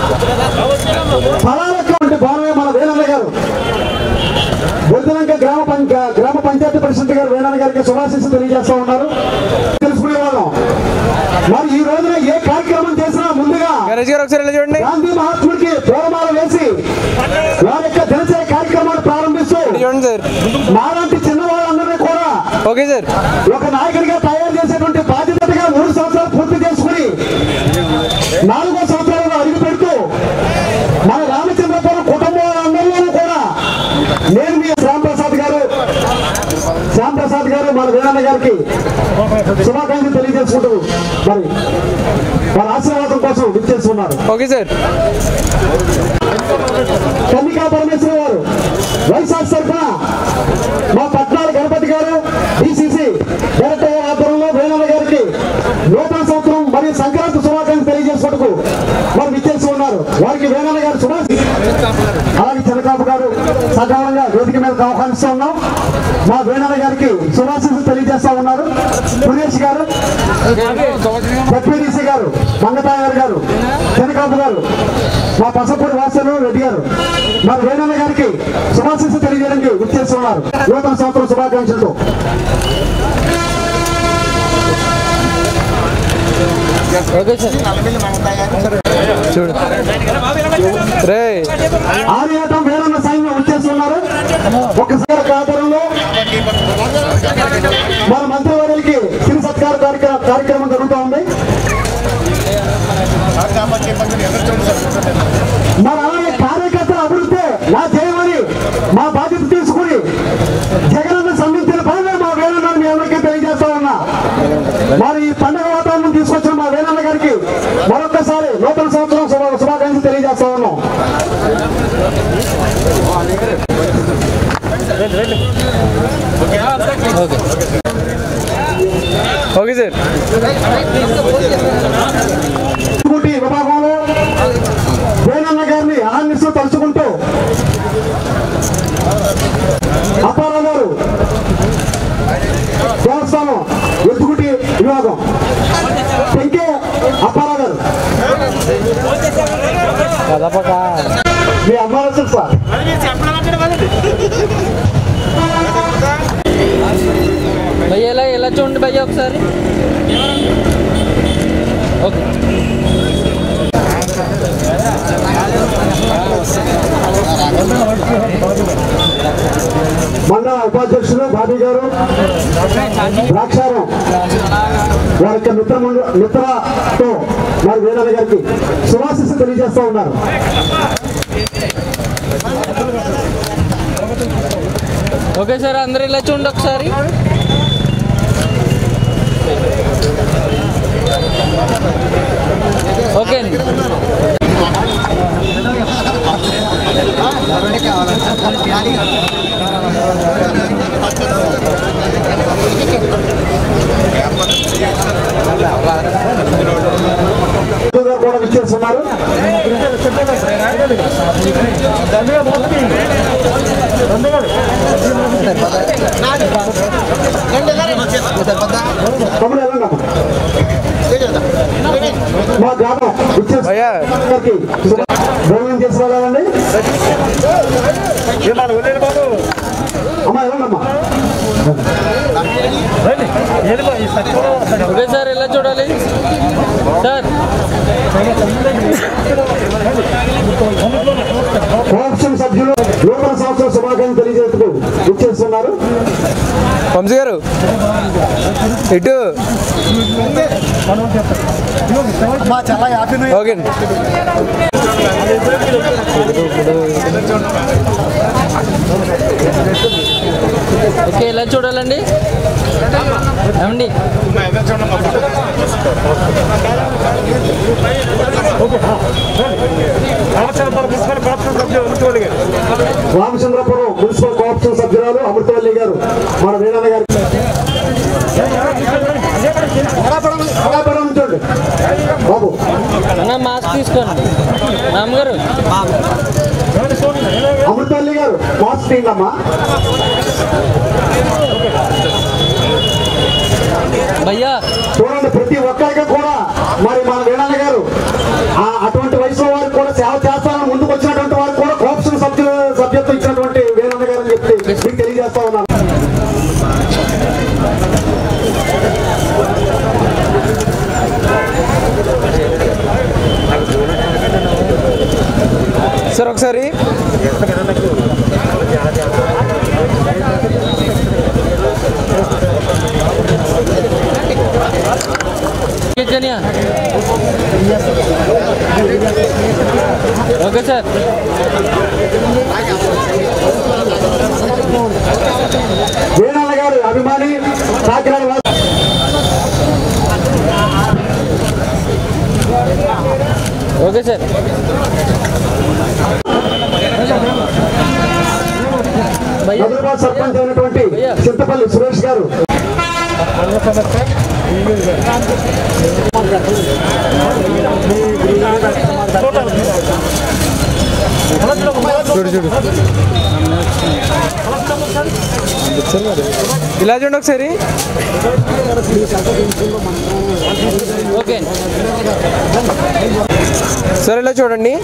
ఫలాలటువంటి భావమే మన వేణమ్మ గారు బుద్ధనంక గ్రామ పంచ గ్రామ పంచాయతీ ప్రెసిడెంట్ గారు వేణమ్మ గారికి శుభాశీస్సులు తెలియజేస్తా ఉన్నారు తెలుసుకునే వాళ్ళం మరి ఈ రోజున ఏ కార్యక్రమం చేసినా ముందుగా చూడండి గాంధీ మహాత్ముడికి పూలమాల వేసి వారి యొక్క దినచర్య కార్యక్రమాలు ప్రారంభిస్తూ మాలాంటి చిన్న వాళ్ళందరినీ కూడా ఓకే సార్ ఒక నాయకుడిగా తయారు చేసేటువంటి బాధ్యతగా మూడు సంవత్సరాలు పూర్తి చేసుకుని నాలుగో సంవత్సరాల్లో అడుగు పెడుతూ మన రామచంద్రపురం కుటుంబాలందరిలోనూ కూడా నేను మీ శ్యామ్ ప్రసాద్ గారు శ్యామ్ ప్రసాద్ గారు మన వీరన్న గారికి శుభాకాంక్షలు తెలియజేసుకుంటూ మరి వారి ఆశీర్వాదం కోసం విచ్చేస్తున్నారు ఓకే సార్ కన్నికా పరమేశ్వర గారు వైశాఖ్ తరఫున మా పట్నాల గణపతి గారు డిసిసి డైరెక్టర్ గారి ఆధ్వర్యంలో వేణమ్మ గారికి నూతన సంవత్సరం మరియు సంక్రాంతి శుభాకాంక్షలు తెలియజేసుకుంటూ వారు విచ్చేసి ఉన్నారు వారికి వేణమ్మ గారు శుభాశి అలాగే చంద్రబాబు గారు సకాలంగా వేదిక మీద ఆహ్వానిస్తూ ఉన్నాం మా వేణమ్మ గారికి శుభాశీస్సులు తెలియజేస్తా ఉన్నారు సురేష్ గారు జడ్పీడీసీ గారు మంగతాయారు గారు చంద్రబాబు గారు మా పసపూడి వాసలు రెడ్డి గారు మా వేణమ్మ గారికి శుభాశీస్సు తెలియజేయడానికి విచ్చేస్తున్నారు నూతన సంవత్సరం శుభాకాంక్షలతో ఓకే సార్ చూడు రే ఆర్యాటం వేరన్న సైన్యం వచ్చేస్తున్నారు ఒకసారి కాపురంలో మన మంత్రివర్యులకి సిరి సత్కార కార్యక్రమం కార్యక్రమం జరుగుతూ ఉంది మన అలాగే కార్యకర్తల అభివృద్ధి నా చేయమని మా బాధ్యత తీసుకుని జగనన్న సంబంధించిన పనులు మా వేణన్న మీ అందరికీ తెలియజేస్తా ఉన్నా మరి ఈ పండుగ వాతావరణం తీసుకొచ్చిన మా వేణన్న గారికి మరొకసారి నూతన సంవత్సరం శుభ శుభాకాంక్షలు తెలియజేస్తా ఉన్నాం ఓకే సార్ ఇంకోటి విభాగంలో వేణన్న గారిని ఆహ్వానిస్తూ తలుచుకుంటూ అప్పారావు గారు దేవస్థానం ఎత్తుకుటి విభాగం మీ అమ్మాయి సార్ భయ్య ఎలా ఎలా చూడండి భయ్య ఒకసారి ఓకే మొన్న ఉపాధ్యక్షులు బాబీ గారు ద్రాక్షారం వారి యొక్క మిత్ర మిత్రతో వారి వేదన గారికి శుభాశిస్సు తెలియజేస్తూ ఉన్నారు ఓకే సార్ అందరు ఇలా చూడండి ఒకసారి ఓకే అండి గారు కూడా విచ్చేస్తున్నారు తమ్ముడు వెళ్ళండి అమ్మ. మా గ్రామం విచ్చేసి భోజనం చేసి వెళ్ళాలండి అమ్మా వెళ్ళండి అమ్మా ఓకే సార్ ఎలా చూడాలి సార్ కోఆప్షన్ సభ్యులు నూతన సంవత్సర శుభాకాంక్షలు తెలియజేస్తూ విచ్చేస్తున్నారు వంశీ గారు ఇటు ఓకే అండి ఓకే ఎలా చూడాలండి ఏమండి రామచంద్రపురం మున్సిపల్ కోఆప్షన్ సభ్యురాలు అమృతవల్లి గారు మన వీరన్న గారు అలాపడం చూడండి బాబు అన్న మాస్క్ తీసుకోండి మామగారు అమృతవల్లి గారు మాస్క్ తీయండమ్మా భయ్యా చూడండి ప్రతి ఒక్కరికి కూడా మరి మన వీరన్న గారు ఆ అటువంటి వయసులో వారికి కూడా సేవ చేస్తారని ముందుకు వచ్చినటువంటి వారికి కూడా కోఆప్షన్ సభ్యులు సభ్యత్వం ఇచ్చినటువంటి వీరన్న గారు అని చెప్పి మీకు తెలియజేస్తా ఉన్నాను సార్ ఒకసారి కన్యా ఓకే సార్ వీరన్న గారు అభిమాని కాకినాడ వాసి. ఓకే సార్ హైదరాబాద్ సర్పంచ్ అయినటువంటి చింతపల్లి సురేష్ గారు చూడు చూడు ఇలా చూడండి ఒకసారి ఓకే సరే ఇలా చూడండి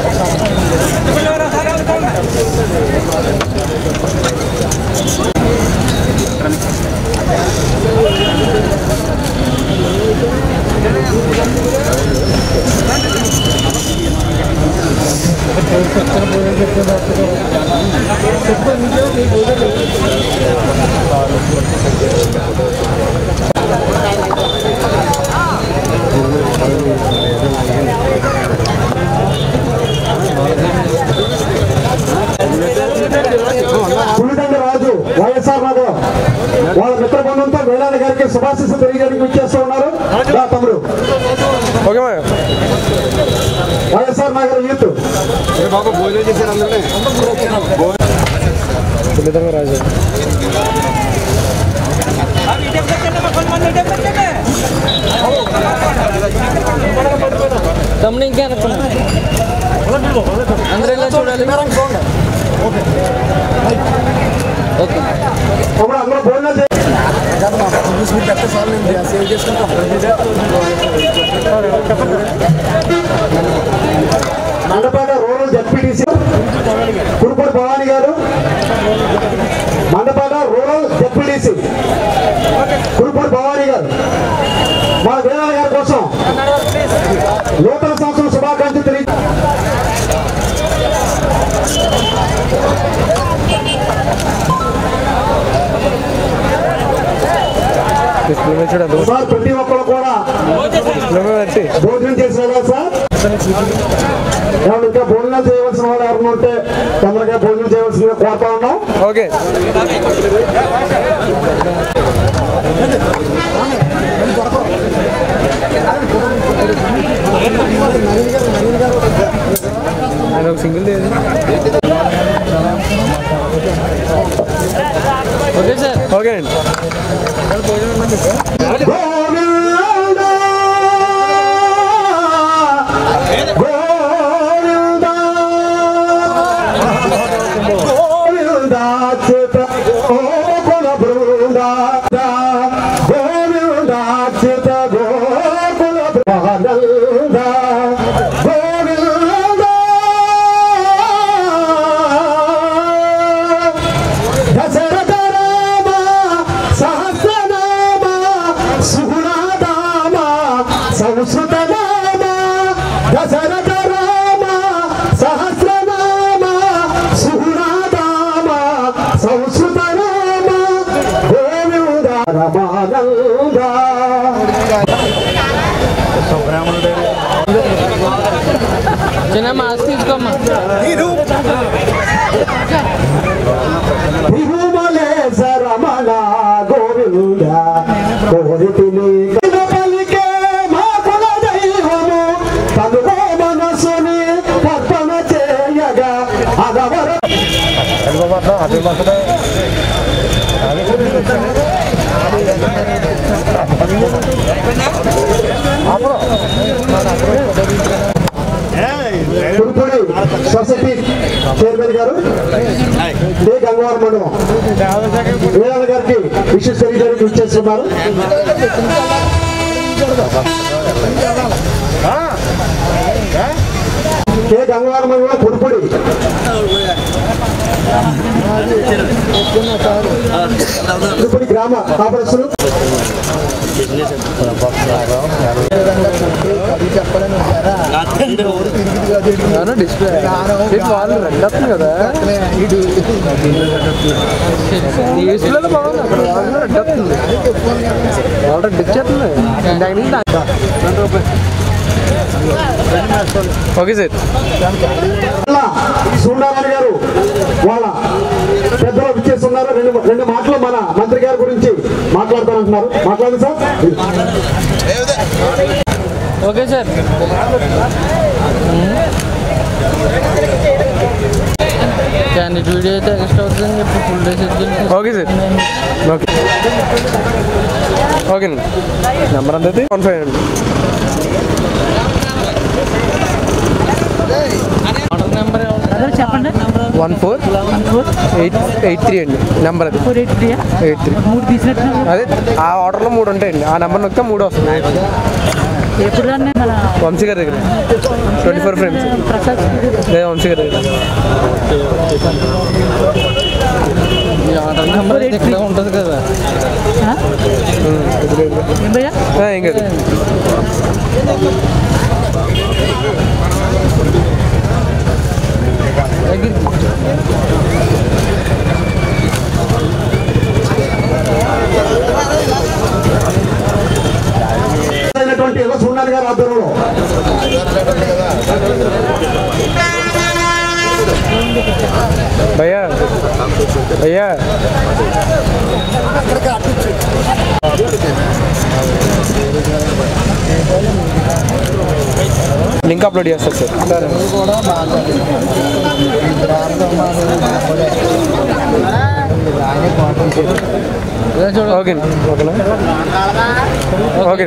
పులిదండ రాజు వైఎస్ఆర్ నగర్ వాళ్ళ మిత్ర బృందంతో వేలాది గారికి శుభాశిస్సు తెలియజేయడానికి ఇచ్చేస్తూ ఉన్నారు రా తమ్ముడు ఓకే మా వైఎస్ఆర్ నగర్ యూత్ బాబు భోజనం చేశారు అందరినీ రాజు తమ్ముడు ఇంకా అనుకున్నా అందరూ ఎలా చూడాలి ఓకే తమ్ముడు అందరూ భోజనం చేయాలి మండపేట సార్ ప్రతి ఒక్కరు కూడా భోజనం చేసిన సార్ ఏమన్నా ఇంకా భోజనం చేయవలసిన వాళ్ళు ఎవరైనా ఉంటే తొందరగా భోజనం చేయవలసిందిగా కోరుతా ఉన్నాం ఓకే ఆయన ఒక సింగిల్ లేదు ఓకే సార్ ఓకే అండి దశరథ రామ సహస్రనామ సుగుణాదామ సంస్కృత నామ దశరథ రామ సహస్రనామ సుగుణాదామ సంస్కృత నామ గోవింద రమానంద చిన్న మాస్క్ తీసుకోమ్మా విభుమలేశ రమణ గోవింద కోరితిని పలికే మా కుల దైవము తనుగో మనసుని కర్పణ చేయగా అదవర కురుపూడి సొసైటీ చైర్మన్ గారు డి గంగవారం మండలం వీరాల గారికి విశేష తెలియజేయడానికి ఇచ్చేస్తున్నారు కే గంగవారం మండలం కురుపూడి కురుపూడి గ్రామ కాపరస్తులు డిస్ప్లే వాళ్ళు రెడ్ వస్తుంది కదా డిస్ప్లేలో బాగుంది అక్కడ వాళ్ళు రెడ్ వస్తుంది వాళ్ళు రెడ్ ఇచ్చేస్తుంది ఇందాక నుంచి దా- ఓకే సార్ అలా సూర్యనారాయణ గారు వాళ్ళ పెద్దలు ఇచ్చేస్తున్నారు రెండు రెండు మాటలు మన మంత్రి గారి గురించి మాట్లాడతానంటున్నారు మాట్లాడండి sir okay sir candidate video అయితే ఎక్స్ట్రా అవుతుందని చెప్పి full day schedule okay sir okay ఓకేనండి నెంబర్ అంత అయితే వన్ ఫైవ్ అండి ఆర్డర్ నెంబర్ చెప్పండి one four eight eight three అండి నెంబర్ అది four eight three eight three మూడు తీసినట్టు అదే ఆ ఆర్డర్లో మూడు ఉంటాయండి ఆ నెంబర్ నొక్కితే మూడు వస్తుంది ఎప్పుడు దాన్ని మన వంశీ గారి దగ్గర ట్వంటీ ఫోర్ ఫ్రేమ్స్ ప్రసాద్ లేదా వంశీ గారి దగ్గర ఈ ఆర్డర్ నెంబర్ అయితే ఇక్కడ ఉంటుంది కదా ఏం భయ్యా ఆ, ఏం కాదు అయినటువంటి యువ సూర్యనారాయణ గారి ఆధ్వర్యంలో భయ్యా భయ్యా లింక్ అప్లోడ్ చేస్తారు సార్ ఓకే ఓకేనా ఓకే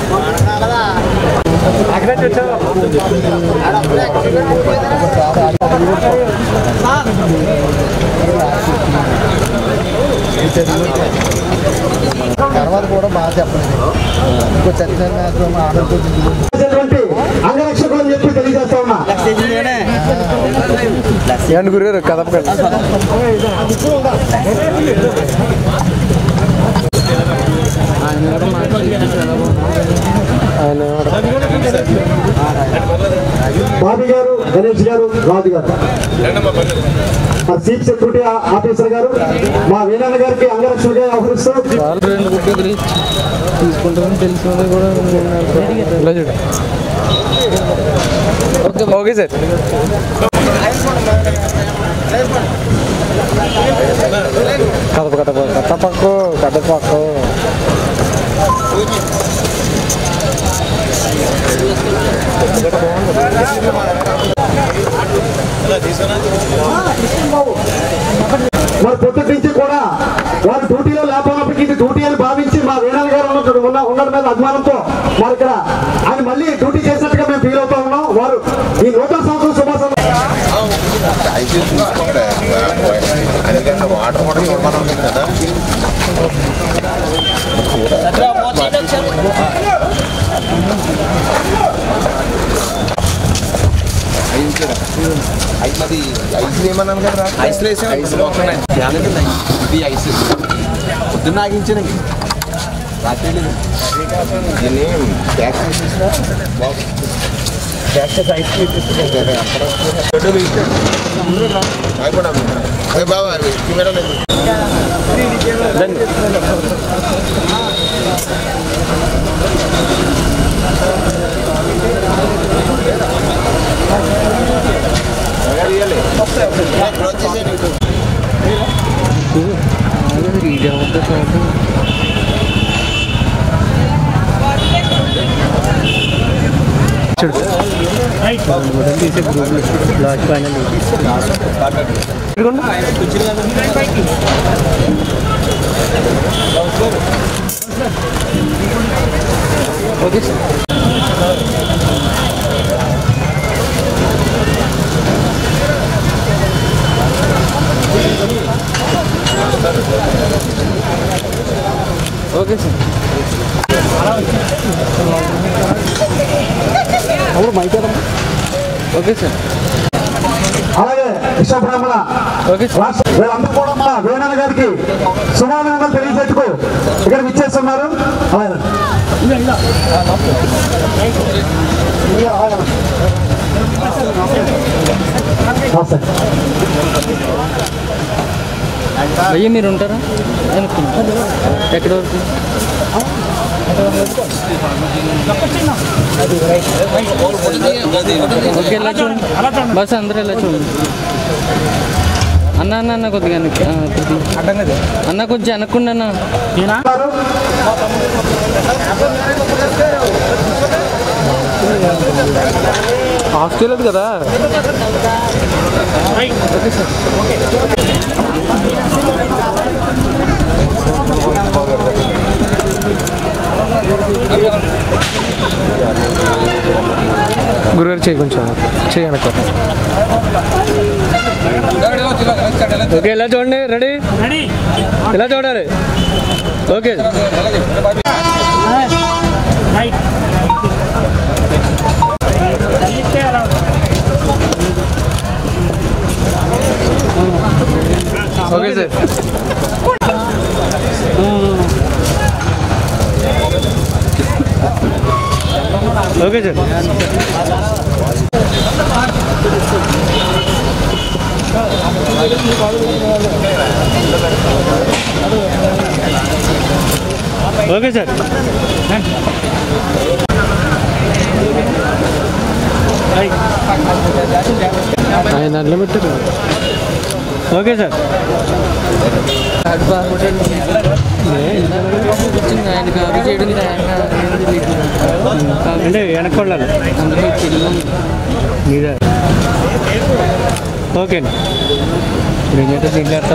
తర్వాత కూడా బాగా చెప్పండి ఇంకో చర్చ ఆర్డర్ చేసినటువంటి అంగరక్షకులు అని చెప్పి తెలియజేస్తా ఉన్నా ఏమండి గురుగారు కదపకండి ఆయన బాబీ గారు గణేష్ గారు రాజు గారు మా చీఫ్ సెక్యూరిటీ ఆఫీసర్ గారు మా వీరన్న గారికి అంగరక్షకులుగా వ్యవహరిస్తూ వాళ్ళు రెండు గుడ్లు తీసుకుంటారని తెలిసిన కూడా ఇలా చూడు okay okay sir Kadapa Kadapa కట్టపక్కు కట్టపక్కు మరి పొద్దుటి నుంచి కూడా వారు డ్యూటీలో లేకపోయినప్పటికీ ఇది డ్యూటీ అని భావించి మా వీణాల గారు ఉన్నట్టు ఉన్న ఉండడం మీద అభిమానంతో మరి ఇక్కడ ఆయన మళ్ళీ డ్యూటీ చేసినట్టుగా మేము ఫీల్ అవుతా ఉన్నాం వారు ఈ నూతన సంవత్సరం శుభాసం అందుకని వాటర్ కూడా చూడమని ఉంది కదా అది ఐస్ ఏమన్నాను కదా ఐస్ వేసి ఐస్ ఇది ఐస్ పొద్దున్న ఆగించాను రాత్రి దీన్ని ట్యాక్స్ వేసేసిన ట్యాక్స్ ఐస్ అదే బాబా కెమెరా లేదు okay sir okay sir okay sir అలాగే విశ్వబ్రహ్మణ రాష్ట్ర వీళ్ళందరూ కూడా మా వేణాల గారికి శుభాభినందనలు తెలియజేట్టుకు ఇక్కడ విచ్చేస్తున్నారు అలాగే నమస్తే అయ్యే మీరు ఉంటారా వెనక్కి. ఎక్కడ వరకు ఓకే ఎలా చూడండి బస్ అందరూ ఎలా చూడండి అన్న అన్న అన్న కొద్దిగా వెనక్కి. ఆ, కొద్దిగా. అన్న కొంచెం వెనక్కుండా అన్న ఆస్ట్రేలియా కదా ఓకే సార్ గురుగారు చేయి కొంచెం చేయను ఓకే ఇలా చూడండి రెడీ ఇలా చూడాలి okay okay sir okay sir okay sir ఆయన అట్లా పెట్టారు ఓకే సార్ ఆయన కాపీ చేయడం అంటే వెనక్కొళ్ళాలి మీరే ఓకే అండి మీరైతే దీంట్లో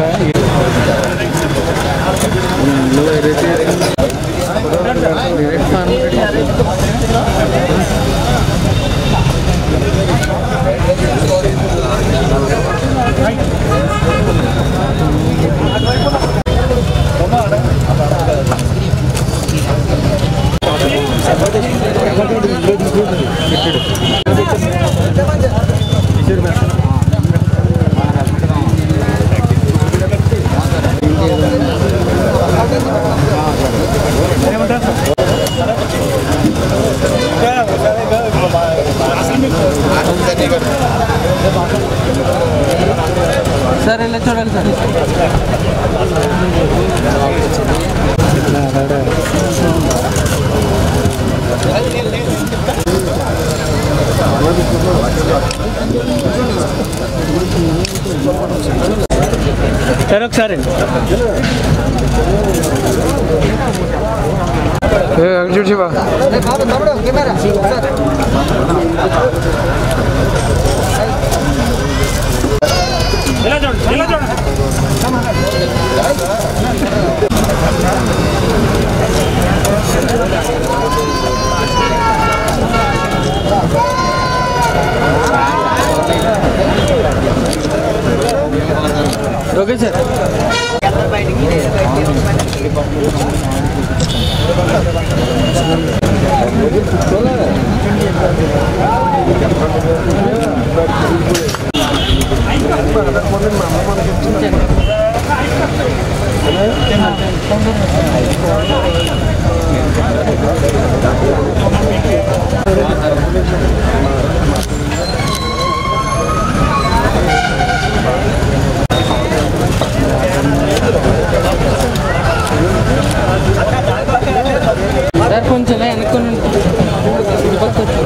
ఆ సార్ ఇలా చూడాలి సార్ సరే ఒకసారి చూడు శివ ఇలా చూడండి ఇలా చూడండి ఓకే సార్ సార్ కొంచెం ఇలా వెనక్కొని ఇటుపక్క వచ్చి.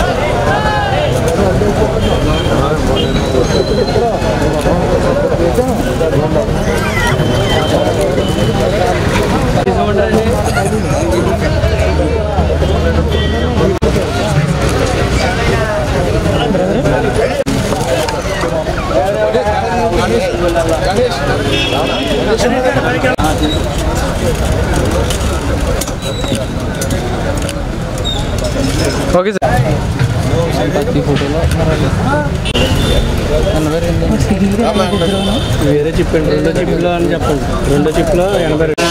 ఓకే సార్ వేరే చెప్పండి రెండో చిప్లో అని చెప్పండి రెండో చిప్లో ఎనభై రెండు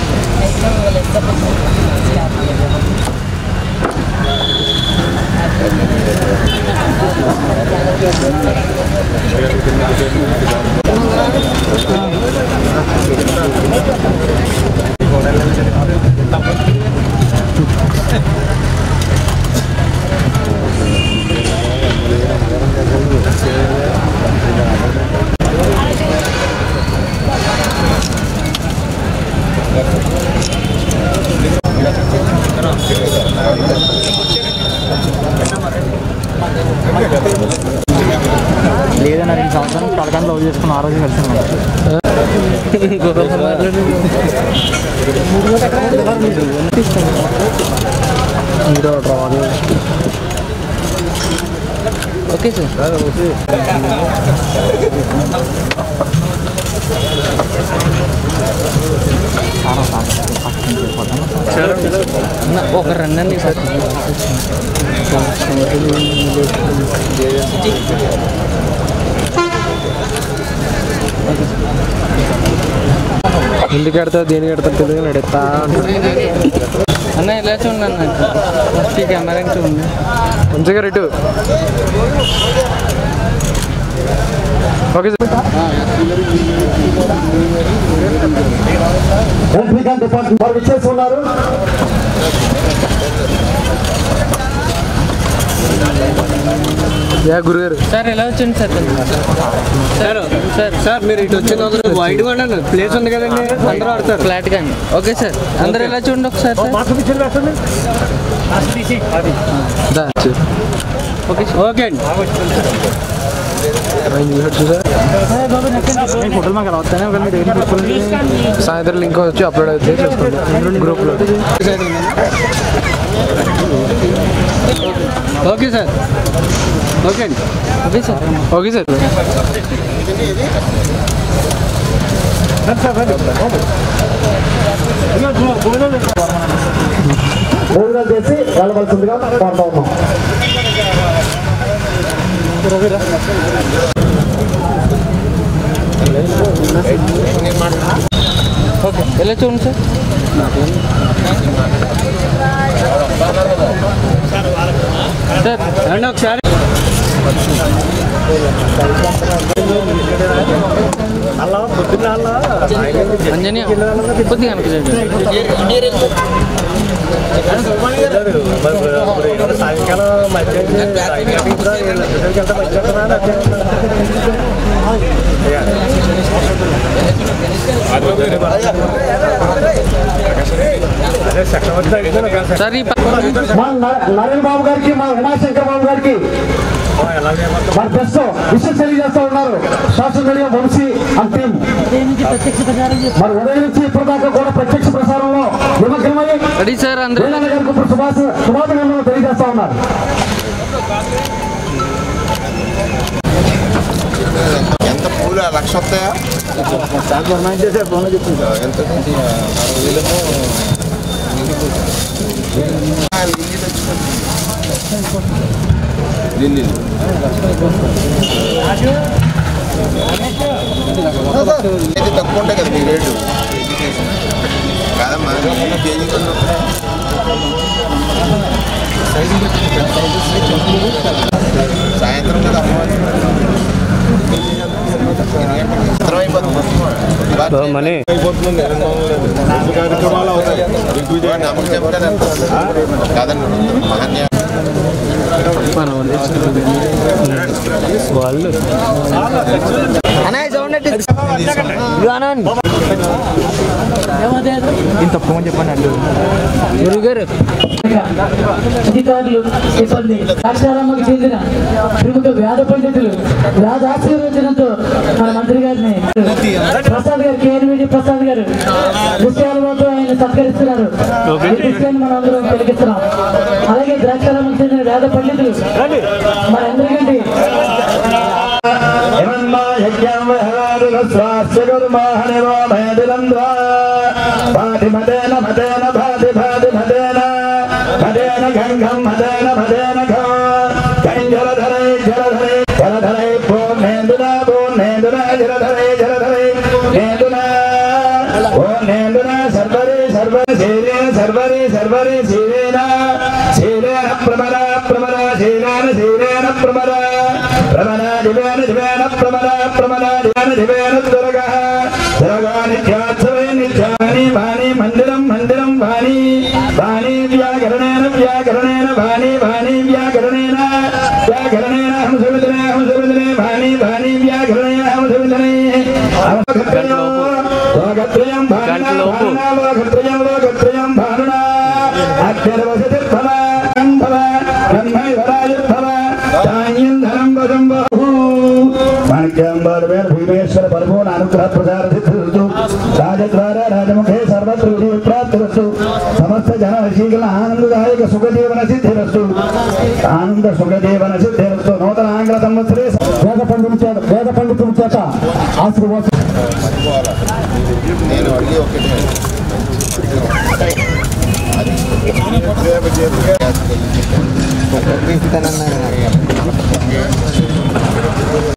లేదన్న రెండు సంవత్సరం కలకాన్ని లవ్ చేసుకుని ఆ రోజు కలిసి ఓకే సార్ అన్న, ఒక రెండు అండి సార్ ఎందుకు ఎడతా దేనికి ఎడతా తెలియదు నడుస్తా అన్న ఇలా చూడండి అన్న ఫస్ట్ ఈ కెమెరా చూడండి మంచిగా రెట్టు ఓకే సార్ ఎలక్ట్రికల్ డిపార్ట్మెంట్ వారు విచ్చేసి ఉన్నారు యా గురుగారు సార్ ఎలా వచ్చింది సార్ సార్ సార్ సార్ మీరు ఇటు వచ్చిన అందరూ వైడ్ గా ఉండండి ప్లేస్ ఉంది కదండి అందరూ ఆడతారు ఫ్లాట్ గా ఓకే సార్ అందరూ ఎలా చూడండి ఒకసారి దా ఓకే ఓకే అండి ఫోటోలు మాకు ఎలా వస్తానే ఒక మీరు ఏం పెట్టుకోలేదు సాయంత్రం లింక్ వచ్చి అప్లోడ్ అవుతుంది చేసుకోండి గ్రూప్లో ఓకే సార్ ఓకే అండి ఓకే సార్ ఓకే సార్ భోజనాలు చేసి వెళ్ళవలసిందిగా కోరుతా ఉన్నాం ఓకే ఎలా చూడండి సార్ సార్ రండి ఒకసారి అంజనీ కొద్దిగా వెనక్కి జరగండి. సాయంకాలం మధ్యాహ్నం వెళ్తే మా న- నరేన్ బాబు గారికి మా ఉమాశంకర్ బాబు గారికి మన బెస్ట్ విషయం తెలియజేస్తా ఉన్నారు శాసనసభ్యులు వంశీ అండ్ టీం మరి ఉదయం నుంచి ఇప్పటిదాకా కూడా ప్రత్యక్ష ప్రసారంలో నిమగ్నమై వేలన్న గారికి ఇప్పుడు శుభాశ శుభాభినందనలు తెలియజేస్తా ఉన్నారు ఎంత పూలు లక్ష వస్తాయా ఎంత లిల్లీలు ఇది తక్కువ ఉంటాయి కదా మీ రేటు కాదమ్మా కేజీ సాయంత్రం కదా సాయంత్రం అయిపోతుంది మనీ అయిపోతుంది కార్యక్రమాలు అవుతాయి నమ్మకం చెప్తాను కాదండి మహన్య వాళ్ళు ఇంత తక్కువ చెప్పండి అండి గురుగారు అధికారులు సిబ్బంది అక్షరామ్మకు చెందిన ప్రముఖ వేద పండితులు వేద ఆశీర్వచనంతో మన మంత్రి గారిని ప్రసాద్ గారు కేఎన్విడి ప్రసాద్ గారు విషయాలతో ఆయన సత్కరిస్తున్నారు ఈ విషయాన్ని మనం అందరం కలిగిస్తున్నాం అలాగే ద్రాక్షారామకు చెందిన వేద పండితులు మన అందరికంటే మదేన మదేన భాతి భాతి మదేన మదేన గంగం మదేన మదేన కై జలధరై జలధరై జలధరై పూర్ణేందున పూర్ణేందున జలధరై జలధరై నేందున పూర్ణేందున సర్వరి సర్వరి శీలే సర్వరి సర్వరి శీలేన శీలేన ప్రమర ప్రమర శీలేన శీలేన ప్రమర ప్రమర దివేన దివేన ప్రమర ప్రమర దివేన దివేన దుర్గ దుర్గా నిత్యోత్సవే నిత్యాని వాణి మందిరం మందిరం వాణి వాణి వ్యాకరణేన వ్యాకరణేన వాణి వాణి వ్యాకరణేన వ్యాకరణేన హంసవిదనే హంసవిదనే వాణి వాణి వ్యాకరణేన హంసవిదనే అవగత్రయం లోకత్రయం భానునా భానునా లోకత్రయం లోకత్రయం భానునా అక్షరవసతిర్భవ భవ బ్రహ్మైవరాయుర్భవ ధాన్యం ధనం వశం బహు మాణిక్యాంబాలవేన భీమేశ్వర పరిపూర్ణ అనుగ్రహ ప్రసార సిద్ధిస్తు రాజద్వార రాజముఖే సర్వత్ర విజయ ప్రాప్తిరస్తు సమస్త జన వశీకరణ ఆనందదాయక సుఖజీవన సిద్ధిరస్తు ఆనంద సుఖజీవన సిద్ధిరస్తు నూతన ఆంగ్ల సంవత్సరే వేద పండితుల చేత వేద పండితుల చేత ఆశీర్వాసం నేను అడిగి ఒకటి అది